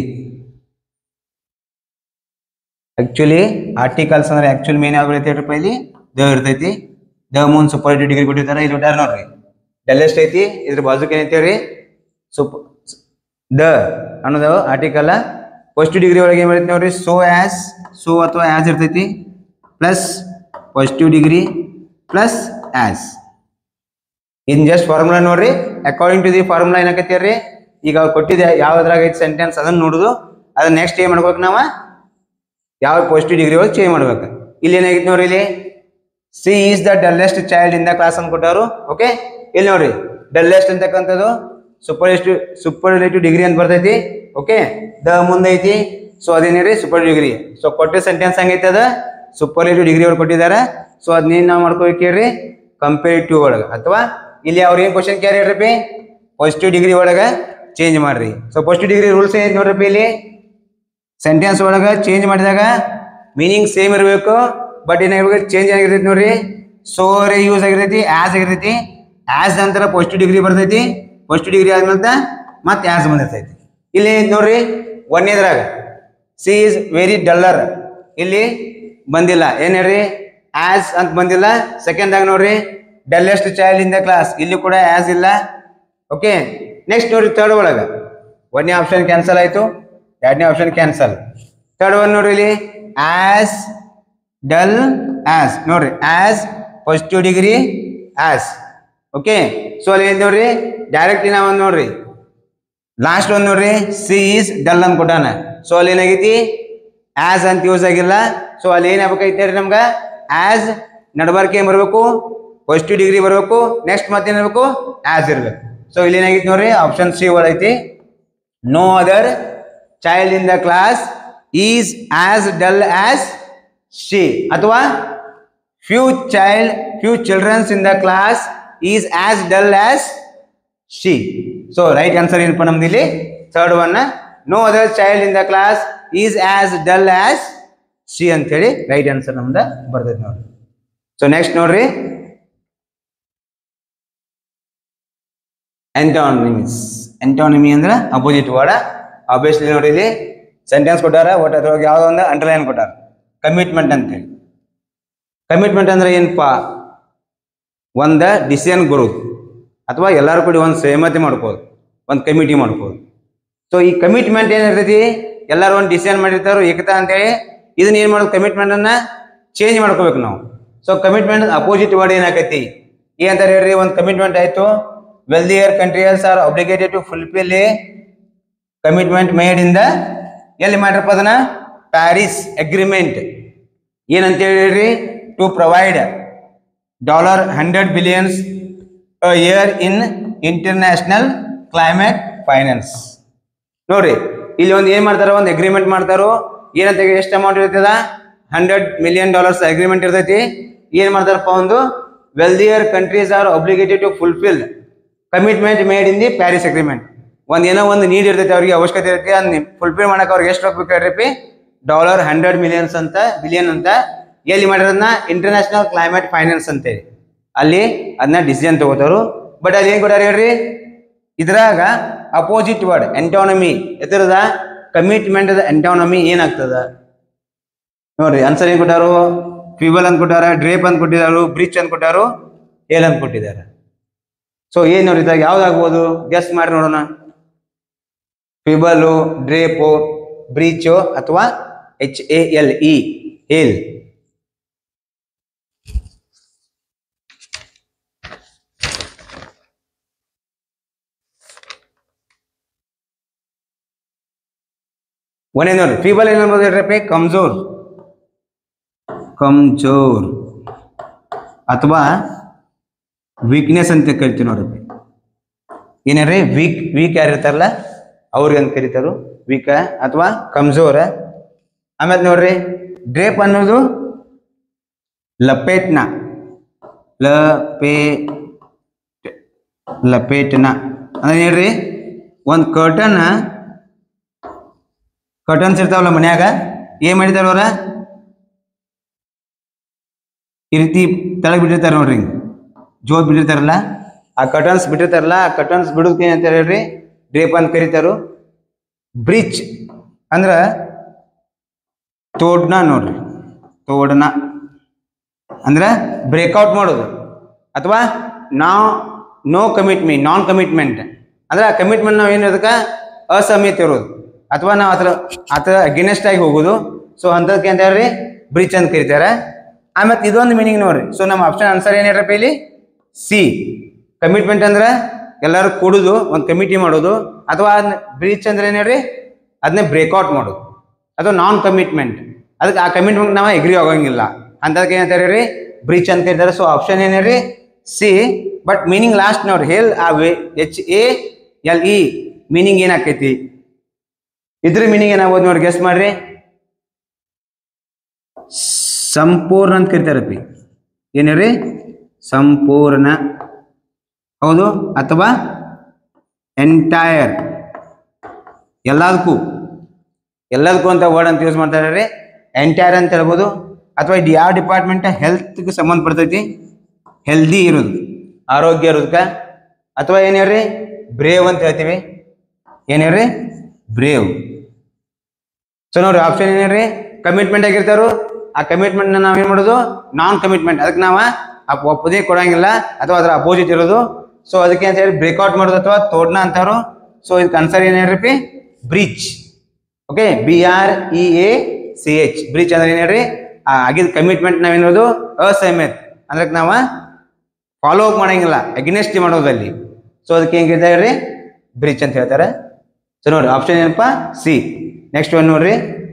S1: ಆಕ್ಚುಲಿ ಆರ್ಟಿಕಲ್ಸ್ ಅಂದ್ರೆ ಆಕ್ಚುಲಿ ಮೇನ್ ಯಾವ್ದು ಬರ್ತೈತಿ ಇಲ್ಲಿ ದ ಇರ್ತೈತಿ ದ ಮುಂದ್ ಸೂಪರೇಟಿವ್ ಡಿಗ್ರಿ ಕೊಟ್ಟಿರ್ತಾರ ಇಲ್ಲಿ ಬಿಟ್ಟಾರ ನೋಡ್ರಿ ಡೆಲ್ ಎಷ್ಟ್ ಐತಿ ಇದ್ರ ಬಾಜುಕ್ ಏನೈತೇವ್ರಿ ಸೂಪ್ ದ ಅನ್ನೋದು ಆರ್ಟಿಕಲ್ ಪಾಸಿಟಿವ್ ಡಿಗ್ರಿ ಒಳಗೆ ಏನ್ ಬರ್ತೈತಿ ನೋಡ್ರಿ ಸೋ ಆಸ್ ಸೋ ಅಥವಾ ಆಸ್ ಇರ್ತೈತಿ plus positive degree plus as in just formula ನೋಡ್ರಿ ಅಕಾರ್ಡಿಂಗ್ ಟು ದಿ ಫಾರ್ಮುಲಾ ಏನಾಕೈತಿ ಈಗ ಅವ್ರು ಕೊಟ್ಟಿದೆ ಯಾವ್ದ್ರಾಗ ಐತಿ ಸೆಂಟೆನ್ಸ್ ಅದನ್ನ ನೋಡುದು ಅದನ್ನ ನೆಕ್ಸ್ಟ್ ಏನ್ ಮಾಡ್ಬೇಕು ನಾವ ಯಾವ ಪಾಸಿಟಿವ್ ಡಿಗ್ರಿ ಒಳಗೆ ಚೇಂಜ್ ಮಾಡ್ಬೇಕು ಇಲ್ಲಿ ಏನಾಗಿತ್ತು ನೋಡ್ರಿ ಇಲ್ಲಿ C is the dullest child in the class ಅಂತ ಕೊಟ್ಟವರು ಓಕೆ ಇಲ್ಲಿ ನೋಡ್ರಿ ಡಲ್ಲೆಸ್ಟ್ ಅಂತಕ್ಕಂಥದ್ದು ಸೂಪರ್ ಸೂಪರ್ಲೇಟಿವ್ ಡಿಗ್ರಿ ಅಂತ ಬರ್ತೈತಿ ಓಕೆ ದ ಮುಂದೆ ಐತಿ ಸೊ ಅದೇನೇರಿ ಸೂಪರ್ ಡಿಗ್ರಿ ಸೊ ಕೊಟ್ಟ ಸೆಂಟೆನ್ಸ್ ಹಂಗೈತೆ ಅದ ಸೂಪರ್ಲೇಟಿವ್ ಡಿಗ್ರಿ ಒಳಗೆ ಕೊಟ್ಟಿದ್ದಾರೆ ಸೊ ಅದನ್ನೇನು ನಾವು ಮಾಡ್ಕೋಬೇಕು ಹೇಳ್ರಿ ಕಂಪೇರಿಟಿವ್ ಒಳಗೆ ಅಥವಾ ಇಲ್ಲಿ ಅವ್ರು ಏನು ಕ್ವಶನ್ ಕ್ಯಾರಿ ಹೇಳ್ರಿ ಪಾಸಿಟಿವ್ ಡಿಗ್ರಿ ಒಳಗೆ ಚೇಂಜ್ ಮಾಡ್ರಿ ಸೊ ಪಾಸಿಟಿವ್ ಡಿಗ್ರಿ ರೂಲ್ಸ್ ಏನು ನೋಡ್ರಿ ಇಲ್ಲಿ ಸೆಂಟೆನ್ಸ್ ಒಳಗೆ ಚೇಂಜ್ ಮಾಡಿದಾಗ ಮೀನಿಂಗ್ ಸೇಮ್ ಇರಬೇಕು ಬಟ್ ಏನಾಗಿರ್ಬೇಕು ಚೇಂಜ್ ಆಗಿರ್ತೈತಿ ನೋಡ್ರಿ ಸೋರೆ ಯೂಸ್ ಆಗಿರ್ತೈತಿ ಆಸ್ ಆಗಿರ್ತೈತಿ ಆಸ್ ನಂತರ ಪಾಸಿಟಿವ್ ಡಿಗ್ರಿ ಬರ್ತೈತಿ ಪಾಸಿಟಿವ್ ಡಿಗ್ರಿ ಆದ್ಮೇಲೆ ಮತ್ತೆ ಆಸ್ ಬಂದಿರ್ತೈತಿ ಇಲ್ಲಿ ನೋಡ್ರಿ ಒಂದನೇದ್ರಾಗ ಸಿ ಇಸ್ ವೆರಿ ಡಲ್ಲರ್ ಇಲ್ಲಿ ಬಂದಿಲ್ಲ ಏನ್ ಹೇಳ್ರಿ ಆಸ್ ಅಂತ ಬಂದಿಲ್ಲ ಸೆಕೆಂಡ್ದಾಗ ನೋಡ್ರಿ dullest child in the class ಇಲ್ಲಿ ಕೂಡ ಆಸ್ ಇಲ್ಲ ಓಕೆ ನೆಕ್ಸ್ಟ್ ನೋಡ್ರಿ ಥರ್ಡ್ ಒಳಗ ಒಂದನೇ ಆಪ್ಷನ್ ಕ್ಯಾನ್ಸಲ್ ಆಯ್ತು ಎರಡನೇ ಆಪ್ಷನ್ ಕ್ಯಾನ್ಸಲ್ ಥರ್ಡ್ ಒನ್ ನೋಡ್ರಿ ಇಲ್ಲಿ ಆಸ್ ಡಲ್ ಆಸ್ ನೋಡ್ರಿ as positive degree as okay so ಅಲ್ಲಿ ಏನ್ ನೋಡ್ರಿ ಡೈರೆಕ್ಟ್ ನಾವು ಒಂದ್ ನೋಡ್ರಿ ಲಾಸ್ಟ್ ಒಂದ್ ನೋಡ್ರಿ ಸಿ ಈಸ್ ಡಲ್ ಅಂತ ಕೊಟ್ಟಾನ ಸೊ ಅಲ್ಲಿ ಏನಾಗೈತಿ ಆಸ್ ಅಂತ ಯೂಸ್ ಆಗಿಲ್ಲ ಸೊ ಅಲ್ಲಿ ಏನಾಗಬೇಕೈತೆ ರೀ ನಮ್ಗೆ ಆಸ್ ನಡಬಾರ್ಕೆ ಏನ್ ಬರ್ಬೇಕು ಪಾಸಿಟಿವ್ ಡಿಗ್ರಿ ಬರ್ಬೇಕು ನೆಕ್ಸ್ಟ್ ಮತ್ತೇನಿರ್ಬೇಕು ಆಸ್ ಇರ್ಬೇಕು ಸೊ ಇಲ್ಲಿ ಏನಾಗೈತಿ ನೋಡ್ರಿ ಆಪ್ಷನ್ ಸಿ ಒಳಗೈತಿ no other child in the class is as dull as she ಅಥವಾ few child few childrens in the class is as dull as she so right answer ಏನಪ್ಪ ನಮ್ದು ಇಲ್ಲಿ third one no other child in the class is as dull as she ಅಂತೇಳಿ ರೈಟ್ ಆನ್ಸರ್ ನಮ್ದು ಬರ್ತೈತೆ ನೋಡ್ರಿ ಸೊ ನೆಕ್ಸ್ಟ್ ನೋಡ್ರಿ ಎಂಟಾನಿಮಿಸ್ ಎಂಟಾನಿಮಿ ಅಂದ್ರೆ ಅಪೋಸಿಟ್ ವರ್ಡ್ ಆಬ್ವಿಯಸ್ಲಿ ನೋಡಿ ಇಲ್ಲಿ ಸೆಂಟೆನ್ಸ್ ಕೊಟ್ಟಾರ ಒಟ್ಟು ಅದ್ರೊಳಗೆ ಯಾವುದೋ ಒಂದು ಅಂಡರ್ಲೈನ್ ಕೊಟ್ಟಾರ ಕಮಿಟ್ಮೆಂಟ್ ಅಂತೇಳಿ ಕಮಿಟ್ಮೆಂಟ್ ಅಂದ್ರೆ ಏನಪ್ಪ ಒಂದ ಡಿಸಿಷನ್ ಬರೋದು ಅಥವಾ ಎಲ್ಲರೂ ಕೂಡಿ ಒಂದು ಸಹಮತಿ ಮಾಡ್ಕೋದು ಒಂದು ಕಮಿಟಿ ಮಾಡ್ಕೋದು ಸೊ ಈ ಕಮಿಟ್ಮೆಂಟ್ ಏನಿರ್ತೈತಿ ಎಲ್ಲರೂ ಒಂದು ಡಿಸಿಷನ್ ಮಾಡಿರ್ತಾರೋ ಏಕತಾ ಅಂತೇಳಿ ಇದನ್ನ ಏನು ಮಾಡೋದು ಕಮಿಟ್ಮೆಂಟ್ ಅನ್ನ ಚೇಂಜ್ ಮಾಡ್ಕೋಬೇಕು ನಾವು ಸೊ ಕಮಿಟ್ಮೆಂಟ್ ಅಪೋಸಿಟ್ ವರ್ಡ್ ಏನಾಕೈತಿ ಏನಂತಾರೆ ಹೇಳ್ರಿ ಒಂದು ಕಮಿಟ್ಮೆಂಟ್ ಆಯ್ತು wealthier countries are obligated to fulfil a commitment made in the ಎಲ್ಲಿ ಮಾಡ್ರಪ್ಪ ಅದನ್ನ ಪ್ಯಾರಿಸ್ ಅಗ್ರಿಮೆಂಟ್ ಏನಂತ ಹೇಳ್ರಿ to provide dollar hundred billions year in international climate finance ನೋಡ್ರಿ ಇಲ್ಲಿ ಒಂದು ಏನ್ ಮಾಡ್ತಾರೋ ಒಂದು ಅಗ್ರಿಮೆಂಟ್ ಮಾಡ್ತಾರೋ ಏನಂತ ಎಷ್ಟು ಅಮೌಂಟ್ ಇರ್ತದ ಹಂಡ್ರೆಡ್ ಮಿಲಿಯನ್ ಡಾಲರ್ಸ್ ಅಗ್ರಿಮೆಂಟ್ ಇರ್ತೈತಿ ಏನ್ ಮಾಡ್ತಾರಪ್ಪ ಒಂದು wealthier countries are obligated to fulfil commitment made in the Paris agreement ಒಂದ್ ಏನೋ ಒಂದು ನೀಡ್ ಇರ್ತೈತಿ ಅವ್ರಿಗೆ ಅವಶ್ಯಕತೆ ಇರ್ತೈತಿ ಅದನ್ನ ಫುಲ್ಫಿಲ್ ಮಾಡಕ್ ಅವ್ರಿಗೆ ಎಷ್ಟು ರೊಕ್ಕ ಬೇಕಾದ್ರಿ ಡಾಲರ್ ಹಂಡ್ರೆಡ್ ಮಿಲಿಯನ್ಸ್ ಅಂತ ಬಿಲಿಯನ್ ಅಂತ ಎಲ್ಲಿ ಮಾಡಿರೋದನ್ನ ಇಂಟರ್ನ್ಯಾಷನಲ್ ಕ್ಲೈಮೇಟ್ ಫೈನಾನ್ಸ್ ಅಂತೇಳಿ ಅಲ್ಲಿ ಅದನ್ನ ಡಿಸಿಷನ್ ತಗೋತಾರು ಬಟ್ ಅಲ್ಲಿ ಏನ್ ಕೊಟ್ಟಾರ ಹೇಳ್ರಿ ಇದ್ರಾಗ ಅಪೋಸಿಟ್ ವರ್ಡ್ ಎಂಟಾನಮಿ ಎತ್ತರದ ಕಮಿಟ್ಮೆಂಟ್ ಎಂಟಾನಮಿ ಏನಾಗ್ತದ ನೋಡ್ರಿ ಆನ್ಸರ್ ಏನ್ ಕೊಟ್ಟಾರು ಫಿಬಲ್ ಅಂತ ಕೊಟ್ಟಾರ ಡ್ರೇಪ್ ಅಂತ ಕೊಟ್ಟಿದ್ದಾರೆ ಬ್ರಿಚ್ ಅಂತ ಕೊಟ್ಟಾರು ಏಲ್ ಅಂತ ಕೊಟ್ಟಿದ್ದಾರೆ ಸೊ ಏನ್ ನೋಡ್ರಿ ಇದ್ರಾಗ ಯಾವ್ದಾಗ್ಬೋದು ಗೆಸ್ ಮಾಡಿ ನೋಡೋಣ ಫಿಬಲು ಡ್ರೇಪು ಬ್ರೀಚು ಅಥವಾ H A L E hale ಒಂದೇ ನೋಡ್ರಿ ಫೀಬಲ್ ಏನು ಅನ್ಬೋದು ಹೇಳ್ರಪ್ಪ ಕಮ್ಜೋರ್ ಕಮ್ಜೋರ್ ಅಥವಾ ವೀಕ್ನೆಸ್ ಅಂತ ಕರಿತೀವಿ ನೋಡ್ರಿ ಏನ್ರಿ ವೀಕ್ ವೀಕ್ ಯಾರು ಇರ್ತಾರಲ್ಲ ಅವ್ರಿಗೆ ಅಂತ ಕರೀತಾರು ವೀಕ ಅಥವಾ ಕಮ್ಜೋರ ಆಮೇಲೆ ನೋಡ್ರಿ ಡ್ರೇಪ್ ಅನ್ನೋದು ಲಪೇಟ್ನ ಲಪೇ ಲಪೇಟ್ನ ಅಂದ್ರೆ ಹೇಳ್ರಿ ಒಂದು ಕರ್ಟನ್ ಕರ್ಟನ್ಸ್ ಇರ್ತಾವಲ್ಲ ಮನ್ಯಾಗ ಏನ್ ಮಾಡಿದಾರ ಅವ್ರ ಈ ರೀತಿ ತೆಳಗ್ ಬಿಟ್ಟಿರ್ತಾರ ನೋಡ್ರಿ ಹಿಂಗ್ ಜೋತ್ ಬಿಟ್ಟಿರ್ತಾರಲ್ಲ ಆ ಕಟನ್ಸ್ ಬಿಟ್ಟಿರ್ತಾರಲ್ಲ ಆ ಕಟನ್ಸ್ ಬಿಡೋದಕ್ಕೆ ಏನಂತ ಹೇಳ್ರಿ ಡ್ರೇಪ್ ಅಂತ ಕರೀತಾರು ಬ್ರಿಡ್ಜ್ ಅಂದ್ರ ತೋಡ್ನ ನೋಡ್ರಿ ತೋಡ್ನ ಅಂದ್ರ ಬ್ರೇಕ್ಔಟ್ ಮಾಡೋದು ಅಥವಾ ನಾವು ನೋ ಕಮಿಟ್ಮೆಂಟ್ ನಾನ್ ಕಮಿಟ್ಮೆಂಟ್ ಅಂದ್ರೆ ಆ ಕಮಿಟ್ಮೆಂಟ್ ನಾವು ಏನು ಅದಕ್ಕೆ ಅಸಮ್ಯತೆ ಇರೋದು ಅಥವಾ ನಾವು ಅದ್ರ ಆತ ಅಗೇನೆಸ್ಟ್ ಆಗಿ ಹೋಗೋದು ಸೊ ಅಂಥದಕ್ಕೆ ಅಂತ ಹೇಳ್ರಿ ಬ್ರಿಡ್ಜ್ ಅಂತ ಕರೀತಾರೆ ಆಮೇಲೆ ಇದೊಂದು ಮೀನಿಂಗ್ ನೋಡ್ರಿ ಸೊ ನಮ್ಮ ಆಪ್ಷನ್ ಆನ್ಸರ್ ಏನು ಹೇಳ್ರಪ್ಪ ಇಲ್ಲಿ ಸಿ ಕಮಿಟ್ಮೆಂಟ್ ಅಂದ್ರೆ ಎಲ್ಲರೂ ಕೂಡುದು ಒಂದು ಕಮಿಟಿ ಮಾಡೋದು ಅಥವಾ ಬ್ರೀಚ್ ಅಂದ್ರೆ ಏನು ಹೇಳ್ರಿ ಅದನ್ನೇ ಬ್ರೇಕ್ಔಟ್ ಮಾಡೋದು ಅದು ನಾನ್ ಕಮಿಟ್ಮೆಂಟ್ ಅದಕ್ಕೆ ಆ ಕಮಿಟ್ಮೆಂಟ್ ನಾವು ಎಗ್ರಿ ಆಗೋಂಗಿಲ್ಲ ಅಂತದಕ್ಕೆ ಏನಂತಾರೆ ರೀ ಬ್ರೀಚ್ ಅಂತ ಕರೀತಾರೆ ಸೊ ಆಪ್ಷನ್ ಏನು ಹೇಳ್ರಿ ಸಿ ಬಟ್ ಮೀನಿಂಗ್ ಲಾಸ್ಟ್ ನೋಡ್ರಿ ಹೇಲ್ ಆ ವೆ H A L E meaning ಏನಾಕೈತಿ ಇದ್ರ ಮೀನಿಂಗ್ ಏನಾಗ್ಬೋದು ನೋಡಿ ಗೆಸ್ ಮಾಡ್ರಿ ಸಂಪೂರ್ಣ ಅಂತ ಕರಿತಾರಪ್ಪಿ ಏನು ಹೇಳ್ರಿ ಸಂಪೂರ್ಣ ಹೌದು ಅಥವಾ ಎಂಟೈರ್ ಎಲ್ಲದಕ್ಕೂ ಎಲ್ಲದಕ್ಕೂ ಅಂತ ವರ್ಡ್ ಅಂತ ಯೂಸ್ ಮಾಡ್ತಾರೆ ರೀ ಎಂಟೈರ್ ಅಂತ ಹೇಳ್ಬೋದು ಅಥವಾ ಇದು ಯಾವ ಡಿಪಾರ್ಟ್ಮೆಂಟ್ ಹೆಲ್ತ್ಗೆ ಸಂಬಂಧಪಡ್ತೈತಿ ಹೆಲ್ದಿ ಇರೋದು ಆರೋಗ್ಯ ಇರೋದಕ್ಕೆ ಅಥವಾ ಏನು ಹೇಳ್ರಿ ಬ್ರೇವ್ ಅಂತ ಹೇಳ್ತೀವಿ ಏನು ಹೇಳ್ರಿ ಬ್ರೇವ್ ಸೊ ನೋಡ್ರಿ ಆಪ್ಷನ್ ಏನು ಹೇಳ್ರಿ ಕಮಿಟ್ಮೆಂಟ್ ಆಗಿರ್ತಾರೋ ಆ ಕಮಿಟ್ಮೆಂಟ್ ನಾವ್ ಏನ್ ಮಾಡೋದು ನಾನ್ ಕಮಿಟ್ಮೆಂಟ್ ಅದಕ್ಕೆ ನಾವ ಆ ಒಪ್ಪದೇ ಕೊಡಂಗಿಲ್ಲ ಅಥವಾ ಅದ್ರ ಅಪೋಸಿಟ್ ಇರೋದು ಸೊ ಅದಕ್ಕೆ ಅಂತ ಹೇಳಿ ಬ್ರೇಕ್ಔಟ್ ಮಾಡೋದು ಅಥವಾ ತೋಡ್ನ ಅಂತಾರು ಸೊ ಇದಕ್ಕೆ ಆನ್ಸರ್ ಏನ್ ಹೇಳ್ರಿ bridge okay B R E A C H bridge ಅಂದ್ರೆ ಏನ್ ಹೇಳ್ರಿ ಆ ಆಗಿದ್ ಕಮಿಟ್ಮೆಂಟ್ ನಾವೇನೋದು ಅಸಹಮತ್ ಅಂದ್ರೆ ನಾವ ಫಾಲೋ ಅಪ್ ಮಾಡಂಗಿಲ್ಲ ಅಗ್ನೆಸ್ಟ್ ಮಾಡೋದಲ್ಲಿ ಸೊ ಅದಕ್ಕೆ ಹೆಂಗಿದೆ ಹೇಳ್ರಿ ಬ್ರಿಡ್ಜ್ ಅಂತ ಹೇಳ್ತಾರೆ ಸೊ ನೋಡ್ರಿ ಆಪ್ಷನ್ ಏನಪ್ಪಾ ಸಿ ನೆಕ್ಸ್ಟ್ ಒನ್ ನೋಡ್ರಿ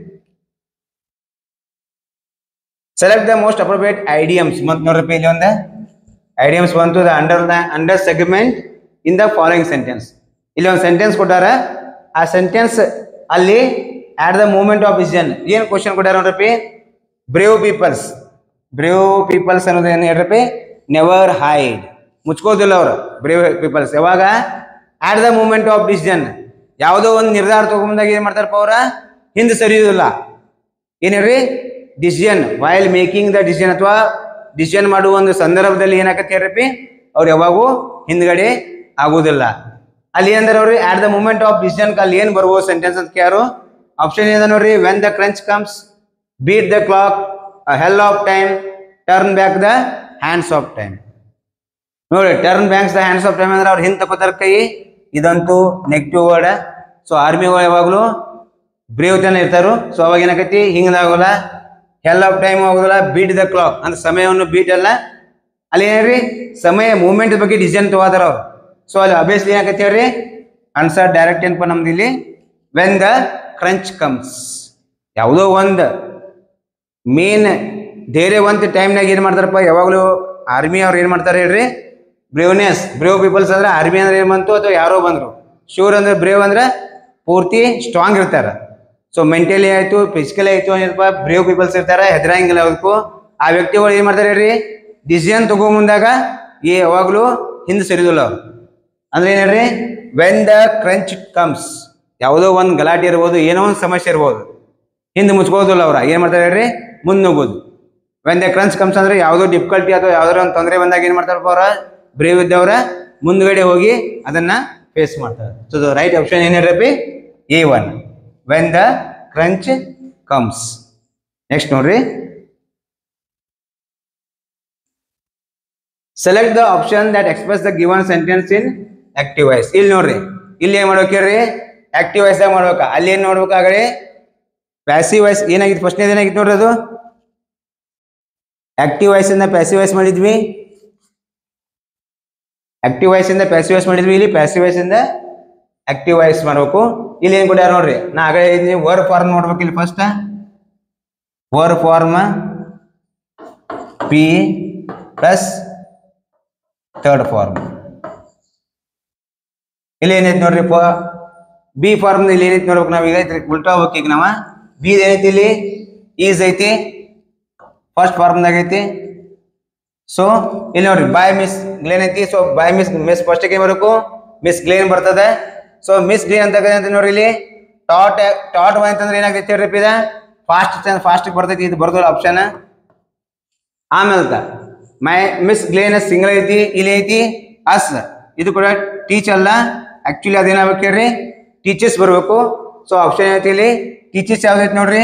S1: select the most appropriate idioms ಮತ್ತು ನೋಡ್ರಪ್ಪ ಇಲ್ಲಿ ಒಂದು ಐಡಿಯಮ್ಸ್ ಬಂತು the under the under segment in the following sentence ಇಲ್ಲಿ ಒಂದು ಸೆಂಟೆನ್ಸ್ ಕೊಟ್ಟಾರ ಆ ಸೆಂಟೆನ್ಸ್ ಅಲ್ಲಿ at the moment of vision ಏನು ಕ್ವಶನ್ ಕೊಟ್ಟಾರ ನೋಡ್ರಪ್ಪಿ ಬ್ರೇವ್ ಪೀಪಲ್ಸ್ ಬ್ರೇವ್ ಪೀಪಲ್ಸ್ ಅನ್ನೋದು ಏನು ಹೇಳ್ರಪ್ಪಿ ನೆವರ್ ಹೈಡ್ ಮುಚ್ಕೋದಿಲ್ಲ ಅವರು ಬ್ರೇವ್ ಪೀಪಲ್ಸ್ ಯಾವಾಗ at the moment of decision ಯಾವುದೋ ಒಂದು ನಿರ್ಧಾರ ತಗೊಂಡಾಗ ಏನು ಮಾಡ್ತಾರಪ್ಪ ಅವ್ರ ಹಿಂದೆ ಸರಿಯೋದಿಲ್ಲ ಏನ್ ಹೇಳ್ರಿ decision while making the decision ಅಥವಾ ಡಿಸಿಷನ್ ಮಾಡುವ ಒಂದು ಸಂದರ್ಭದಲ್ಲಿ ಏನಾಕತ್ತೆ ಹೇಳ್ರಪ್ಪಿ ಅವ್ರು ಯಾವಾಗೂ ಹಿಂದ್ಗಡೆ ಆಗುದಿಲ್ಲ ಅಲ್ಲಿ ಏನಂದ್ರೆ ಅವ್ರಿ at the moment of decision ಅಲ್ಲಿ ಏನ್ ಬರ್ಬೋದು ಸೆಂಟೆನ್ಸ್ ಅಂತ ಕೇಳಾರು ಆಪ್ಷನ್ ಏನ ನೋಡ್ರಿ when the crunch comes beat the clock hell of time turn back the hands of time ನೋಡಿ turn banks the hands of time ಅಂದ್ರೆ ಅವ್ರು ಹಿಂದೆ ತಗೋತಾರ ಕೈ ಇದಂತೂ ನೆಗೆಟಿವ್ ವರ್ಡ್ ಸೊ ಆರ್ಮಿಗಳು ಯಾವಾಗಲೂ ಬ್ರೇವ್ ತನ ಇರ್ತಾರು ಸೊ ಅವಾಗ ಏನಾಕೈತಿ ಹಿಂಗದಾಗೋಲ್ಲ ಹೆಲ್ ಆಫ್ ಟೈಮ್ ಆಗೋದಿಲ್ಲ ಬೀಟ್ ದ ಕ್ಲಾಕ್ ಅಂದ್ರೆ ಸಮಯವನ್ನು ಬೀಟ್ ಅಲ್ಲ ಅಲ್ಲಿ ಏನ್ರಿ ಸಮಯ ಮೂವ್ಮೆಂಟ್ ಬಗ್ಗೆ ಡಿಸಿಷನ್ ತಗೋತಾರ ಅವ್ರು ಸೊ ಅಲ್ಲಿ ಅಬೇಸ್ಲಿ ಏನಾಕೈತಿ ಹೇಳ್ರಿ ಆನ್ಸರ್ ಡೈರೆಕ್ಟ್ ಏನಪ್ಪ ನಮ್ದು ಇಲ್ಲಿ ವೆನ್ ದ ಕ್ರಂಚ್ ಕಮ್ಸ್ ಯಾವುದೋ ಒಂದು ಮೇನ್ ಬೇರೆ ಒಂದು ಟೈಮ್ನಾಗ ಏನು ಮಾಡ್ತಾರಪ್ಪ ಯಾವಾಗಲೂ ಆರ್ಮಿ ಅವ್ರು ಏನು ಮಾಡ್ತಾರೆ ಹೇಳ್ರಿ ಬ್ರೇವ್ನೆಸ್ ಬ್ರೇವ್ ಪೀಪಲ್ಸ್ ಅಂದ್ರೆ ಆರ್ಮಿ ಅಂದ್ರೆ ಏನು ಬಂತು ಅಥವಾ ಯಾರೋ ಬಂದ್ರು ಶೂರ್ ಅಂದ್ರೆ ಬ್ರೇವ್ ಅಂದ್ರೆ ಪೂರ್ತಿ ಸ್ಟ್ರಾಂಗ್ ಇರ್ತಾರೆ ಸೊ ಮೆಂಟಲಿ ಆಯ್ತು ಫಿಸಿಕಲಿ ಆಯ್ತು ಏನಪ್ಪ ಬ್ರೇವ್ ಪೀಪಲ್ಸ್ ಇರ್ತಾರೆ ಹೆದರಂಗಿಲ್ಲ ಅದಕ್ಕೂ ಆ ವ್ಯಕ್ತಿಗಳು ಏನು ಮಾಡ್ತಾರೆ ಹೇಳ್ರಿ ಡಿಸಿಷನ್ ತಗೋ ಮುಂದಾಗ ಈ ಯಾವಾಗಲೂ ಹಿಂದೆ ಸರಿದಿಲ್ಲ ಅವ್ರು ಅಂದ್ರೆ ಏನ್ ಹೇಳ್ರಿ ವೆನ್ ದ ಕ್ರಂಚ್ ಕಮ್ಸ್ ಯಾವುದೋ ಒಂದು ಗಲಾಟೆ ಇರ್ಬೋದು ಏನೋ ಒಂದು ಸಮಸ್ಯೆ ಇರ್ಬೋದು ಹಿಂದೆ ಮುಚ್ಕೋದಿಲ್ಲ ಅವ್ರ ಏನ್ ಮಾಡ್ತಾರೆ ಹೇಳ್ರಿ ಮುಂದೆ ಹೋಗೋದು ವೆನ್ ದ ಕ್ರಂಚ್ ಕಮ್ಸ್ ಅಂದ್ರೆ ಯಾವುದೋ ಡಿಫಿಕಲ್ಟಿ ಅಥವಾ ಯಾವ್ದಾರ ಒಂದು ತೊಂದರೆ ಬಂದಾಗ ಏನ್ ಮಾಡ್ತಾರಪ್ಪ ಅವ್ರ ಬ್ರೇವ್ ಇದ್ದವ್ರ ಮುಂದ್ಗಡೆ ಹೋಗಿ ಅದನ್ನ ಫೇಸ್ ಮಾಡ್ತಾರೆ ಸೊ ದ ರೈಟ್ ಆಪ್ಷನ್ ಏನ್ ಹೇಳ್ರಪ್ಪಿ A one when the crunch comes next ನೋಡ್ರಿ select the option that express the given sentence in active voice ಇಲ್ಲಿ ನೋಡ್ರಿ ಇಲ್ಲಿ ಏನ್ ಮಾಡ್ಬೇಕು ಹೇಳ್ರಿ ಆಕ್ಟಿವ್ ವಾಯ್ಸ್ ಮಾಡ್ಬೇಕ ಅಲ್ಲಿ ಏನ್ ನೋಡ್ಬೇಕು ಆಗಡೆ ಪ್ಯಾಸಿವ್ ವಾಯ್ಸ್ ಏನಾಗಿತ್ತು ಫಸ್ಟ್ನೇದು ಏನಾಗಿತ್ತು ನೋಡ್ರಿ ಅದು ಆಕ್ಟಿವ್ ವಾಯ್ಸ್ ಇಂದ ಪ್ಯಾಸಿವ್ ವಾಯ್ಸ್ ಮಾಡಿದ್ವಿ ಆಕ್ಟಿವ್ ವಾಯ್ಸ್ ಇಂದ ಪ್ಯಾಸಿವ್ ವಾಯ್ಸ್ ಮಾಡಿದ್ವಿ ಇಲ್ಲಿ ಪ್ಯಾಸಿವ್ ವಾಯ್ಸ್ ಇಂದ ಆಕ್ಟಿವ್ ವಾಯ್ಸ್ ಮಾಡ್ಬೇಕು ಇಲ್ಲಿ ಏನ್ ಕೊಡ್ಯಾರ ನೋಡ್ರಿ ನಾ ಆಗ ಹೇಳಿದ್ನಿ ವರ್ ಫಾರ್ಮ್ ನೋಡ್ಬೇಕು ಇಲ್ಲಿ first verb form P plus third form ಇಲ್ಲಿ ಏನೈತಿ ನೋಡ್ರಿ ಬಿ ಫಾರ್ಮ್ ಇಲ್ಲಿ ಏನೈತಿ ನೋಡ್ಬೇಕು ನಾವ್ ಈಗ ಐತ್ರಿ ಉಲ್ಟಾ ಹೋಗ್ಬೇಕು ಈಗ ನಾವ ಬಿ ಏನೈತಿ ಇಲ್ಲಿ ಈಸ್ ಐತಿ ಫಸ್ಟ್ ಫಾರ್ಮ್ದಾಗ ಐತಿ ಸೊ ಇಲ್ಲಿ ನೋಡ್ರಿ ಬಾಯ್ ಮಿಸ್ ಗ್ಲೇನ್ ಐತಿ so by Miss Miss first ಏನ್ ಬರಬೇಕು ಮಿಸ್ ಗ್ಲೇನ್ ಬರ್ತದೆ ಸೊ ಮಿಸ್ ಗ್ಲೇನ್ ಅಂತ ಅಂತ ನೋಡ್ರಿ ಇಲ್ಲಿ ಟಾಟ್ ಟಾಟ್ ಅಂತಂದ್ರೆ ಏನಾಗೈತಿ ಹೇಳ್ರಿ ಇದ ಫಾಸ್ಟ್ ಫಾಸ್ಟ್ ಬರ್ತೈತಿ ಇದು ಬರ್ದಲ್ಲ ಆಪ್ಷನ್ ಆಮೇಲೆ ಮೈ ಮಿಸ್ ಗ್ಲೇನ್ ಸಿಂಗಲ್ ಐತಿ ಇಲ್ಲಿ ಐತಿ ಅಸ್ ಇದು ಕೂಡ ಟೀಚ್ ಅಲ್ಲ ಆಕ್ಚುಲಿ ಅದೇನಾಗ್ಬೇಕು ಹೇಳ್ರಿ ಟೀಚರ್ಸ್ ಬರಬೇಕು ಸೊ ಆಪ್ಷನ್ ಐತಿ ಇಲ್ಲಿ ಟೀಚರ್ಸ್ ಯಾವ್ದೈತಿ ನೋಡ್ರಿ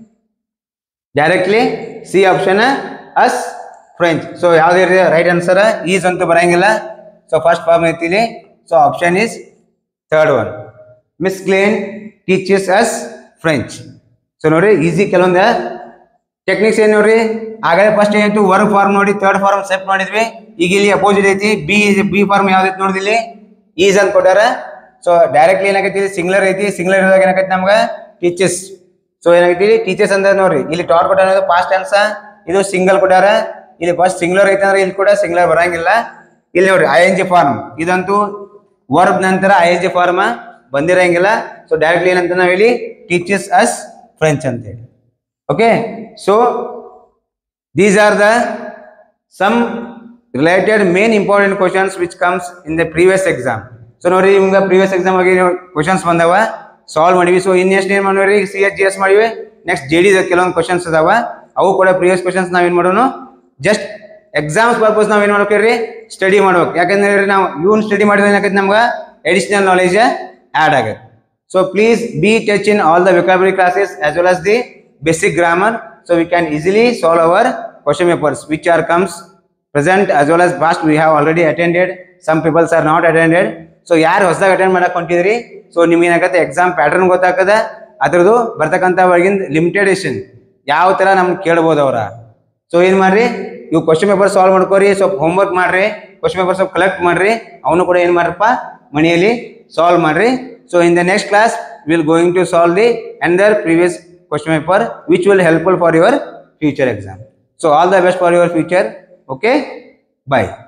S1: directly C option us French so ಯಾವ್ದು ರೈಟ್ ಆನ್ಸರ್ ಈಸ್ ಅಂತೂ ಬರಂಗಿಲ್ಲ ಸೊ ಫಸ್ಟ್ ಫಾರ್ಮ್ ಐತಿ ಇಲ್ಲಿ so option is third one Miss Glen teachers us French so ನೋಡ್ರಿ ಈಸಿ ಕೆಲವೊಂದು ಟೆಕ್ನಿಕ್ಸ್ ಏನ್ ನೋಡ್ರಿ ಆಗಲೇ ಫಸ್ಟ್ ಏನಾಯ್ತು ವರ್ಕ್ ಫಾರ್ಮ್ ನೋಡಿ ಥರ್ಡ್ ಫಾರ್ಮ್ ಸೆಟ್ ಮಾಡಿದ್ವಿ ಈಗ ಇಲ್ಲಿ ಅಪೋಸಿಟ್ ಐತಿ ಬಿ ಬಿ ಫಾರ್ಮ್ ಯಾವ್ದೈತಿ ನೋಡಿದ್ವಿ ಇಲ್ಲಿ ಈಸ್ ಅಂತ ಕೊಟ್ಟಾರ ಸೊ ಡೈರೆಕ್ಟ್ಲಿ ಏನಾಗೈತಿ ಸಿಂಗ್ಲರ್ ಐತಿ ಸಿಂಗ್ಲರ್ ಇರೋದಾಗ ಏನಾಗೈತಿ ನಮ್ಗೆ ಟೀಚರ್ಸ್ ಸೊ ಏನಾಗೈತಿ ಟೀಚರ್ಸ್ ಅಂತ ನೋಡ್ರಿ ಇಲ್ಲಿ ಟಾಟ್ ಕೊಟ್ಟಾರ ಪಾಸ್ಟ್ ಟೆನ್ಸ್ ಇದು ಸಿಂಗಲ್ ಕೊಟ್ಟಾರ ಇಲ್ಲಿ ಫಸ್ಟ್ ಸಿಂಗ್ಲರ್ ಐತಿ ಅಂದ್ರೆ ಇಲ್ಲಿ ಕೂಡ ಸಿಂಗ್ಲರ್ ಬರಂಗಿಲ್ಲ ಇಲ್ಲಿ ನೋಡ್ರಿ ಐ ಎನ್ ಜಿ ಫಾರ್ಮ್ ಇದಂತೂ ವರ್ಬ್ ನಂತರ ಐ ಎನ್ ಜಿ ಫಾರ್ಮ್ ಬಂದಿರಂಗಿಲ್ಲ ಸೊ ಡೈರೆಕ್ಟ್ಲಿ ಏನಂತ ನಾವು ಇಲ್ಲಿ ಟೀಚರ್ಸ್ ಅಸ್ ಫ್ರೆಂಚ್ ಅಂತ ಹೇಳಿ okay so these are the some related main important questions which comes in the previous exam so ನೋಡ್ರಿ ನಿಮ್ಗೆ ಪ್ರೀವಿಯಸ್ ಎಕ್ಸಾಮ್ ಆಗಿ ಕ್ವಶನ್ಸ್ ಬಂದವ ಸಾಲ್ವ್ ಮಾಡಿವಿ ಸೊ ಇನ್ ಎಷ್ಟು ಏನ್ ಮಾಡಿವಿ ಸಿ ಎಚ್ ಜಿ ಎಸ್ ಮಾಡಿವಿ ನೆಕ್ಸ್ಟ್ ಜೆ ಡಿ ಕೆಲವೊಂದು ಕ್ವಶನ್ಸ್ ಅದಾವ ಅವು ಕೂಡ ಪ್ರೀವಿಯಸ್ ಕ್ವಶನ್ಸ್ ನಾವೇನ್ ಮಾಡೋಣ ಜಸ್ಟ್ ಎಕ್ಸಾಮ್ಸ್ ಪರ್ಪಸ್ ನಾವ್ ಏನ್ ಮಾಡ್ಬೇಕ್ರಿ ಸ್ಟಡಿ ಮಾಡ್ಬೇಕು ಯಾಕಂದ್ರೆ ನಾವು ಇವನ್ ಸ್ಟಡಿ ಮಾಡಿದ್ರೆ ಏನಾಗೈತೆ ನಮ್ಗೆ ಎಡಿಷನಲ್ ನಾಲೆಜ್ ಆಡ್ ಆಗುತ್ತೆ So please be touch in all the vocabulary classes as well as the basic grammar so we can easily solve our question papers which are comes present as well as past we have already attended some people are not attended so ಯಾರು ಹೊಸದಾಗಿ ಅಟೆಂಡ್ ಮಾಡಕ್ ಹೊಂಟಿದ್ರಿ ಸೊ ನಿಮ್ಗೆ ಏನಾಗತ್ತೆ ಎಕ್ಸಾಮ್ ಪ್ಯಾಟರ್ನ್ ಗೊತ್ತಾಗದ ಅದ್ರದ್ದು ಬರ್ತಕ್ಕಂಥ ಒಳಗಿಂದ ಲಿಮಿಟೆಡೇಷನ್ ಯಾವ ತರ ನಮ್ಗೆ ಕೇಳ್ಬೋದು ಅವ್ರ ಸೊ ಏನ್ ಮಾಡ್ರಿ ಇವು ಕ್ವಶನ್ ಪೇಪರ್ ಸಾಲ್ವ್ ಮಾಡ್ಕೋರಿ ಸ್ವಲ್ಪ ಹೋಮ್ವರ್ಕ್ ಮಾಡ್ರಿ ಕ್ವಶನ್ ಪೇಪರ್ ಸ್ವಲ್ಪ ಕಲೆಕ್ಟ್ ಮಾಡ್ರಿ ಅವನು ಕೂಡ ಏನ್ ಮಾಡ್ರಪ್ಪ ಮನೆಯಲ್ಲಿ ಸಾಲ್ವ್ ಮಾಡ್ರಿ so in the next class will going to solve the under previous question paper which will helpful for your future exam so all the best for your future okay bye